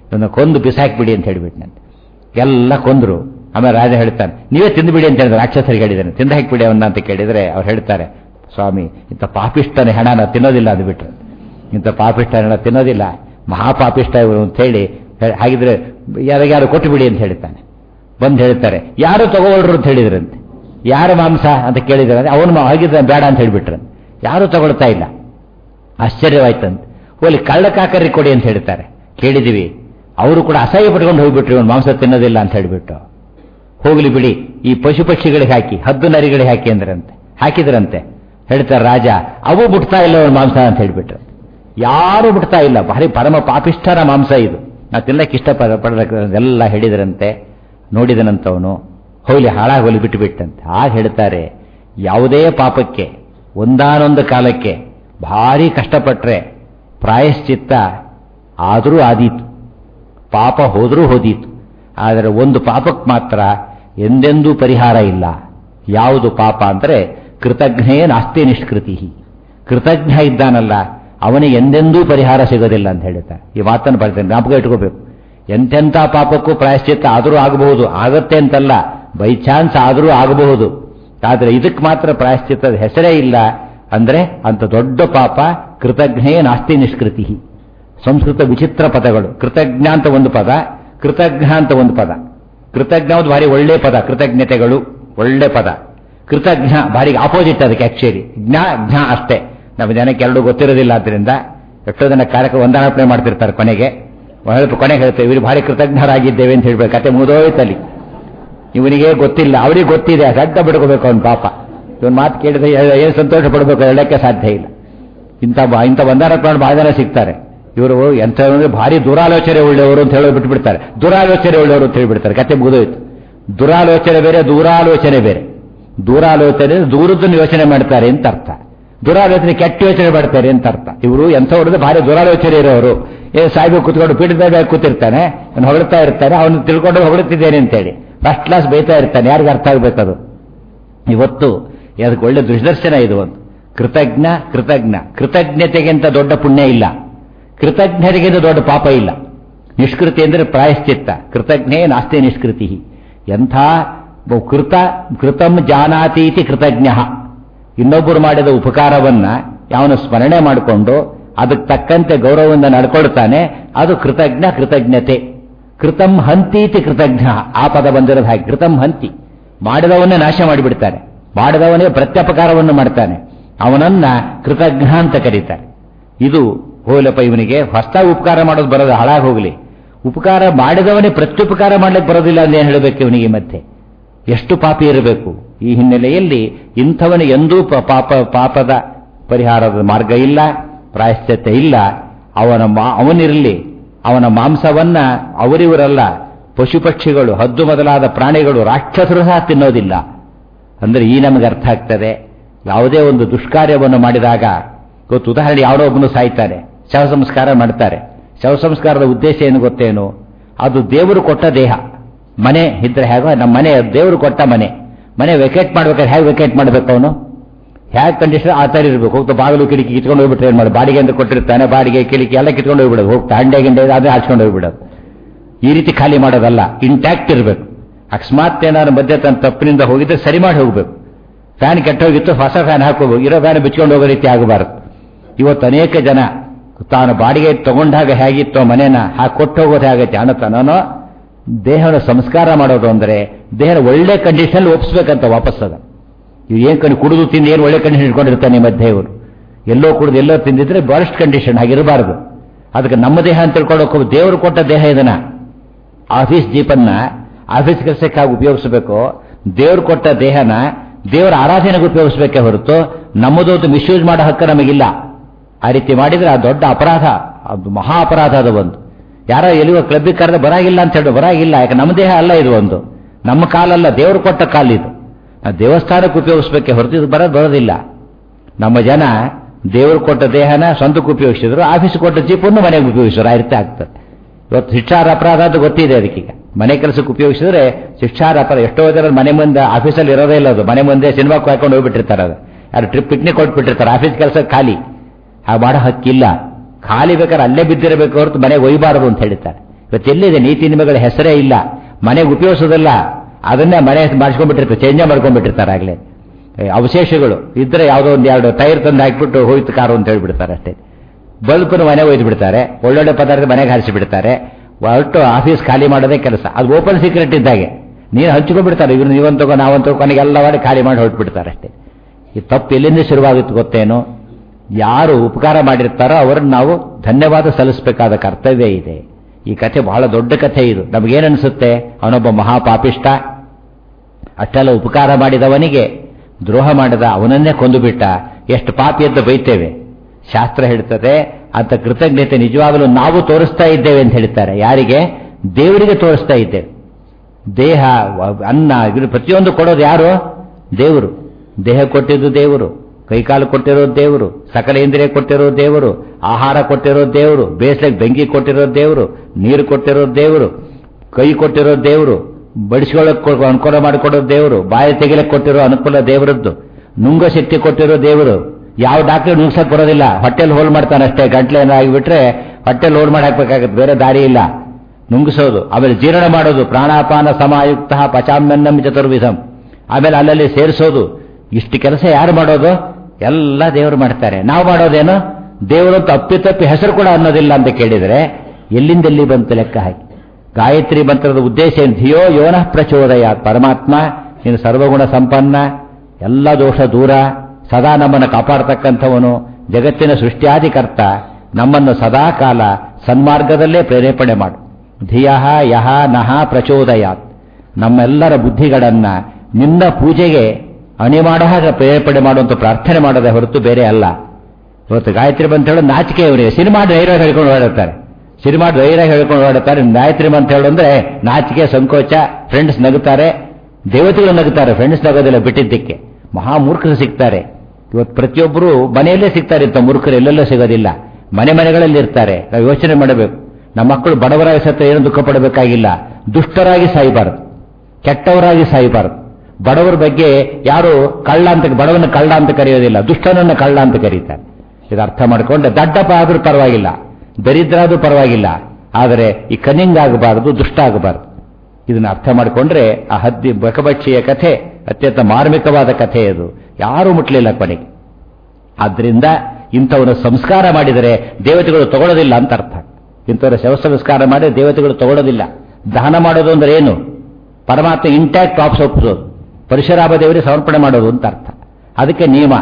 ಇವನ್ನ ಕೊಂದು ಬಿಸಾಕ್ಬಿಡಿ ಅಂತ ಹೇಳಿಬಿಟ್ನಂತೆ ಎಲ್ಲ ಕೊಂದ್ರು ಆಮೇಲೆ ರಾಜ ಹೇಳ್ತಾನೆ ನೀವೇ ತಿಂದುಬಿಡಿ ಅಂತ ಹೇಳಿದ್ರೆ ರಾಕ್ಷಸರಿಗೆ ಹೇಳಿದ್ದಾನೆ ತಿಂದು ಹಾಕಿಬಿಡಿ ಅವನ್ನ ಅಂತ ಕೇಳಿದ್ರೆ ಅವ್ರು ಹೇಳ್ತಾರೆ ಸ್ವಾಮಿ ಇಂಥ ಪಾಪಿಷ್ಟನ ಹೆಣನ ತಿನ್ನೋದಿಲ್ಲ ಅದು ಬಿಟ್ರೆ ಇಂಥ ಪಾಪಿಷ್ಟ ಹೆಣ ತಿನ್ನೋದಿಲ್ಲ ಮಹಾಪಾಪಿಷ್ಟ ಇವರು ಅಂತ ಹೇಳಿ ಹಾಗಿದ್ರೆ ಯಾರಿಗಾರು ಕೊಟ್ಟು ಬಿಡಿ ಅಂತ ಹೇಳ್ತಾನೆ ಬಂದು ಹೇಳ್ತಾರೆ ಯಾರು ತಗೊಳ್ರು ಅಂತ ಹೇಳಿದ್ರಂತೆ ಯಾರ ಮಾಂಸ ಅಂತ ಕೇಳಿದ್ರೆ ಅವನು ಹಾಗಿದ್ರೆ ಬೇಡ ಅಂತ ಹೇಳಿಬಿಟ್ರೆ ಯಾರು ತಗೊಳ್ತಾ ಇಲ್ಲ ಆಶ್ಚರ್ಯವಾಯ್ತಂತೆ ಹೋಲಿ ಕಳ್ಳ ಕಾಕರಿ ಕೊಡಿ ಅಂತ ಹೇಳ್ತಾರೆ ಕೇಳಿದಿವಿ ಅವರು ಕೂಡ ಅಸಹ್ಯ ಪಟ್ಕೊಂಡು ಹೋಗ್ಬಿಟ್ರಿ ಒಂದು ಮಾಂಸ ತಿನ್ನೋದಿಲ್ಲ ಅಂತ ಹೇಳಿಬಿಟ್ಟು ಹೋಗ್ಲಿ ಬಿಡಿ ಈ ಪಶು ಪಕ್ಷಿಗಳಿಗೆ ಹಾಕಿ ಹದ್ದು ನರಿಗಳಿಗೆ ಹಾಕಿ ಅಂದ್ರಂತೆ ಹಾಕಿದ್ರಂತೆ ಹೇಳ್ತಾರೆ ರಾಜ ಅವು ಬಿಡ್ತಾ ಇಲ್ಲ ಅವ್ರ ಮಾಂಸ ಅಂತ ಹೇಳಿಬಿಟ್ರು ಯಾರು ಬಿಡ್ತಾ ಇಲ್ಲ ಭಾರಿ ಪರಮ ಪಾಪಿಷ್ಠರ ಮಾಂಸ ಇದು ನಾ ತಿನ್ನಕ್ಕೆ ಇಷ್ಟಪಡ ಪಡಲ್ಲ ಹೇಳಿದ್ರಂತೆ ನೋಡಿದನಂತವನು ಹೋಗ್ಲಿ ಹಾಳಾಗಿ ಹೋಲಿ ಬಿಟ್ಟು ಬಿಟ್ಟಂತೆ ಆಗ ಹೇಳ್ತಾರೆ ಯಾವುದೇ ಪಾಪಕ್ಕೆ ಒಂದಾನೊಂದು ಕಾಲಕ್ಕೆ ಭಾರಿ ಕಷ್ಟಪಟ್ರೆ ಪ್ರಾಯಶ್ಚಿತ್ತ ಆದರೂ ಆದೀತು ಪಾಪ ಹೋದರೂ ಹೋದೀತು ಆದರೆ ಒಂದು ಪಾಪಕ್ಕೆ ಮಾತ್ರ ಎಂದೆಂದೂ ಪರಿಹಾರ ಇಲ್ಲ ಯಾವುದು ಪಾಪ ಅಂದರೆ ಕೃತಜ್ಞೇ ನಾಸ್ತಿ ನಿಷ್ಕೃತಿ ಕೃತಜ್ಞ ಇದ್ದಾನಲ್ಲ ಅವನಿಗೆ ಎಂದೆಂದೂ ಪರಿಹಾರ ಸಿಗೋದಿಲ್ಲ ಅಂತ ಹೇಳ್ತಾರೆ ಈ ಮಾತನ್ನು ಬರ್ತೇನೆ ಜ್ಞಾಪಕ ಇಟ್ಕೋಬೇಕು ಎಂತೆಂಥ ಪಾಪಕ್ಕೂ ಪ್ರಾಯಶ್ಚಿತ್ತ ಆದರೂ ಆಗಬಹುದು ಆಗತ್ತೆ ಅಂತಲ್ಲ ಬೈ ಚಾನ್ಸ್ ಆದರೂ ಆಗಬಹುದು ಆದರೆ ಇದಕ್ಕೆ ಮಾತ್ರ ಪ್ರಾಯಶ್ಚಿತ್ತದ ಹೆಸರೇ ಇಲ್ಲ ಅಂದ್ರೆ ಅಂತ ದೊಡ್ಡ ಪಾಪ ಕೃತಜ್ಞೇ ನಾಸ್ತಿ ನಿಷ್ಕೃತಿ ಸಂಸ್ಕೃತ ವಿಚಿತ್ರ ಪದಗಳು ಕೃತಜ್ಞ ಅಂತ ಒಂದು ಪದ ಕೃತಜ್ಞ ಅಂತ ಒಂದು ಪದ ಕೃತಜ್ಞ ಒಂದು ಭಾರಿ ಒಳ್ಳೆ ಪದ ಕೃತಜ್ಞತೆಗಳು ಒಳ್ಳೆ ಪದ ಕೃತಜ್ಞ ಭಾರಿ ಆಪೋಸಿಟ್ ಅದಕ್ಕೆ ಆಕ್ಚುಲಿ ಜ್ಞ ಜ್ಞ ಅಷ್ಟೇ ನಮ್ಮ ಜನಕ್ಕೆ ಎರಡು ಗೊತ್ತಿರೋದಿಲ್ಲ ಆದ್ದರಿಂದ ಎಷ್ಟೋ ಜನ ಕಾರ್ಯಕ್ರಮ ವಂದನಾರ್ಪಣೆ ಮಾಡ್ತಿರ್ತಾರೆ ಕೊನೆಗೆ ಸ್ವಲ್ಪ ಕೊನೆಗೆ ಹೇಳ್ತೇವೆ ಇವರು ಭಾರಿ ಕೃತಜ್ಞರಾಗಿದ್ದೇವೆ ಅಂತ ಹೇಳ್ಬೇಕು ಕತೆ ಮುಗಿದೋಯ್ತಲ್ಲಿ ಇವನಿಗೆ ಗೊತ್ತಿಲ್ಲ ಅವರಿಗೆ ಗೊತ್ತಿದೆ ಗಡ್ಡ ಬಿಡ್ಕೋಬೇಕು ಅವನ ಪಾಪ ಇವನ್ ಮಾತು ಕೇಳಿದ್ರೆ ಏನು ಸಂತೋಷ ಪಡಬೇಕು ಹೇಳಕ್ಕೆ ಸಾಧ್ಯ ಇಲ್ಲ ಇಂಥ ಇಂಥ ವಂದನಾರ್ಪಣೆ ಬಹಳ ಜನ ಸಿಗ್ತಾರೆ ಇವರು ಎಂಥ ಭಾರಿ ದುರಾಲೋಚನೆ ಉಳ್ಳವರು ಅಂತ ಹೇಳೋ ಬಿಟ್ಬಿಡ್ತಾರೆ ದುರಾಲೋಚನೆ ಉಳ್ಳವರು ಅಂತ ಹೇಳ್ಬಿಡ್ತಾರೆ ಕತೆ ಮುಗಿದೋಯ್ತು ದುರಾಲೋಚನೆ ಬೇರೆ ದೂರಾಲೋಚನೆ ಬೇರೆ ದೂರಾಲೋಚನೆ ದೂರದನ್ನು ಯೋಚನೆ ಮಾಡ್ತಾರೆ ಅಂತ ಅರ್ಥ ದುರಾಲೋಚನೆ ಕೆಟ್ಟ ಯೋಚನೆ ಮಾಡ್ತಾರೆ ಅಂತ ಅರ್ಥ ಇವರು ಎಂಥವ್ರದ್ದು ಭಾರಿ ದುರಾಲೋಚನೆ ಇರೋರು ಏ ಸಾಯ್ಬೇಕು ಕೂತ್ಕೊಂಡು ಪೀಠದ ಮೇಲೆ ಕೂತಿರ್ತಾನೆ ಅವ್ನು ಹೊಗಳ್ತಾ ಇರ್ತಾನೆ ಅವನು ತಿಳ್ಕೊಂಡು ಹೊಗಳುತ್ತಿದ್ದೇನೆ ಅಂತೇಳಿ ಫಸ್ಟ್ ಕ್ಲಾಸ್ ಬೈತಾ ಇರ್ತಾನೆ ಯಾರಿಗೆ ಅರ್ಥ ಆಗ್ಬೇಕದು ಇವತ್ತು ಅದಕ್ಕೆ ಒಳ್ಳೆ ದುರ್ದರ್ಶನ ಇದು ಒಂದು ಕೃತಜ್ಞ ಕೃತಜ್ಞ ಕೃತಜ್ಞತೆಗಿಂತ ದೊಡ್ಡ ಪುಣ್ಯ ಇಲ್ಲ ಕೃತಜ್ಞರಿಗಿಂತ ದೊಡ್ಡ ಪಾಪ ಇಲ್ಲ ನಿಷ್ಕೃತಿ ಅಂದರೆ ಪ್ರಾಯಶ್ಚಿತ್ತ ಕೃತಜ್ಞೇ ನಾಸ್ತಿ ನಿಷ್ಕೃತಿ ಎಂಥ ಕೃತ ಕೃತಂ ಜಾನಾತೀತಿ ಕೃತಜ್ಞ ಇನ್ನೊಬ್ಬರು ಮಾಡಿದ ಉಪಕಾರವನ್ನ ಯಾವನು ಸ್ಮರಣೆ ಮಾಡಿಕೊಂಡು ಅದಕ್ಕೆ ತಕ್ಕಂತೆ ಗೌರವದಿಂದ ನಡ್ಕೊಳ್ತಾನೆ ಅದು ಕೃತಜ್ಞ ಕೃತಜ್ಞತೆ ಕೃತಂ ಹಂತೀತಿ ಕೃತಜ್ಞ ಆ ಪದ ಬಂದಿರೋದು ಹಾಗೆ ಕೃತಂ ಹಂತಿ ಮಾಡಿದವನ್ನೇ ನಾಶ ಮಾಡಿಬಿಡ್ತಾನೆ ಮಾಡಿದವನೇ ಪ್ರತ್ಯುಪಕಾರವನ್ನು ಮಾಡ್ತಾನೆ ಅವನನ್ನ ಕೃತಜ್ಞ ಅಂತ ಕರೀತಾರೆ ಇದು ಹೋಲಪ್ಪ ಇವನಿಗೆ ಹೊಸದಾಗಿ ಉಪಕಾರ ಮಾಡೋದು ಬರೋದು ಹಾಳಾಗಿ ಹೋಗಲಿ ಉಪಕಾರ ಮಾಡಿದವನೇ ಪ್ರತ್ಯುಪಕಾರ ಮಾಡ್ಲಿಕ್ಕೆ ಬರೋದಿಲ್ಲ ಅಂತ ಏನು ಹೇಳಬೇಕು ಇವನಿಗೆ ಮತ್ತೆ ಎಷ್ಟು ಪಾಪಿ ಇರಬೇಕು ಈ ಹಿನ್ನೆಲೆಯಲ್ಲಿ ಇಂಥವನ ಎಂದೂ ಪಾಪ ಪಾಪದ ಪರಿಹಾರದ ಮಾರ್ಗ ಇಲ್ಲ ಪ್ರಾಯಶ್ಚಿತ್ತ ಇಲ್ಲ ಅವನ ಅವನಿರಲಿ ಅವನ ಮಾಂಸವನ್ನ ಅವರಿವರಲ್ಲ ಪಶು ಪಕ್ಷಿಗಳು ಹದ್ದು ಮೊದಲಾದ ಪ್ರಾಣಿಗಳು ರಾಕ್ಷಸರು ಸಹ ತಿನ್ನೋದಿಲ್ಲ ಅಂದ್ರೆ ಈ ನಮಗೆ ಅರ್ಥ ಆಗ್ತದೆ ಯಾವುದೇ ಒಂದು ದುಷ್ಕಾರ್ಯವನ್ನು ಮಾಡಿದಾಗ ಗೊತ್ತು ಉದಾಹರಣೆ ಯಾವಡೋ ಒಬ್ಬನು ಸಾಯ್ತಾರೆ ಶವ ಸಂಸ್ಕಾರ ಮಾಡ್ತಾರೆ ಶವ ಸಂಸ್ಕಾರದ ಉದ್ದೇಶ ಏನು ಗೊತ್ತೇನು ಅದು ದೇವರು ಕೊಟ್ಟ ದೇಹ ಮನೆ ಇದ್ರೆ ಹೇಗೋ ನಮ್ಮ ಮನೆ ದೇವರು ಕೊಟ್ಟ ಮನೆ ಮನೆ ವೆಕೇಟ್ ಮಾಡ್ಬೇಕಾದ್ರೆ ಹೇಗೆ ವೆಕೇಟ್ ಮಾಡಬೇಕು ಅವನು ಹೇಗೆ ಕಂಡೀಷನ್ ಆ ಥರ ಇರಬೇಕು ಹೋಗ್ತಾ ಬಾಗಿಲು ಕಿಟಕಿ ಕಿತ್ಕೊಂಡು ಹೋಗ್ಬಿಟ್ರೆ ಏನು ಮಾಡಿ ಬಾಡಿಗೆ ಅಂತ ಕೊಟ್ಟಿರ್ತಾನೆ ಬಾಡಿಗೆ ಕಿಟಕಿ ಎಲ್ಲ ಕಿತ್ಕೊಂಡು ಹೋಗ್ಬಿಡೋದು ಹೋಗ್ತಾ ಹಂಡೆ ಗಿಂಡೆ ಅದೇ ಹಾಚ್ಕೊಂಡು ಹೋಗ್ಬಿಡೋದು ಈ ರೀತಿ ಖಾಲಿ ಮಾಡೋದಲ್ಲ ಇಂಟ್ಯಾಕ್ಟ್ ಇರಬೇಕು ಅಕಸ್ಮಾತ್ ಏನಾದ್ರು ಮಧ್ಯೆ ತನ್ನ ತಪ್ಪಿನಿಂದ ಹೋಗಿದ್ರೆ ಸರಿ ಮಾಡಿ ಹೋಗ್ಬೇಕು ಫ್ಯಾನ್ ಕೆಟ್ಟೋಗಿತ್ತು ಹೊಸ ಫ್ಯಾನ್ ಹಾಕೋಬೇಕು ಇರೋ ಫ್ಯಾನ್ ಬಿಚ್ಕೊಂಡು ಹೋಗೋ ರೀತಿ ಆಗಬಾರದು ಇವತ್ತು ಅನೇಕ ಜನ ತಾನು ಬಾಡಿಗೆ ತಗೊಂಡಾಗ ಹೇಗಿತ್ತೋ ಮನೇನ ಹಾಕಿ ಕೊಟ್ಟು ಹೋಗೋದು ಹೇಗೆ ಜಾಣತನೋ ದೇಹದ ಸಂಸ್ಕಾರ ಮಾಡೋದು ಅಂದರೆ ದೇಹದ ಒಳ್ಳೆ ಕಂಡೀಷನ್ ಒಪ್ಸ್ಬೇಕಂತ ವಾಪಸ್ ಅದ ಇವು ಏನು ಕಣ್ ಕುಡಿದು ತಿಂದು ಏನು ಒಳ್ಳೆ ಕಂಡೀಷನ್ ಇಟ್ಕೊಂಡಿರ್ತಾನೆ ಈ ಮಧ್ಯೆ ಇವರು ಎಲ್ಲೋ ಕುಡಿದು ಎಲ್ಲೋ ತಿಂದಿದ್ರೆ ಬರಸ್ಟ್ ಕಂಡೀಷನ್ ಹಾಗಿರಬಾರ್ದು ಅದಕ್ಕೆ ನಮ್ಮ ದೇಹ ಅಂತ ತಿಳ್ಕೊಳ್ಳೋಕೆ ದೇವರು ಕೊಟ್ಟ ದೇಹ ಇದನ್ನ ಆಫೀಸ್ ಜೀಪನ್ನ ಆಫೀಸ್ ಕೆಲಸಕ್ಕಾಗಿ ಉಪಯೋಗಿಸಬೇಕು ದೇವರು ಕೊಟ್ಟ ದೇಹನ ದೇವರ ಆರಾಧನೆಗೆ ಉಪಯೋಗಿಸಬೇಕೇ ಹೊರತು ನಮ್ಮದೊಂದು ಮಿಸ್ಯೂಸ್ ಮಾಡೋ ಹಕ್ಕ ನಮಗಿಲ್ಲ ಆ ರೀತಿ ಮಾಡಿದ್ರೆ ಆ ದೊಡ್ಡ ಅಪರಾಧ ಅದು ಮಹಾ ಅಪರಾಧ ಅದು ಒಂದು ಯಾರೋ ಎಲ್ಲಿಯೋ ಕ್ಲಬ್ಬಿಗೆ ಕರೆದ ಬರಾಗಿಲ್ಲ ಅಂತ ಹೇಳಿ ಬರಾಗಿಲ್ಲ ಯಾಕೆ ನಮ್ಮ ದೇಹ ಅಲ್ಲ ಇದು ಒಂದು ನಮ್ಮ ಕಾಲಲ್ಲ ದೇವರು ಕೊಟ್ಟ ಕಾಲಿದು ಆ ದೇವಸ್ಥಾನಕ್ಕೆ ಉಪಯೋಗಿಸ್ಬೇಕೆ ಹೊರತು ಇದು ಬರೋದು ಬರೋದಿಲ್ಲ ನಮ್ಮ ಜನ ದೇವರು ಕೊಟ್ಟ ದೇಹನ ಸ್ವಂತಕ್ಕೆ ಉಪಯೋಗಿಸಿದ್ರು ಆಫೀಸ್ ಕೊಟ್ಟ ಜೀಪನ್ನು ಮನೆಗೆ ಉಪಯೋಗಿಸಿದ್ರು ಆ ರೀತಿ ಆಗ್ತದೆ ಇವತ್ತು ಶಿಕ್ಷಾರ ಅಪರಾಧ ಅಂತ ಗೊತ್ತಿದೆ ಅದಕ್ಕೀಗ ಮನೆ ಕೆಲಸಕ್ಕೆ ಉಪಯೋಗಿಸಿದ್ರೆ ಶಿಕ್ಷಾರ ಅಪರಾಧ ಎಷ್ಟೋ ಜನ ಮನೆ ಮುಂದೆ ಆಫೀಸಲ್ಲಿ ಇರೋದೇ ಇಲ್ಲ ಅದು ಮನೆ ಮುಂದೆ ಸಿನಿಮಾಕ್ಕೆ ಹಾಕೊಂಡು ಹೋಗ್ಬಿಟ್ಟಿರ್ತಾರೆ ಅದು ಯಾರು ಟ್ರಿಪ್ ಪಿಕ್ನಿಕ್ ಕೊಟ್ಬಿಟ್ಟಿರ್ತಾರೆ ಆಫೀಸ್ ಕೆಲಸ ಖಾಲಿ ಹಾಗೆ ಮಾಡೋ ಹಕ್ಕಿಲ್ಲ ಖಾಲಿ ಬೇಕಾದ್ರೆ ಅಲ್ಲೇ ಬಿದ್ದಿರಬೇಕು ಹೊರತು ಮನೆಗೆ ಒಯ್ಯಬಾರದು ಅಂತ ಹೇಳ್ತಾರೆ ಇವತ್ತು ಎಲ್ಲಿದೆ ನೀತಿ ನಿಯಮಗಳ ಹೆಸರೇ ಇಲ್ಲ ಮನೆಗೆ ಉಪಯೋಗಿಸೋದಲ್ಲ ಅದನ್ನೇ ಮನೆ ಮಾಡಿಸ್ಕೊಂಡ್ಬಿಟ್ಟಿರ್ತಾರೆ ಚೇಂಜ್ ಮಾಡ್ಕೊಂಡ್ಬಿಟ್ಟಿರ್ತಾರೆ ಆಗಲೇ ಅವಶೇಷಗಳು ಇದ್ರೆ ಯಾವುದೋ ಒಂದು ಎರಡು ಟೈರ್ ತಂದು ಹಾಕ್ಬಿಟ್ಟು ಹೋಯ್ತು ಕಾರು ಅಂತ ಹೇಳ್ಬಿಡ್ತಾರೆ ಅಷ್ಟೇ ಬಲ್ಬನ್ನು ಮನೆಗೆ ಒಯ್ದು ಬಿಡ್ತಾರೆ ಒಳ್ಳೊಳ್ಳೆ ಪದಾರ್ಥ ಮನೆಗೆ ಹಾರಿಸಿ ಬಿಡ್ತಾರೆ ಹೊರಟು ಆಫೀಸ್ ಖಾಲಿ ಮಾಡೋದೇ ಕೆಲಸ ಅದು ಓಪನ್ ಸೀಕ್ರೆಟ್ ಇದ್ದಾಗೆ ನೀನು ಹಂಚ್ಕೊಂಡ್ಬಿಡ್ತಾರೆ ಇವ್ರು ನೀವೊಂದು ತಗೋ ನಾವೊಂದು ತಗೋ ಕೊನೆಗೆಲ್ಲ ಮಾಡಿ ಖಾಲಿ ಮಾಡಿ ಹೊರಟ್ಬಿಡ್ತಾರೆ ಅಷ್ಟೇ ಈ ತಪ್ಪು ಎಲ್ಲಿಂದ ಶುರುವಾಗುತ್ತೆ ಗೊತ್ತೇನು ಯಾರು ಉಪಕಾರ ಮಾಡಿರ್ತಾರೋ ಅವ್ರನ್ನ ನಾವು ಧನ್ಯವಾದ ಸಲ್ಲಿಸಬೇಕಾದ ಕರ್ತವ್ಯ ಇದೆ ಈ ಕಥೆ ಬಹಳ ದೊಡ್ಡ ಕಥೆ ಇದು ನಮಗೇನನ್ಸುತ್ತೆ ಅವನೊಬ್ಬ ಮಹಾಪಾಪಿಷ್ಟ ಅಷ್ಟೆಲ್ಲ ಉಪಕಾರ ಮಾಡಿದವನಿಗೆ ದ್ರೋಹ ಮಾಡಿದ ಅವನನ್ನೇ ಕೊಂದುಬಿಟ್ಟ ಎಷ್ಟು ಪಾಪಿ ಅಂತ ಬೈತೇವೆ ಶಾಸ್ತ್ರ ಹೇಳ್ತದೆ ಅಂತ ಕೃತಜ್ಞತೆ ನಿಜವಾಗಲೂ ನಾವು ತೋರಿಸ್ತಾ ಇದ್ದೇವೆ ಅಂತ ಹೇಳ್ತಾರೆ ಯಾರಿಗೆ ದೇವರಿಗೆ ತೋರಿಸ್ತಾ ಇದ್ದೇವೆ ದೇಹ ಅನ್ನ ಇದ್ರ ಪ್ರತಿಯೊಂದು ಕೊಡೋದು ಯಾರು ದೇವರು ದೇಹ ಕೊಟ್ಟಿದ್ದು ದೇವರು ಕೈಕಾಲು ಕೊಟ್ಟಿರೋ ದೇವರು ಸಕಲ ಇಂದ್ರಿಯ ಕೊಟ್ಟಿರೋ ದೇವರು ಆಹಾರ ಕೊಟ್ಟಿರೋ ದೇವರು ಬೇಸ್ಲಿಗೆ ಬೆಂಕಿ ಕೊಟ್ಟಿರೋ ದೇವರು ನೀರು ಕೊಟ್ಟಿರೋ ದೇವರು ಕೈ ಕೊಟ್ಟಿರೋ ದೇವರು ಬಡಿಸ್ಕೊಳ್ಳೋಕೆ ಅನುಕೂಲ ಮಾಡಿಕೊಡೋ ದೇವರು ಬಾಯಿ ತೆಗಿಲಕ್ಕೆ ಕೊಟ್ಟಿರೋ ಅನುಕೂಲ ದೇವರದ್ದು ನುಂಗೋ ಶಕ್ತಿ ಕೊಟ್ಟಿರೋ ದೇವರು ಯಾವ ಡಾಕ್ಟರ್ ನುಗ್ಸಕ್ ಬರೋದಿಲ್ಲ ಹೊಟ್ಟೆಲ್ ಹೋಲ್ ಮಾಡ್ತಾನೆ ಅಷ್ಟೇ ಗಂಟ್ಲೆ ಆಗಿಬಿಟ್ರೆ ಹೊಟ್ಟೆಲ್ ಹೋಲ್ ಮಾಡಿ ಹಾಕ್ಬೇಕಾಗತ್ತೆ ಬೇರೆ ದಾರಿ ಇಲ್ಲ ನುಂಗಿಸೋದು ಆಮೇಲೆ ಜೀರ್ಣ ಮಾಡೋದು ಪ್ರಾಣಾಪಾನ ಸಮಾಯುಕ್ತ ಪಚಾಮ್ಯನ್ನಂ ಚತುರ್ವಿಧಂ ಆಮೇಲೆ ಅಲ್ಲಲ್ಲಿ ಸೇರಿಸೋದು ಇಷ್ಟು ಕೆಲಸ ಯಾರು ಮಾಡೋದು ಎಲ್ಲ ದೇವರು ಮಾಡ್ತಾರೆ ನಾವು ಮಾಡೋದೇನು ದೇವರು ಅಂತ ಅಪ್ಪಿತಪ್ಪಿ ಹೆಸರು ಕೂಡ ಅನ್ನೋದಿಲ್ಲ ಅಂತ ಕೇಳಿದರೆ ಎಲ್ಲಿಂದೆಲ್ಲಿ ಬಂತು ಲೆಕ್ಕ ಹಾಕಿ ಗಾಯತ್ರಿ ಮಂತ್ರದ ಉದ್ದೇಶ ಏನು ಧಿಯೋ ಯೋನಃ ಪ್ರಚೋದಯ ಪರಮಾತ್ಮ ನೀನು ಸರ್ವಗುಣ ಸಂಪನ್ನ ಎಲ್ಲ ದೋಷ ದೂರ ಸದಾ ನಮ್ಮನ್ನು ಕಾಪಾಡತಕ್ಕಂಥವನು ಜಗತ್ತಿನ ಸೃಷ್ಟಿಯಾದಿಕರ್ತ ನಮ್ಮನ್ನು ಸದಾ ಕಾಲ ಸನ್ಮಾರ್ಗದಲ್ಲೇ ಪ್ರೇರೇಪಣೆ ಮಾಡು ಧಿಯ ಯಹ ನಹ ಪ್ರಚೋದಯಾತ್ ನಮ್ಮೆಲ್ಲರ ಬುದ್ಧಿಗಳನ್ನ ನಿನ್ನ ಪೂಜೆಗೆ ಅಣಿ ಮಾಡೋ ಹಾಗೆ ಪ್ರೇರೇಪಣೆ ಮಾಡುವಂತ ಪ್ರಾರ್ಥನೆ ಮಾಡೋದೇ ಹೊರತು ಬೇರೆ ಅಲ್ಲ ಇವತ್ತು ಗಾಯತ್ರಿ ಬಂತ ಹೇಳೋ ನಾಚಿಕೆ ಇವರಿಗೆ ಸಿನಿಮಾ ಧೈರ್ಯ ಹೇಳ್ಕೊಂಡು ಓಡಾಡ್ತಾರೆ ಸಿನಿಮಾ ಧೈರ್ಯ ಹೇಳ್ಕೊಂಡು ಓಡಾಡ್ತಾರೆ ಗಾಯತ್ರಿ ಅಂತ ಹೇಳಂದ್ರೆ ನಾಚಿಕೆ ಸಂಕೋಚ ಫ್ರೆಂಡ್ಸ್ ನಗುತ್ತಾರೆ ದೇವತೆಗಳು ನಗುತ್ತಾರೆ ಫ್ರೆಂಡ್ಸ್ ನಗೋದಿಲ್ಲ ಬಿಟ್ಟಿದ್ದಕ್ಕೆ ಮಹಾಮೂರ್ಖರು ಸಿಗ್ತಾರೆ ಇವತ್ತು ಪ್ರತಿಯೊಬ್ಬರು ಮನೆಯಲ್ಲೇ ಸಿಗ್ತಾರೆ ಇಂಥ ಮೂರ್ಖರು ಎಲ್ಲೆಲ್ಲೂ ಸಿಗೋದಿಲ್ಲ ಮನೆ ಮನೆಗಳಲ್ಲಿ ಇರ್ತಾರೆ ನಾವು ಯೋಚನೆ ಮಾಡಬೇಕು ನಮ್ಮ ಮಕ್ಕಳು ಬಡವರಾಗಿ ಸತ್ತ ಏನು ದುಃಖ ಪಡಬೇಕಾಗಿಲ್ಲ ದುಷ್ಟರಾಗಿ ಸಾಯಬಾರದು ಕೆಟ್ಟವರಾಗಿ ಸಾಯಬಾರದು ಬಡವರ ಬಗ್ಗೆ ಯಾರು ಕಳ್ಳ ಅಂತ ಬಡವನ ಕಳ್ಳ ಅಂತ ಕರೆಯೋದಿಲ್ಲ ದುಷ್ಟನನ್ನ ಕಳ್ಳ ಅಂತ ಕರೀತಾರೆ ಇದು ಅರ್ಥ ಮಾಡಿಕೊಂಡೆ ದಡ್ಡಪ್ಪ ಆದ್ರೂ ಪರವಾಗಿಲ್ಲ ದರಿದ್ರ ಆದ್ರೂ ಪರವಾಗಿಲ್ಲ ಆದರೆ ಈ ಕನ್ನಿಂಗ್ ಆಗಬಾರದು ದುಷ್ಟ ಆಗಬಾರದು ಇದನ್ನ ಅರ್ಥ ಮಾಡಿಕೊಂಡ್ರೆ ಆ ಹದ್ದಿ ಬಕಬಕ್ಷಿಯ ಕಥೆ ಅತ್ಯಂತ ಮಾರ್ಮಿಕವಾದ ಕಥೆ ಅದು ಯಾರೂ ಮುಟ್ಲಿಲ್ಲ ಕೊನೆಗೆ ಆದ್ರಿಂದ ಇಂಥವನ್ನ ಸಂಸ್ಕಾರ ಮಾಡಿದರೆ ದೇವತೆಗಳು ತಗೊಳ್ಳೋದಿಲ್ಲ ಅಂತ ಅರ್ಥ ಇಂಥವರ ಶವ ಸಂಸ್ಕಾರ ಮಾಡಿ ದೇವತೆಗಳು ತಗೊಳ್ಳೋದಿಲ್ಲ ದಹನ ಮಾಡೋದು ಅಂದ್ರೆ ಏನು ಪರಮಾತ್ಮ ಇಂಟ್ಯಾಕ್ಟ್ ವಾಪಸ್ ಒಪ್ಪಿಸೋದು ಪರಶುರಾಮ ದೇವರಿಗೆ ಸಮರ್ಪಣೆ ಮಾಡೋದು ಅಂತ ಅರ್ಥ ಅದಕ್ಕೆ ನಿಯಮ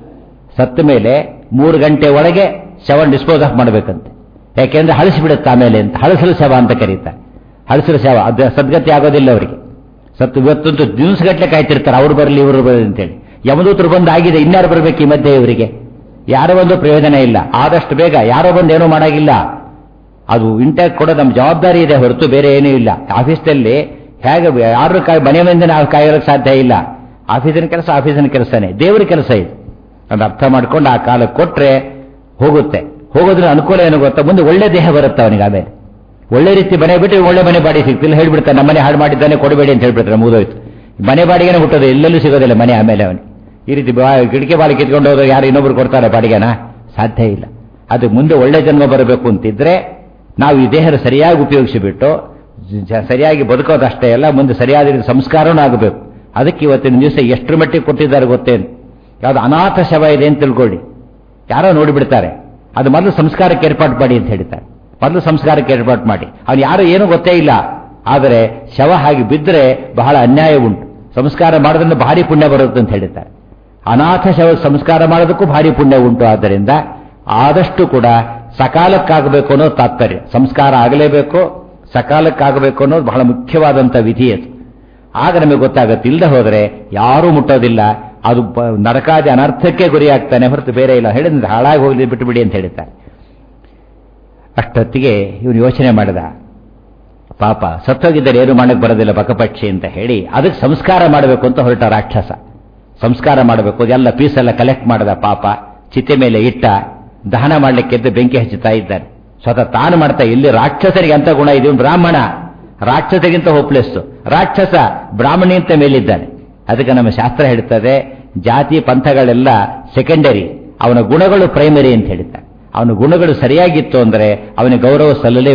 ಸತ್ತ ಮೇಲೆ ಮೂರು ಗಂಟೆ ಒಳಗೆ ಶವ ಡಿಸ್ಪೋಸ್ ಆಫ್ ಮಾಡಬೇಕಂತೆ ಯಾಕೆಂದ್ರೆ ಹಳಿಸಿಬಿಡುತ್ತೆ ಆಮೇಲೆ ಅಂತ ಹಳಸಲು ಶವ ಅಂತ ಕರೀತಾರೆ ಹಳಸಲು ಶವ ಅದು ಸದ್ಗತಿ ಆಗೋದಿಲ್ಲ ಅವರಿಗೆ ಸತ್ತು ಇವತ್ತಂತೂ ದಿವಸಗಟ್ಟಲೆ ಕಾಯ್ತಿರ್ತಾರೆ ಅವ್ರು ಬರಲಿ ಇವರು ಬರಲಿ ಅಂತೇಳಿ ಯಮದೂತರು ಬಂದು ಆಗಿದೆ ಇನ್ಯಾರು ಬರಬೇಕು ಈ ಮಧ್ಯೆ ಇವರಿಗೆ ಯಾರೋ ಒಂದು ಪ್ರಯೋಜನ ಇಲ್ಲ ಆದಷ್ಟು ಬೇಗ ಯಾರೋ ಬಂದು ಏನೂ ಮಾಡಾಗಿಲ್ಲ ಅದು ಇಂಟ್ಯಾಕ್ಟ್ ಕೊಡೋ ನಮ್ಮ ಜವಾಬ್ದಾರಿ ಇದೆ ಹೊರತು ಬೇರೆ ಏನೂ ಇಲ್ಲ ಆಫೀಸ್ನಲ್ಲಿ ಹೇಗೆ ಯಾರು ಕಾಯ್ ಮನೆ ಮಂದಿ ನಾವು ಕಾಯೋಕ್ಕೆ ಸಾಧ್ಯ ಇಲ್ಲ ಆಫೀಸಿನ ಕೆಲಸ ಆಫೀಸಿನ ಕೆಲಸನೇ ದೇವರ ಕೆಲಸ ಇದು ಅದು ಅರ್ಥ ಮಾಡ್ಕೊಂಡು ಆ ಕಾಲಕ್ಕೆ ಕೊಟ್ರೆ ಹೋಗುತ್ತೆ ಹೋಗೋದ್ರ ಅನುಕೂಲ ಏನು ಗೊತ್ತಾ ಮುಂದೆ ಒಳ್ಳೆ ದೇಹ ಬರುತ್ತೆ ಅವನಿಗೆ ಆಮೇಲೆ ಒಳ್ಳೆ ರೀತಿ ಮನೆ ಬಿಟ್ಟು ಒಳ್ಳೆ ಮನೆ ಬಾಡಿ ಸಿಗ್ತಿಲ್ಲ ಹೇಳ್ಬಿಡ್ತಾನೆ ನಮ್ಮನೆ ಹಾಳು ಮಾಡಿದ್ದಾನೆ ಕೊಡಬೇಡಿ ಅಂತ ಹೇಳ್ಬಿಡ್ತಾರೆ ಮುಗಿದೋಯ್ತು ಮನೆ ಬಾಡಿಗೆನೇ ಹುಟ್ಟೋದು ಎಲ್ಲೆಲ್ಲೂ ಸಿಗೋದಿಲ್ಲ ಮನೆ ಆಮೇಲೆ ಅವನಿಗೆ ಈ ರೀತಿ ಕಿಟಕಿ ಬಾಡಿ ಕಿತ್ಕೊಂಡು ಹೋದ್ರೆ ಯಾರು ಇನ್ನೊಬ್ರು ಕೊಡ್ತಾರೆ ಬಾಡಿಗೆನ ಸಾಧ್ಯ ಇಲ್ಲ ಅದು ಮುಂದೆ ಒಳ್ಳೆ ಜನ್ಮ ಬರಬೇಕು ಅಂತಿದ್ರೆ ನಾವು ಈ ದೇಹದ ಸರಿಯಾಗಿ ಉಪಯೋಗಿಸಿಬಿಟ್ಟು ಸರಿಯಾಗಿ ಬದುಕೋದಷ್ಟೇ ಅಲ್ಲ ಮುಂದೆ ಸರಿಯಾದ ರೀತಿ ಸಂಸ್ಕಾರನೂ ಆಗಬೇಕು ಅದಕ್ಕೆ ಇವತ್ತಿನ ದಿವಸ ಎಷ್ಟರ ಮಟ್ಟಿಗೆ ಕೊಟ್ಟಿದ್ದಾರೆ ಗೊತ್ತೇನು ಯಾವುದು ಅನಾಥ ಶವ ಇದೆ ಅಂತ ತಿಳ್ಕೊಳ್ಳಿ ಯಾರೋ ನೋಡಿಬಿಡ್ತಾರೆ ಅದು ಮೊದಲು ಸಂಸ್ಕಾರಕ್ಕೆ ಏರ್ಪಾటు ಮಾಡಿ ಅಂತ ಹೇಳ್ತಾರೆ ಮೊದಲು ಸಂಸ್ಕಾರಕ್ಕೆ ಏರ್ಪಾటు ಮಾಡಿ ಅವ್ನು ಯಾರು ಏನೂ ಗೊತ್ತೇ ಇಲ್ಲ ಆದರೆ ಶವ ಹಾಗೆ ಬಿದ್ದರೆ ಬಹಳ ಅನ್ಯಾಯ ಉಂಟು ಸಂಸ್ಕಾರ ಮಾಡೋದ್ರಿಂದ ಭಾರಿ ಪುಣ್ಯ ಬರುತ್ತೆ ಅಂತ ಹೇಳ್ತಾರೆ ಅನಾಥ ಶವ ಸಂಸ್ಕಾರ ಮಾಡೋದಕ್ಕೂ ಭಾರಿ ಪುಣ್ಯ ಉಂಟು ಆದ್ದರಿಂದ ಆದಷ್ಟು ಕೂಡ ಸಕಾಲಕ್ಕಾಗಬೇಕು ಅನ್ನೋದು ತಾತ್ಪರ್ಯ ಸಂಸ್ಕಾರ ಆಗಲೇಬೇಕು ಸಕಾಲಕ್ಕಾಗಬೇಕು ಅನ್ನೋದು ಬಹಳ ಮುಖ್ಯವಾದಂಥ ವಿಧಿ ಅದು ಆಗ ನಮಗೆ ಗೊತ್ತಾಗುತ್ತೆ ಇಲ್ಲದೆ ಹೋದರೆ ಯಾರೂ ಮುಟ್ಟೋದಿಲ್ಲ ಅದು ನರಕಾದಿ ಅನರ್ಥಕ್ಕೆ ಗುರಿಯಾಗ್ತಾನೆ ಹೊರತು ಬೇರೆ ಇಲ್ಲ ಹೇಳಿದ್ರೆ ಹಾಳಾಗಿ ಹೋಗಲಿ ಬಿಟ್ಟುಬಿಡಿ ಅಂತ ಹೇಳ್ತಾರೆ ಅಷ್ಟೊತ್ತಿಗೆ ಇವನು ಯೋಚನೆ ಮಾಡಿದ ಪಾಪ ಸತ್ತೋಗಿದ್ದರೆ ಏನು ಮಾಡಕ್ಕೆ ಬರೋದಿಲ್ಲ ಬಕಪಕ್ಷಿ ಅಂತ ಹೇಳಿ ಅದಕ್ಕೆ ಸಂಸ್ಕಾರ ಮಾಡಬೇಕು ಅಂತ ಹೊರಟ ರಾಕ್ಷಸ ಸಂಸ್ಕಾರ ಮಾಡಬೇಕು ಅದೆಲ್ಲ ಪೀಸೆಲ್ಲ ಕಲೆಕ್ಟ್ ಮಾಡದ ಪಾಪ ಚಿತೆ ಮೇಲೆ ಇಟ್ಟ ದಹನ ಮಾಡಲಿಕ್ಕೆದ್ದು ಬೆಂಕಿ ಹಚ್ಚುತ್ತಾ ಇದ್ದಾನೆ ಸ್ವತಃ ತಾನು ಮಾಡ್ತಾ ಇಲ್ಲಿ ರಾಕ್ಷಸರಿಗೆ ಅಂತ ಗುಣ ಇದೆ ಬ್ರಾಹ್ಮಣ ರಾಕ್ಷಸಗಿಂತ ಹೋಪ್ಲೆಸ್ ರಾಕ್ಷಸ ಬ್ರಾಹ್ಮಣಿಗಿಂತ ಮೇಲಿದ್ದಾನೆ ಅದಕ್ಕೆ ನಮ್ಮ ಶಾಸ್ತ್ರ ಹೇಳ್ತದೆ ಜಾತಿ ಪಂಥಗಳೆಲ್ಲ ಸೆಕೆಂಡರಿ ಅವನ ಗುಣಗಳು ಪ್ರೈಮರಿ ಅಂತ ಹೇಳ್ತಾರೆ ಅವನ ಗುಣಗಳು ಸರಿಯಾಗಿತ್ತು ಅಂದರೆ ಅವನಿಗೆ ಗೌರವ ಸಲ್ಲಲೇಬೇಕು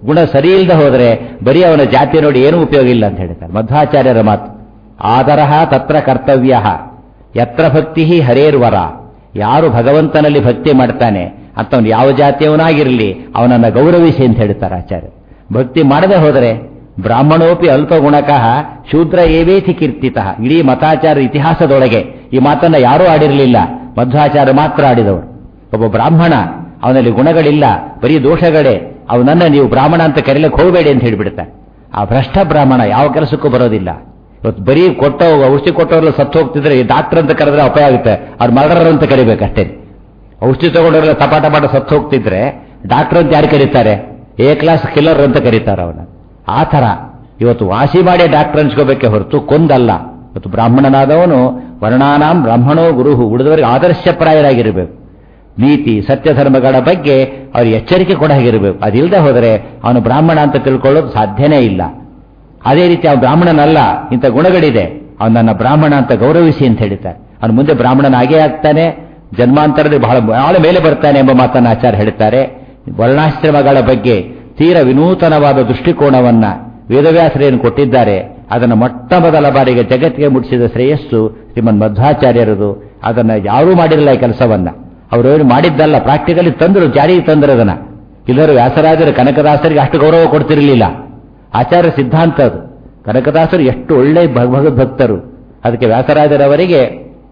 ಗುಣ ಸರಿ ಇಲ್ಲದೆ ಹೋದರೆ ಬರೀ ಅವನ ಜಾತಿ ನೋಡಿ ಏನೂ ಉಪಯೋಗ ಇಲ್ಲ ಅಂತ ಹೇಳ್ತಾರೆ ಮಧ್ವಾಚಾರ್ಯರ ಮಾತು ಆದರಹ ತತ್ರ ಕರ್ತವ್ಯ ಯತ್ರ ಭಕ್ತಿ ಹರೇರ್ವರ ಯಾರು ಭಗವಂತನಲ್ಲಿ ಭಕ್ತಿ ಮಾಡ್ತಾನೆ ಅಂತವನು ಯಾವ ಜಾತಿಯವನಾಗಿರಲಿ ಅವನನ್ನು ಗೌರವಿಸಿ ಅಂತ ಹೇಳ್ತಾರೆ ಆಚಾರ್ಯ ಭಕ್ತಿ ಮಾಡದೆ ಹೋದರೆ ಬ್ರಾಹ್ಮಣೋಪಿ ಅಲ್ಪ ಗುಣಕಃ ಶೂದ್ರ ಏವೇತಿ ಕೀರ್ತಿತ ಇಡೀ ಮತಾಚಾರ ಇತಿಹಾಸದೊಳಗೆ ಈ ಮಾತನ್ನ ಯಾರೂ ಆಡಿರಲಿಲ್ಲ ಮಧ್ವಾಚಾರ್ಯ ಮಾತ್ರ ಆಡಿದವರು ಒಬ್ಬ ಬ್ರಾಹ್ಮಣ ಅವನಲ್ಲಿ ಗುಣಗಳಿಲ್ಲ ಬರೀ ದೋಷಗಳೇ ಅವನನ್ನ ನೀವು ಬ್ರಾಹ್ಮಣ ಅಂತ ಕರೀಲಿಕ್ಕೆ ಹೋಗಬೇಡಿ ಅಂತ ಹೇಳಿಬಿಡ್ತಾರೆ ಆ ಭ್ರಷ್ಟ ಬ್ರಾಹ್ಮಣ ಯಾವ ಕೆಲಸಕ್ಕೂ ಬರೋದಿಲ್ಲ ಇವತ್ತು ಬರೀ ಕೊಟ್ಟ ಔಷಧಿ ಕೊಟ್ಟವರೆಲ್ಲ ಸತ್ತು ಹೋಗ್ತಿದ್ರೆ ಈ ಡಾಕ್ಟರ್ ಅಂತ ಕರೆದ್ರೆ ಅಪಾಯ ಆಗುತ್ತೆ ಅವ್ರು ಮರ್ಡರ್ ಅಂತ ಕರಿಬೇಕಷ್ಟೇ ಔಷಧಿ ತಗೊಂಡವರೆಲ್ಲ ತಪಾಟ ಪಾಟ ಸತ್ತು ಹೋಗ್ತಿದ್ರೆ ಡಾಕ್ಟರ್ ಅಂತ ಯಾರು ಕರೀತಾರೆ ಎ ಕ್ಲಾಸ್ ಕಿಲ್ಲರ್ ಅಂತ ಕರೀತಾರೆ ಅವನ ಆ ಥರ ಇವತ್ತು ವಾಸಿ ಮಾಡಿ ಡಾಕ್ಟರ್ ಅನ್ಸ್ಕೋಬೇಕೆ ಹೊರತು ಕೊಂದಲ್ಲ ಇವತ್ತು ಬ್ರಾಹ್ಮಣನಾದವನು ವರ್ಣಾನಾಂ ಬ್ರಾಹ್ಮಣೋ ಗುರುಹು ಉಳಿದವರಿಗೆ ಆದರ್ಶಪ್ರಾಯರಾಗಿರಬೇಕು ನೀತಿ ಸತ್ಯ ಧರ್ಮಗಳ ಬಗ್ಗೆ ಅವ್ರು ಎಚ್ಚರಿಕೆ ಕೂಡ ಆಗಿರಬೇಕು ಅದಿಲ್ಲದೆ ಹೋದರೆ ಅವನು ಬ್ರಾಹ್ಮಣ ಅಂತ ತಿಳ್ಕೊಳ್ಳೋದು ಸಾಧ್ಯನೇ ಇಲ್ಲ ಅದೇ ರೀತಿ ಅವನು ಬ್ರಾಹ್ಮಣನಲ್ಲ ಇಂಥ ಗುಣಗಳಿದೆ ಅವನು ನನ್ನ ಬ್ರಾಹ್ಮಣ ಅಂತ ಗೌರವಿಸಿ ಅಂತ ಹೇಳ್ತಾರೆ ಅವನು ಮುಂದೆ ಬ್ರಾಹ್ಮಣನಾಗೇ ಆಗ್ತಾನೆ ಜನ್ಮಾಂತರದಲ್ಲಿ ಬಹಳ ಬಹಳ ಮೇಲೆ ಬರ್ತಾನೆ ಎಂಬ ಮಾತನ್ನು ಆಚಾರ್ಯ ಹೇಳ್ತಾರೆ ವರ್ಣಾಶ್ರಮಗಳ ಬಗ್ಗೆ ತೀರ ವಿನೂತನವಾದ ದೃಷ್ಟಿಕೋನವನ್ನ ವೇದವ್ಯಾಸರೇನು ಕೊಟ್ಟಿದ್ದಾರೆ ಅದನ್ನು ಮೊಟ್ಟ ಮೊದಲ ಬಾರಿಗೆ ಜಗತ್ತಿಗೆ ಮುಟ್ಟಿಸಿದ ಶ್ರೇಯಸ್ಸು ಶ್ರೀಮನ್ ಮಧ್ವಾಚಾರ್ಯರದು ಅದನ್ನು ಯಾರೂ ಮಾಡಿರಲಿಲ್ಲ ಈ ಕೆಲಸವನ್ನ ಅವರು ಮಾಡಿದ್ದಲ್ಲ ಪ್ರಾಕ್ಟಿಕಲಿ ತಂದರು ಜಾರಿಗೆ ತಂದರು ಅದನ್ನ ಇಲ್ಲರೂ ವ್ಯಾಸರಾಜರು ಕನಕದಾಸರಿಗೆ ಅಷ್ಟು ಗೌರವ ಕೊಡ್ತಿರಲಿಲ್ಲ ಆಚಾರ್ಯ ಸಿದ್ಧಾಂತ ಅದು ಕನಕದಾಸರು ಎಷ್ಟು ಒಳ್ಳೆ ಭಗವದ್ಭಕ್ತರು ಅದಕ್ಕೆ ವ್ಯಾಸರಾಜರವರಿಗೆ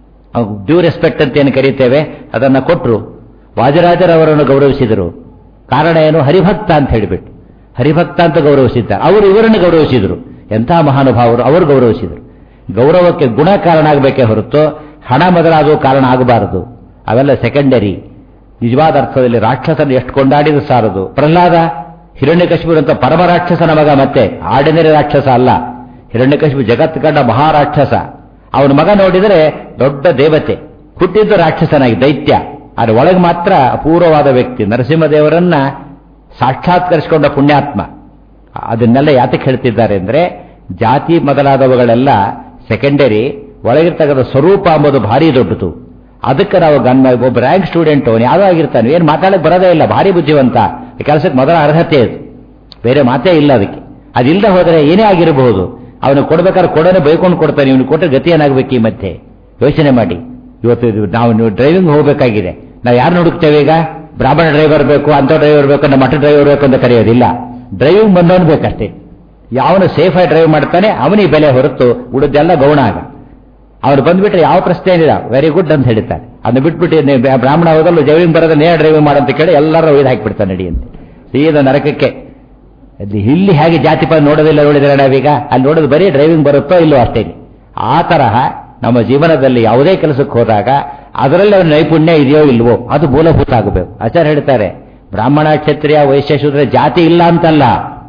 ಡ್ಯೂ ರೆಸ್ಪೆಕ್ಟ್ ಅಂತ ಏನು ಕರೀತೇವೆ ಅದನ್ನ ಕೊಟ್ಟರು ವಾಜರಾಜರವರನ್ನು ಗೌರವಿಸಿದರು ಕಾರಣ ಏನು ಹರಿಭಕ್ತ ಅಂತ ಹೇಳಿಬಿಟ್ಟು ಹರಿಭಕ್ತ ಅಂತ ಗೌರವಿಸಿದ್ದಾರೆ ಅವರು ಇವರನ್ನು ಗೌರವಿಸಿದರು ಎಂಥ ಮಹಾನುಭಾವರು ಅವರು ಗೌರವಿಸಿದರು ಗೌರವಕ್ಕೆ ಗುಣ ಕಾರಣ ಆಗಬೇಕೇ ಹೊರತು ಹಣ ಮೊದಲಾಗುವ ಕಾರಣ ಆಗಬಾರದು ಅವೆಲ್ಲ ಸೆಕೆಂಡರಿ ನಿಜವಾದ ಅರ್ಥದಲ್ಲಿ ರಾಕ್ಷಸನ ಎಷ್ಟು ಕೊಂಡಾಡಿದ ಸಾರದು ಪ್ರಹ್ಲಾದ ಹಿರಣ್ಯಕಶಿಪುರಂತ ಪರಮ ರಾಕ್ಷಸನ ಮಗ ಮತ್ತೆ ಆರ್ಡಿನರಿ ರಾಕ್ಷಸ ಅಲ್ಲ ಹಿರಣ್ಯಕಶಿಪು ಜಗತ್ ಕಂಡ ಮಹಾರಾಕ್ಷಸ ಅವನ ಮಗ ನೋಡಿದರೆ ದೊಡ್ಡ ದೇವತೆ ಹುಟ್ಟಿದ್ದು ರಾಕ್ಷಸನಾಗಿ ದೈತ್ಯ ಆದರೆ ಒಳಗೆ ಮಾತ್ರ ಅಪೂರ್ವವಾದ ವ್ಯಕ್ತಿ ನರಸಿಂಹದೇವರನ್ನ ಸಾಕ್ಷಾತ್ಕರಿಸಿಕೊಂಡ ಪುಣ್ಯಾತ್ಮ ಅದನ್ನೆಲ್ಲ ಯಾತಕ್ಕೆ ಹೇಳ್ತಿದ್ದಾರೆ ಅಂದ್ರೆ ಜಾತಿ ಮೊದಲಾದವುಗಳೆಲ್ಲ ಸೆಕೆಂಡರಿ ಒಳಗಿರ್ತಕ್ಕಂಥ ಸ್ವರೂಪ ಅಂಬುದು ಭಾರಿ ದೊಡ್ಡದು ಅದಕ್ಕೆ ನಾವು ಗನ್ ಒಬ್ಬ ರ್ಯಾಂಕ್ ಸ್ಟೂಡೆಂಟ್ ಅವನು ಯಾವುದೋ ಆಗಿರ್ತಾನೆ ಏನು ಮಾತಾಡಕ್ಕೆ ಬರೋದೇ ಇಲ್ಲ ಭಾರಿ ಬುದ್ಧಿವಂತ ಈ ಕೆಲಸಕ್ಕೆ ಮೊದಲ ಅರ್ಹತೆ ಅದು ಬೇರೆ ಮಾತೇ ಇಲ್ಲ ಅದಕ್ಕೆ ಅದಿಲ್ಲದೆ ಹೋದರೆ ಏನೇ ಆಗಿರಬಹುದು ಅವನು ಕೊಡ್ಬೇಕಾದ್ರೆ ಕೊಡೋನೆ ಬೈಕೊಂಡು ಕೊಡ್ತಾನೆ ಇವನು ಕೊಟ್ಟರೆ ಗತಿ ಏನಾಗಬೇಕು ಈ ಮಧ್ಯೆ ಯೋಚನೆ ಮಾಡಿ ಇವತ್ತು ಇದು ನಾವು ನೀವು ಡ್ರೈವಿಂಗ್ ಹೋಗಬೇಕಾಗಿದೆ ನಾವು ಯಾರು ಹುಡುಕ್ತೇವೆ ಈಗ ಬ್ರಾಹ್ಮಣ ಡ್ರೈವರ್ ಬೇಕು ಅಂತ ಡ್ರೈವರ್ ಬೇಕು ನಮ್ಮ ಮಠ ಡ್ರೈವರ್ ಬೇಕು ಅಂತ ಕರೆಯೋದಿಲ್ಲ ಡ್ರೈವಿಂಗ್ ಬಂದವನು ಬೇಕಷ್ಟೇ ಯಾವನು ಸೇಫಾಗಿ ಡ್ರೈವ್ ಮಾಡ್ತಾನೆ ಅವನಿಗೆ ಬೆಲೆ ಹೊರತು ಉಳಿದೆಲ್ಲ ಗೌಣ ಆಗ ಅವ್ರು ಬಂದ್ಬಿಟ್ರೆ ಯಾವ ಪ್ರಶ್ನೆ ಏನಿಲ್ಲ ವೆರಿ ಗುಡ್ ಅಂತ ಹೇಳ್ತಾರೆ ಅದನ್ನ ಬಿಟ್ಬಿಟ್ಟು ನೀವು ಬ್ರಾಹ್ಮಣ ಹೋದಲ್ಲೂ ಡ್ರೈವಿಂಗ್ ಬರೋದು ನೇ ಡ್ರೈವಿಂಗ್ ಮಾಡಂತ ಕೇಳಿ ಎಲ್ಲರೂ ಒಯ್ದು ಹಾಕಿಬಿಡ್ತಾನೆ ನಡಿ ಅಂತ ಸೀದಾ ನರಕಕ್ಕೆ ಅದು ಇಲ್ಲಿ ಹೇಗೆ ಜಾತಿ ಪದ ನೋಡೋದಿಲ್ಲ ನೋಡಿದ್ರೆ ನಾವೀಗ ಅಲ್ಲಿ ನೋಡೋದು ಬರೀ ಡ್ರೈವಿಂಗ್ ಬರುತ್ತೋ ಇಲ್ಲೋ ಅಷ್ಟೇ ಆ ತರಹ ನಮ್ಮ ಜೀವನದಲ್ಲಿ ಯಾವುದೇ ಕೆಲಸಕ್ಕೆ ಹೋದಾಗ ಅದರಲ್ಲಿ ಅವನ ನೈಪುಣ್ಯ ಇದೆಯೋ ಇಲ್ವೋ ಅದು ಮೂಲಭೂತ ಆಗಬೇಕು ಆಚಾರ್ಯ ಹೇಳ್ತಾರೆ ಬ್ರಾಹ್ಮಣ ಕ್ಷತ್ರಿಯ ವೈಶ್ಯ ಶೂದ್ರ ಜಾತಿ ಇಲ್ಲ ಅಂತಲ್ಲ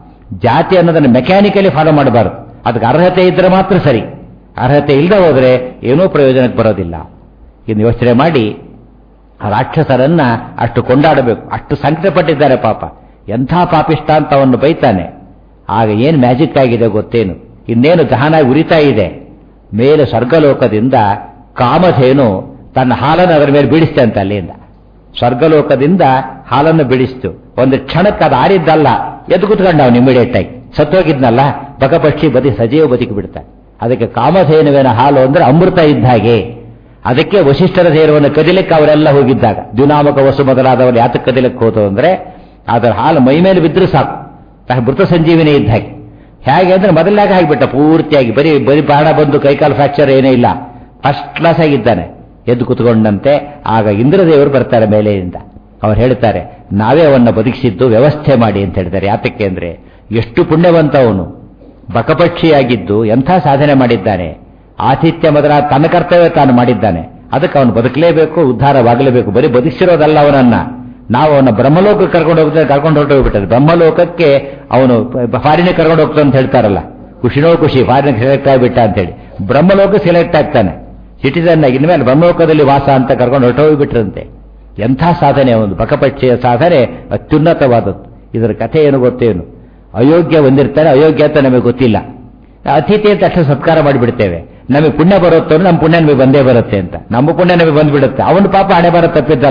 ಜಾತಿ ಅನ್ನೋದನ್ನು ಮೆಕ್ಯಾನಿಕಲಿ ಫಾಲೋ ಮಾಡಬಾರದು ಅದಕ್ಕೆ ಅರ್ಹತೆ ಇದ್ರೆ ಮಾತ್ರ ಸರಿ ಅರ್ಹತೆ ಇಲ್ಲದೆ ಹೋದರೆ ಏನೂ ಪ್ರಯೋಜನಕ್ಕೆ ಬರೋದಿಲ್ಲ ಇನ್ನು ಯೋಚನೆ ಮಾಡಿ ಆ ರಾಕ್ಷಸರನ್ನ ಅಷ್ಟು ಕೊಂಡಾಡಬೇಕು ಅಷ್ಟು ಸಂಕಟಪಟ್ಟಿದ್ದಾರೆ ಪಾಪ ಎಂಥ ಪಾಪಿಷ್ಟ ಅಂತ ಅವನು ಬೈತಾನೆ ಆಗ ಏನು ಮ್ಯಾಜಿಕ್ ಆಗಿದೆ ಗೊತ್ತೇನು ಇನ್ನೇನು ದಹನ ಉರಿತಾ ಇದೆ ಮೇಲೆ ಸ್ವರ್ಗಲೋಕದಿಂದ ಕಾಮಧೇನು ತನ್ನ ಹಾಲನ್ನು ಅದರ ಮೇಲೆ ಬೀಳಿಸ್ತೆ ಅಂತ ಅಲ್ಲಿಂದ ಸ್ವರ್ಗಲೋಕದಿಂದ ಹಾಲನ್ನು ಬಿಡಿಸ್ತು ಒಂದು ಕ್ಷಣಕ್ಕೆ ಅದು ಆರಿದ್ದಲ್ಲ ಎದ್ದು ಕುತ್ಕೊಂಡ ಅವನು ಇಮಿಡಿಯೇಟ್ ಆಗಿ ಸತ್ತೋಗಿದ್ನಲ್ಲ ಬಕಪಕ್ಷಿ ಬದಿ ಸಜೀವ ಬದುಕಿ ಬಿಡ್ತಾನೆ ಅದಕ್ಕೆ ಕಾಮಧೇನುವಿನ ಹಾಲು ಅಂದ್ರೆ ಅಮೃತ ಇದ್ದ ಹಾಗೆ ಅದಕ್ಕೆ ವಶಿಷ್ಠರ ಧೈರ್ಯವನ್ನು ಕದಿಲಿಕ್ಕೆ ಅವರೆಲ್ಲ ಹೋಗಿದ್ದಾಗ ದ್ಯುನಾಮಕ ವಸು ಮೊದಲಾದವರು ಯಾತಕ್ಕೆ ಕದಿಲಿಕ್ಕೆ ಹೋತು ಅಂದ್ರೆ ಅದರ ಹಾಲು ಮೈ ಮೇಲೆ ಬಿದ್ದರೂ ಸಾಕು ಮೃತ ಸಂಜೀವಿನಿ ಇದ್ದ ಹಾಗೆ ಹೇಗೆ ಅಂದ್ರೆ ಮೊದಲಾಗ ಆಗಿಬಿಟ್ಟ ಪೂರ್ತಿಯಾಗಿ ಬರೀ ಬರೀ ಬಾಣ ಬಂದು ಕೈಕಾಲು ಫ್ರಾಕ್ಚರ್ ಏನೇ ಇಲ್ಲ ಫಸ್ಟ್ ಕ್ಲಾಸ್ ಆಗಿದ್ದಾನೆ ಎದ್ದು ಕುತ್ಕೊಂಡಂತೆ ಆಗ ಇಂದ್ರದೇವರು ಬರ್ತಾರೆ ಮೇಲೆಯಿಂದ ಅವ್ರು ಹೇಳ್ತಾರೆ ನಾವೇ ಅವನ್ನ ಬದುಕಿಸಿದ್ದು ವ್ಯವಸ್ಥೆ ಮಾಡಿ ಅಂತ ಹೇಳ್ತಾರೆ ಯಾತಕ್ಕೆ ಅಂದ್ರೆ ಎಷ್ಟು ಪುಣ್ಯವಂತ ಅವನು ಬಕಪಕ್ಷಿಯಾಗಿದ್ದು ಎಂಥ ಸಾಧನೆ ಮಾಡಿದ್ದಾನೆ ಆತಿಥ್ಯ ಮೊದಲಾದ ತನ್ನ ಕರ್ತವ್ಯ ತಾನು ಮಾಡಿದ್ದಾನೆ ಅದಕ್ಕೆ ಅವನು ಬದುಕಲೇಬೇಕು ಉದ್ಧಾರವಾಗಲೇಬೇಕು ಬರೀ ಬದುಕಿಸಿರೋದಲ್ಲ ಅವನನ್ನ ನಾವು ಅವನ ಬ್ರಹ್ಮಲೋಕಕ್ಕೆ ಕರ್ಕೊಂಡು ಹೋಗ್ತಾರೆ ಕರ್ಕೊಂಡು ಹೊರಟೋಗ್ಬಿಟ್ಟರೆ ಬ್ರಹ್ಮಲೋಕಕ್ಕೆ ಅವನು ಫಾರಿನಿಗೆ ಕರ್ಕೊಂಡು ಹೋಗ್ತಾನೆ ಅಂತ ಹೇಳ್ತಾರಲ್ಲ ಖುಷಿನೋ ಖುಷಿ ಫಾರಿನಿಗೆ ಸೆಲೆಕ್ಟ್ ಆಗಿಬಿಟ್ಟ ಅಂತೇಳಿ ಬ್ರಹ್ಮಲೋಕ ಸೆಲೆಕ್ಟ್ ಆಗ್ತಾನೆ ಸಿಟಿಸನ್ ಇನ್ಮೇಲೆ ಬ್ರಹ್ಮಲೋಕದಲ್ಲಿ ವಾಸ ಅಂತ ಕರ್ಕೊಂಡು ಹೊರಟೋಗ್ಬಿಟ್ರಂತೆ ಎಂಥ ಸಾಧನೆ ಒಂದು ಬಕಪಕ್ಷಿಯ ಸಾಧನೆ ಅತ್ಯುನ್ನತವಾದದ್ದು ಇದರ ಕಥೆ ಏನು ಗೊತ್ತೇನು ಅಯೋಗ್ಯ ಹೊಂದಿರ್ತಾನೆ ಅಯೋಗ್ಯ ಅಂತ ನಮಗೆ ಗೊತ್ತಿಲ್ಲ ಅತಿಥಿ ಅಂತ ಅಷ್ಟು ಸತ್ಕಾರ ಮಾಡಿಬಿಡ್ತೇವೆ ನಮಗೆ ಪುಣ್ಯ ಬರುತ್ತೋ ನಮ್ಮ ಪುಣ್ಯ ನಮಗೆ ಬಂದೇ ಬರುತ್ತೆ ಅಂತ ನಮ್ಮ ಪುಣ್ಯ ನಮಗೆ ಬಂದ್ಬಿಡುತ್ತೆ ಅವನ ಪಾಪ ಹಣೆ ಬರ ತಪ್ಪಿದ್ದಲ್ಲ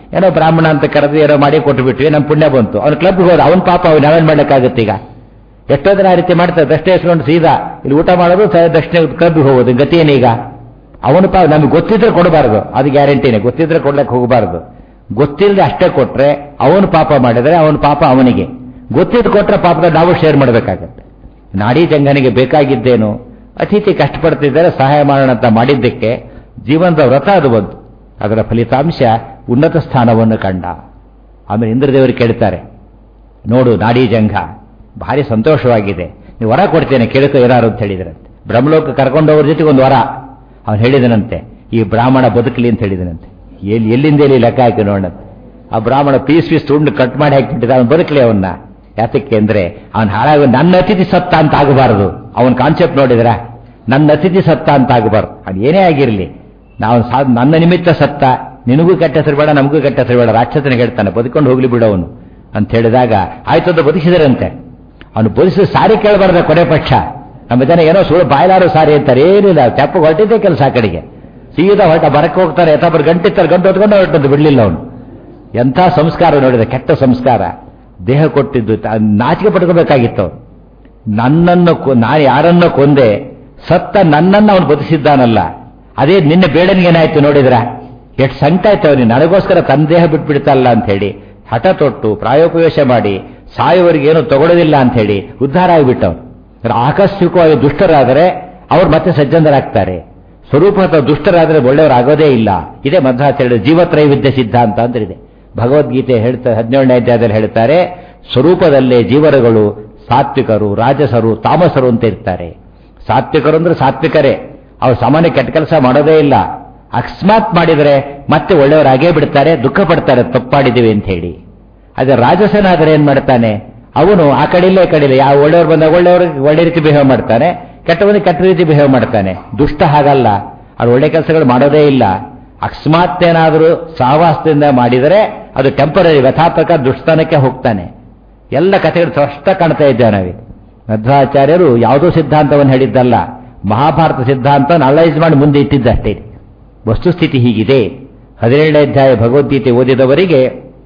ಏನೋ ಬ್ರಾಹ್ಮಣ ಅಂತ ಕರೆದು ಏನೋ ಮಾಡಿ ಕೊಟ್ಟು ಬಿಟ್ವಿ ನಮ್ಮ ಪುಣ್ಯ ಬಂತು ಅವ್ನು ಕ್ಲಬ್ಗೆ ಹೋದ ಅವನ ಪಾಪ ಅವ್ನು ನಾವೇನು ಮಾಡ್ಲಿಕ್ಕಾಗುತ್ತೆ ಈಗ ಎಷ್ಟೋ ಜನ ಆ ರೀತಿ ಮಾಡ್ತಾರೆ ದಕ್ಷಿಣ ಇಸ್ಕೊಂಡು ಸೀದಾ ಇಲ್ಲಿ ಊಟ ಮಾಡೋದು ಸ- ದಕ್ಷಿಣ ಕ್ಲಬ್ಗೆ ಹೋಗೋದು ಗತಿ ಏನೀಗ ಅವನು ಪಾಪ ನಮ್ಗೆ ಗೊತ್ತಿದ್ರೆ ಕೊಡಬಾರದು ಅದು ಗ್ಯಾರಂಟಿನೇ ಗೊತ್ತಿದ್ರೆ ಕೊಡ್ಲಿಕ್ಕೆ ಹೋಗಬಾರದು ಗೊತ್ತಿಲ್ಲದೆ ಅಷ್ಟೇ ಕೊಟ್ರೆ ಅವನು ಪಾಪ ಮಾಡಿದರೆ ಅವನ ಪಾಪ ಅವನಿಗೆ ಗೊತ್ತಿದ್ದು ಕೊಟ್ರೆ ಪಾಪದ ನಾವು ಶೇರ್ ಮಾಡಬೇಕಾಗತ್ತೆ ನಾಡಿ ಜಂಗನಿಗೆ ಬೇಕಾಗಿದ್ದೇನು ಅತಿಥಿ ಕಷ್ಟಪಡ್ತಿದ್ದಾರೆ ಸಹಾಯ ಮಾಡೋಣ ಅಂತ ಮಾಡಿದ್ದಕ್ಕೆ ಜೀವನದ ವ್ರತ ಅದು ಬಂತು ಅದರ ಫಲಿತಾಂಶ ಉನ್ನತ ಸ್ಥಾನವನ್ನು ಕಂಡ ಆಮೇಲೆ ಇಂದ್ರದೇವರು ಕೇಳ್ತಾರೆ ನೋಡು ನಾಡಿ ಜಂಘ ಭಾರಿ ಸಂತೋಷವಾಗಿದೆ ನೀವು ವರ ಕೊಡ್ತೇನೆ ಕೇಳ್ಕೊ ಏನಾರು ಅಂತ ಹೇಳಿದ್ರಂತೆ ಬ್ರಹ್ಮಲೋಕ ಕರ್ಕೊಂಡವ್ರ ಜೊತೆಗೆ ಒಂದು ವರ ಅವನು ಹೇಳಿದನಂತೆ ಈ ಬ್ರಾಹ್ಮಣ ಬದುಕಲಿ ಅಂತ ಹೇಳಿದನಂತೆ ಎಲ್ಲಿ ಎಲ್ಲಿಂದ ಎಲ್ಲಿ ಲೆಕ್ಕ ಹಾಕಿ ನೋಡಂತೆ ಆ ಬ್ರಾಹ್ಮಣ ಪೀಸ್ ಪೀಸ್ ತುಂಡು ಕಟ್ ಮಾಡಿ ಹಾಕಿಬಿಟ್ಟಿದ್ದ ಅವನು ಬದುಕಲಿ ಅವನ್ನ ಯಾತಕ್ಕೆ ಅಂದ್ರೆ ಅವನು ಹಾಳಾಗ ನನ್ನ ಅತಿಥಿ ಸತ್ತ ಅಂತ ಆಗಬಾರದು ಅವನ ಕಾನ್ಸೆಪ್ಟ್ ನೋಡಿದ್ರ ನನ್ನ ಅತಿಥಿ ಸತ್ತ ಅಂತ ಆಗಬಾರ್ದು ಅದು ಏನೇ ಆಗಿರಲಿ ನಾವು ಸಾ- ನನ್ನ ನಿಮಿತ್ತ ಸತ್ತ ನಿನಗೂ ಕೆಟ್ಟ ಹೆಸರು ಬೇಡ ನಮಗೂ ಕೆಟ್ಟ ಹೆಸರು ಬೇಡ ರಾಕ್ಷಸನಿಗೆ ಹೇಳ್ತಾನೆ ಬದುಕೊಂಡು ಹೋಗ್ಲಿ ಬಿಡೋವನು ಅಂತ ಹೇಳಿದಾಗ ಆಯ್ತು ಅಂತ ಬದುಕಿಸಿದರಂತೆ ಅವನು ಬದುಕಿಸಿ ಸಾರಿ ಕೇಳಬಾರ್ದ ಕೊನೆ ಪಕ್ಷ ನಮ್ಮ ಜನ ಏನೋ ಸುಳ್ಳು ಬಾಯ್ಲಾರು ಸಾರಿ ಅಂತಾರೆ ಏನಿಲ್ಲ ತೆಪ್ಪ ಹೊರಟಿದ್ದೆ ಕೆಲಸ ಆ ಕಡೆಗೆ ಸೀದಾ ಹೊರಟ ಬರಕ್ಕೆ ಹೋಗ್ತಾರೆ ಯಥಾಪರ ಗಂಟಿರ್ತಾರೆ ಗಂಟು ಹೊತ್ಕೊಂಡು ಹೊರಟದ್ದು ಬಿಡಲಿಲ್ಲ ಅವನು ಎಂಥ ಸಂಸ್ಕಾರ ನೋಡಿದ ಕೆಟ್ಟ ಸಂಸ್ಕಾರ ದೇಹ ಕೊಟ್ಟಿದ್ದು ತ- ನಾಚಿಕೆ ಪಡ್ಕೋಬೇಕಾಗಿತ್ತು ಅವನು ನನ್ನನ್ನು ಕೊ- ನಾನು ಯಾರನ್ನ ಕೊಂದೆ ಸತ್ತ ನನ್ನನ್ನು ಅವನು ಬದುಕಿಸಿದ್ದಾನಲ್ಲ ಅದೇ ನಿನ್ನೆ ಬೇಡನಿಗೆ ಏನಾಯ್ತು ನೋಡಿದ್ರ ಎಷ್ಟು ಸಂಕಟ ಆಯ್ತು ಅವನಿಗೆ ನನಗೋಸ್ಕರ ತನ್ನ ದೇಹ ಬಿಟ್ಬಿಡ್ತಲ್ಲ ಅಂತ ಹೇಳಿ ಹಠ ತೊಟ್ಟು ಪ್ರಾಯೋಪವೇಶ ಮಾಡಿ ಸಾಯುವವರಿಗೆ ಏನು ತಗೊಳ್ಳೋದಿಲ್ಲ ಅಂತ ಹೇಳಿ ಉದ್ಧಾರ ಆಗಿಬಿಟ್ಟವನು ಆಕಸ್ಮಿಕವಾಗಿ ದುಷ್ಟರಾದರೆ ಅವ್ರು ಮತ್ತೆ ಸಜ್ಜನರಾಗ್ತಾರೆ ಸ್ವರೂಪದ ದುಷ್ಟರಾದರೆ ಒಳ್ಳೆಯವರಾಗೋದೇ ಇಲ್ಲ ಇದೇ ಮಧ್ವಾಚಾರ್ಯ ಜೀವತ್ರೈವಿದ್ಯ ಸಿದ್ಧಾಂತ ಅಂತಿದೆ ಭಗವದ್ಗೀತೆ ಹೇಳ್ತಾ ಹದಿನೇಳನೇ ಅಧ್ಯಾಯದಲ್ಲಿ ಹೇಳ್ತಾರೆ ಸ್ವರೂಪದಲ್ಲೇ ಜೀವರುಗಳು ಸಾತ್ವಿಕರು ರಾಜಸರು ತಾಮಸರು ಅಂತ ಇರ್ತಾರೆ ಸಾತ್ವಿಕರು ಅಂದ್ರೆ ಸಾತ್ವಿಕರೇ ಅವ್ರು ಸಾಮಾನ್ಯ ಕೆಟ್ಟ ಕೆಲಸ ಮಾಡೋದೇ ಇಲ್ಲ ಅಕಸ್ಮಾತ್ ಮಾಡಿದರೆ ಮತ್ತೆ ಒಳ್ಳೆಯವರಾಗೇ ಬಿಡ್ತಾರೆ ದುಃಖ ಪಡ್ತಾರೆ ತಪ್ಪಾಡಿದ್ದೀವಿ ಅಂತ ಹೇಳಿ ಅದೇ ರಾಜಸನಾದರೆ ಏನ್ ಮಾಡ್ತಾನೆ ಅವನು ಆ ಕಡೆ ಇಲ್ಲ ಈ ಕಡೆ ಇಲ್ಲ ಯಾವ ಒಳ್ಳೆಯವ್ರು ಬಂದಾಗ ಒಳ್ಳೆಯವ್ರಿಗೆ ಒಳ್ಳೆ ರೀತಿ ಬಿಹೇವ್ ಮಾಡ್ತಾನೆ ಕೆಟ್ಟವನಿಗೆ ಕೆಟ್ಟ ರೀತಿ ಬಿಹೇವ್ ಮಾಡ್ತಾನೆ ದುಷ್ಟ ಹಾಗಲ್ಲ ಅವ್ರು ಒಳ್ಳೆ ಕೆಲಸಗಳು ಮಾಡೋದೇ ಇಲ್ಲ ಅಕಸ್ಮಾತ್ ಏನಾದರೂ ಸಹವಾಸದಿಂದ ಮಾಡಿದರೆ ಅದು ಟೆಂಪರರಿ ವ್ಯಥಾಪಕ ದುಷ್ಟತನಕ್ಕೆ ಹೋಗ್ತಾನೆ ಎಲ್ಲ ಕಥೆಗಳು ಸ್ಪಷ್ಟ ಕಾಣ್ತಾ ಇದ್ದೇವೆ ನಾವೀಗ ಮಧ್ವಾಚಾರ್ಯರು ಯಾವುದೋ ಸಿದ್ಧಾಂತವನ್ನು ಹೇಳಿದ್ದಲ್ಲ ಮಹಾಭಾರತ ಸಿದ್ಧಾಂತ ಅನಲೈಸ್ ಮಾಡಿ ಮುಂದೆ ಇಟ್ಟಿದ್ದಷ್ಟೇ ವಸ್ತುಸ್ಥಿತಿ ಹೀಗಿದೆ ಹದಿನೇಳನೇ ಅಧ್ಯಾಯ ಭಗವದ್ಗೀತೆ ಓದಿದವರಿಗೆ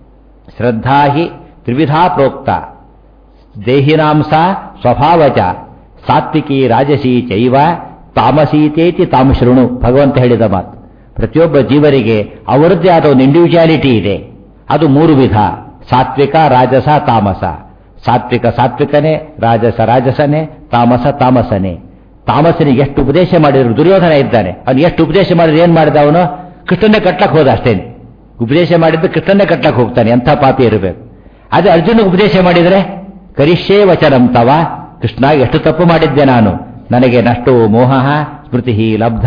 ಶ್ರದ್ಧಾಹಿ ತ್ರಿವಿಧಾ ಪ್ರೋಕ್ತ ದೇಹಿನಾಂಸ ಸ್ವಭಾವಚ ಸಾತ್ವಿಕಿ ರಾಜಸಿ ಚೈವ ತಾಮಸೀತೇತಿ ತಾಮ ಶೃಣು ಭಗವಂತ ಹೇಳಿದ ಮಾತು ಪ್ರತಿಯೊಬ್ಬ ಜೀವರಿಗೆ ಅವರದ್ದೇ ಆದ ಒಂದು ಇಂಡಿವಿಜುವಾಲಿಟಿ ಇದೆ ಅದು ಮೂರು ವಿಧ ಸಾತ್ವಿಕ ರಾಜಸ ತಾಮಸ ಸಾತ್ವಿಕ ಸಾತ್ವಿಕನೇ ರಾಜಸ ರಾಜಸನೇ ತಾಮಸ ತಾಮಸನೇ ತಾಮಸನಿಗೆ ಎಷ್ಟು ಉಪದೇಶ ಮಾಡಿದ್ರು ದುರ್ಯೋಧನ ಇದ್ದಾನೆ ಅವನು ಎಷ್ಟು ಉಪದೇಶ ಮಾಡಿದ್ರೆ ಏನ್ ಮಾಡಿದ ಅವನು ಕೃಷ್ಣನ್ನೇ ಕಟ್ಲಕ್ಕೆ ಹೋದ ಅಷ್ಟೇನೆ ಉಪದೇಶ ಮಾಡಿದ್ದು ಕೃಷ್ಣನ್ನೇ ಕಟ್ಲಕ್ಕೆ ಹೋಗ್ತಾನೆ ಎಂಥ ಪಾಪಿ ಇರಬೇಕು ಅದೇ ಅರ್ಜುನ ಉಪದೇಶ ಮಾಡಿದರೆ ಕರಿಷ್ಯೇ ವಚನಂ ತವ ಕೃಷ್ಣ ಎಷ್ಟು ತಪ್ಪು ಮಾಡಿದ್ದೆ ನಾನು ನನಗೆ ನಷ್ಟೋ ಮೋಹ ಸ್ಮೃತಿ ಲಬ್ಧ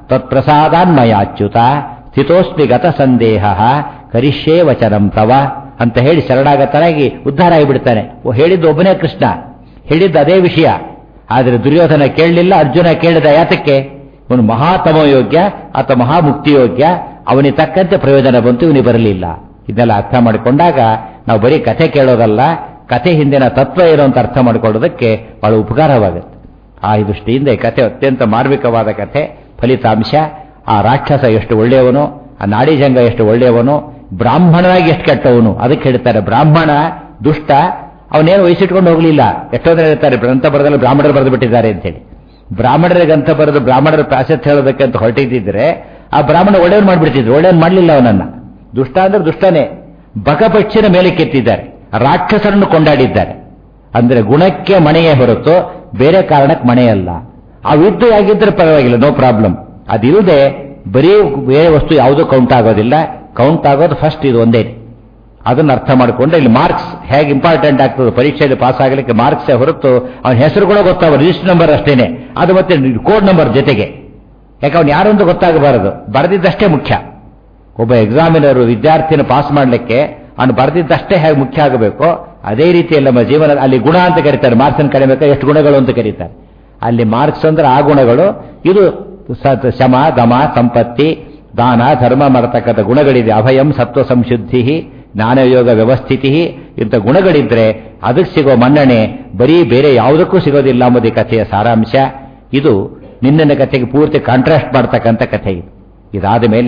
ತತ್ಪ್ರಸಾದಾನ್ಮಯಾಚ್ಯುತ ಸ್ಥಿತೋಸ್ಮಿ ಗತ ಸಂದೇಹ ಕರಿಷ್ಯೇ ವಚನಂ ತವ ಅಂತ ಹೇಳಿ ಶರಣಾಗತನಾಗಿ ಉದ್ಧಾರ ಆಗಿಬಿಡ್ತಾನೆ ಓ ಹೇಳಿದ್ದು ಒಬ್ಬನೇ ಕೃಷ್ಣ ಹೇಳಿದ್ದು ಅದೇ ವಿಷಯ ಆದರೆ ದುರ್ಯೋಧನ ಕೇಳಲಿಲ್ಲ ಅರ್ಜುನ ಕೇಳಿದ ಯಾತಕ್ಕೆ ಇವನು ಮಹಾತಮ ಯೋಗ್ಯ ಆತ ಮಹಾಮುಕ್ತಿ ಯೋಗ್ಯ ಅವನಿಗೆ ತಕ್ಕಂತೆ ಪ್ರಯೋಜನ ಬಂತು ಇವನಿಗೆ ಬರಲಿಲ್ಲ ಇದೆಲ್ಲ ಅರ್ಥ ಮಾಡಿಕೊಂಡಾಗ ನಾವು ಬರೀ ಕಥೆ ಕೇಳೋದಲ್ಲ ಕಥೆ ಹಿಂದಿನ ತತ್ವ ಏನು ಅಂತ ಅರ್ಥ ಮಾಡಿಕೊಳ್ಳೋದಕ್ಕೆ ಬಹಳ ಉಪಕಾರವಾಗುತ್ತೆ ಆ ದೃಷ್ಟಿಯಿಂದ ಈ ಕಥೆ ಅತ್ಯಂತ ಮಾರ್ಮಿಕವಾದ ಕಥೆ ಫಲಿತಾಂಶ ಆ ರಾಕ್ಷಸ ಎಷ್ಟು ಒಳ್ಳೆಯವನು ಆ ನಾಡಿಜಂಗ ಎಷ್ಟು ಒಳ್ಳೆಯವನು ಬ್ರಾಹ್ಮಣನಾಗಿ ಎಷ್ಟು ಕೆಟ್ಟವನು ಅದಕ್ಕೆ ಹೇಳ್ತಾರೆ ಬ್ರಾಹ್ಮಣ ದುಷ್ಟ ಅವನೇನು ವಹಿಸಿಟ್ಕೊಂಡು ಹೋಗಲಿಲ್ಲ ಎಷ್ಟೋ ಜನ ಹೇಳ್ತಾರೆ ಗ್ರಂಥ ಬರೆದಲ್ಲಿ ಬ್ರಾಹ್ಮಣರು ಬರೆದು ಬಿಟ್ಟಿದ್ದಾರೆ ಅಂತೇಳಿ ಬ್ರಾಹ್ಮಣರ ಗ್ರಂಥ ಬರೆದು ಬ್ರಾಹ್ಮಣರ ಪ್ರಾಶಸ್ತ್ಯ ಹೇಳೋದಕ್ಕೆ ಅಂತ ಹೊರಟಿದ್ದಿದ್ರೆ ಆ ಬ್ರಾಹ್ಮಣ ಒಳ್ಳೆಯವ್ರು ಮಾಡಿಬಿಡ್ತಿದ್ರು ಒಳ್ಳೆಯವ್ರು ಮಾಡಲಿಲ್ಲ ಅವನನ್ನ ದುಷ್ಟ ಅಂದ್ರೆ ದುಷ್ಟನೇ ಬಕಪಕ್ಷಿನ ಮೇಲೆ ಕೆತ್ತಿದ್ದಾರೆ ರಾಕ್ಷಸರನ್ನು ಕೊಂಡಾಡಿದ್ದಾರೆ ಅಂದ್ರೆ ಗುಣಕ್ಕೆ ಮಣೆಯೇ ಹೊರತು ಬೇರೆ ಕಾರಣಕ್ಕೆ ಮಣೆಯಲ್ಲ ಅವಿದ್ದು ಆಗಿದ್ರೆ ಪರವಾಗಿಲ್ಲ ನೋ ಪ್ರಾಬ್ಲಮ್ ಅದಿಲ್ಲದೆ ಬರೀ ಬೇರೆ ವಸ್ತು ಯಾವುದೂ ಕೌಂಟ್ ಆಗೋದಿಲ್ಲ ಕೌಂಟ್ ಆಗೋದು ಫಸ್ಟ್ ಇದು ಒಂದೇ ಅದನ್ನು ಅರ್ಥ ಮಾಡಿಕೊಂಡ್ರೆ ಇಲ್ಲಿ ಮಾರ್ಕ್ಸ್ ಹೇಗೆ ಇಂಪಾರ್ಟೆಂಟ್ ಆಗ್ತದೆ ಪರೀಕ್ಷೆಯಲ್ಲಿ ಪಾಸ್ ಆಗಲಿಕ್ಕೆ ಮಾರ್ಕ್ಸೇ ಹೊರತು ಅವನ ಹೆಸರು ಕೂಡ ಗೊತ್ತಾಗ ರಿಜಿಸ್ಟರ್ ನಂಬರ್ ಅಷ್ಟೇನೆ ಅದು ಮತ್ತೆ ಕೋಡ್ ನಂಬರ್ ಜೊತೆಗೆ ಯಾಕೆ ಅವ್ನು ಯಾರು ಅಂತ ಗೊತ್ತಾಗಬಾರದು ಬರೆದಿದ್ದಷ್ಟೇ ಮುಖ್ಯ ಒಬ್ಬ ಎಕ್ಸಾಮಿನರು ವಿದ್ಯಾರ್ಥಿನ ಪಾಸ್ ಮಾಡಲಿಕ್ಕೆ ಅವನು ಬರೆದಿದ್ದಷ್ಟೇ ಹೇಗೆ ಮುಖ್ಯ ಆಗಬೇಕು ಅದೇ ರೀತಿಯಲ್ಲಿ ನಮ್ಮ ಜೀವನ ಅಲ್ಲಿ ಗುಣ ಅಂತ ಕರೀತಾರೆ ಮಾರ್ಕ್ಸನ್ನು ಕಡಿಮೆ ಎಷ್ಟು ಗುಣಗಳು ಅಂತ ಕರೀತಾರೆ ಅಲ್ಲಿ ಮಾರ್ಕ್ಸ್ ಅಂದ್ರೆ ಆ ಗುಣಗಳು ಇದು ಸತ್ ಶಮ ದಮ ಸಂಪತ್ತಿ ದಾನ ಧರ್ಮ ಮಾಡತಕ್ಕಂಥ ಗುಣಗಳಿದೆ ಅಭಯಂ ಸತ್ವ ಸಂಶುದ್ಧಿ ಜ್ಞಾನಯೋಗ ವ್ಯವಸ್ಥಿತಿ ಇಂಥ ಗುಣಗಳಿದ್ರೆ ಅದಕ್ಕೆ ಸಿಗೋ ಮನ್ನಣೆ ಬರೀ ಬೇರೆ ಯಾವುದಕ್ಕೂ ಸಿಗೋದಿಲ್ಲ ಎಂಬುದೇ ಕಥೆಯ ಸಾರಾಂಶ ಇದು ನಿನ್ನಿನ ಕಥೆಗೆ ಪೂರ್ತಿ ಕಾಂಟ್ರಾಸ್ಟ್ ಮಾಡ್ತಕ್ಕಂಥ ಕಥೆ ಇದು ಇದಾದ ಮೇಲೆ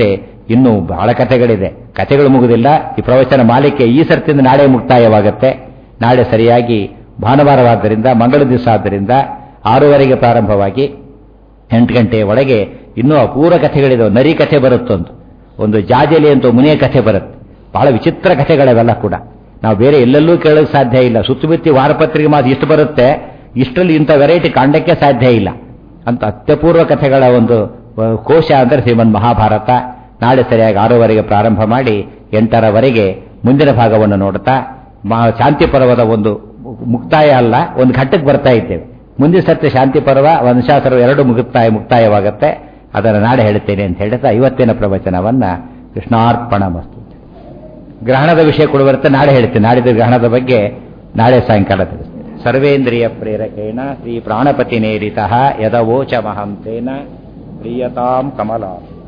ಇನ್ನೂ ಬಹಳ ಕಥೆಗಳಿದೆ ಕಥೆಗಳು ಮುಗುದಿಲ್ಲ ಈ ಪ್ರವಚನ ಮಾಲಿಕೆ ಈ ಸರ್ತಿಯಿಂದ ನಾಳೆ ಮುಕ್ತಾಯವಾಗುತ್ತೆ ನಾಳೆ ಸರಿಯಾಗಿ ಭಾನುವಾರವಾದ್ದರಿಂದ ಮಂಗಳ ದಿವಸ ಆದ್ದರಿಂದ ಆರೂವರೆಗೆ ಪ್ರಾರಂಭವಾಗಿ ಎಂಟು ಗಂಟೆಯ ಒಳಗೆ ಇನ್ನೂ ಅಪೂರ್ವ ಕಥೆಗಳಿದಾವೆ ನರಿ ಕಥೆ ಬರುತ್ತೊಂದು ಒಂದು ಜಾಜಲಿ ಅಂತ ಮುನಿಯ ಕಥೆ ಬರುತ್ತೆ ಬಹಳ ವಿಚಿತ್ರ ಕಥೆಗಳವೆಲ್ಲ ಕೂಡ ನಾವು ಬೇರೆ ಎಲ್ಲೆಲ್ಲೂ ಕೇಳೋಕೆ ಸಾಧ್ಯ ಇಲ್ಲ ಸುತ್ತಮುತ್ತಿ ವಾರಪತ್ರಿಕೆ ಮಾತು ಇಷ್ಟು ಬರುತ್ತೆ ಇಷ್ಟರಲ್ಲಿ ಇಂಥ ವೆರೈಟಿ ಕಾಣಕ್ಕೆ ಸಾಧ್ಯ ಇಲ್ಲ ಅಂತ ಅತ್ಯಪೂರ್ವ ಕಥೆಗಳ ಒಂದು ಅಹ್, ಕೋಶ ಅಂದರೆ ಶ್ರೀಮನ್ ಮಹಾಭಾರತ ನಾಳೆ ಸರಿಯಾಗಿ ಆರೂವರೆಗೆ ಪ್ರಾರಂಭ ಮಾಡಿ ಎಂಟರವರೆಗೆ ಮುಂದಿನ ಭಾಗವನ್ನು ನೋಡ್ತಾ ಮಾ- ಶಾಂತಿ ಪರ್ವದ ಒಂದು ಮುಕ್ತಾಯ ಅಲ್ಲ ಒಂದು ಘಟ್ಟಕ್ಕೆ ಬರ್ತಾ ಇದ್ದೇವೆ ಮುಂದಿನ ಸರ್ತಿ ಶಾಂತಿ ಪರ್ವ ವಂಶಾಸರ ಎರಡು ಮುಕ್ತಾಯ ಮುಕ್ತಾಯವಾಗುತ್ತೆ ಅದನ್ನು ನಾಳೆ ಹೇಳ್ತೇನೆ ಅಂತ ಹೇಳ್ತಾ ಇವತ್ತಿನ ಪ್ರವಚನವನ್ನ ಕೃಷ್ಣಾರ್ಪಣ ಮಸ್ತು ಗ್ರಹಣದ ವಿಷಯ ಕೂಡ ಬರುತ್ತೆ ನಾಳೆ ಹೇಳ್ತೇನೆ ನಾಡಿದ ಗ್ರಹಣದ ಬಗ್ಗೆ ನಾಳೆ ಸಾಯಂಕಾಲ ತಿಳಿಸ್ತೇನೆ ಸರ್ವೇಂದ್ರಿಯ ಪ್ರೇರಕೇಣ ಶ್ರೀ ಪ್ರಾಣಪತಿ ನೇರಿತ ಯದವೋಚ ಮಹಂತೇನ ಪ್ರಿಯತಾಂ ಕಮಲಾ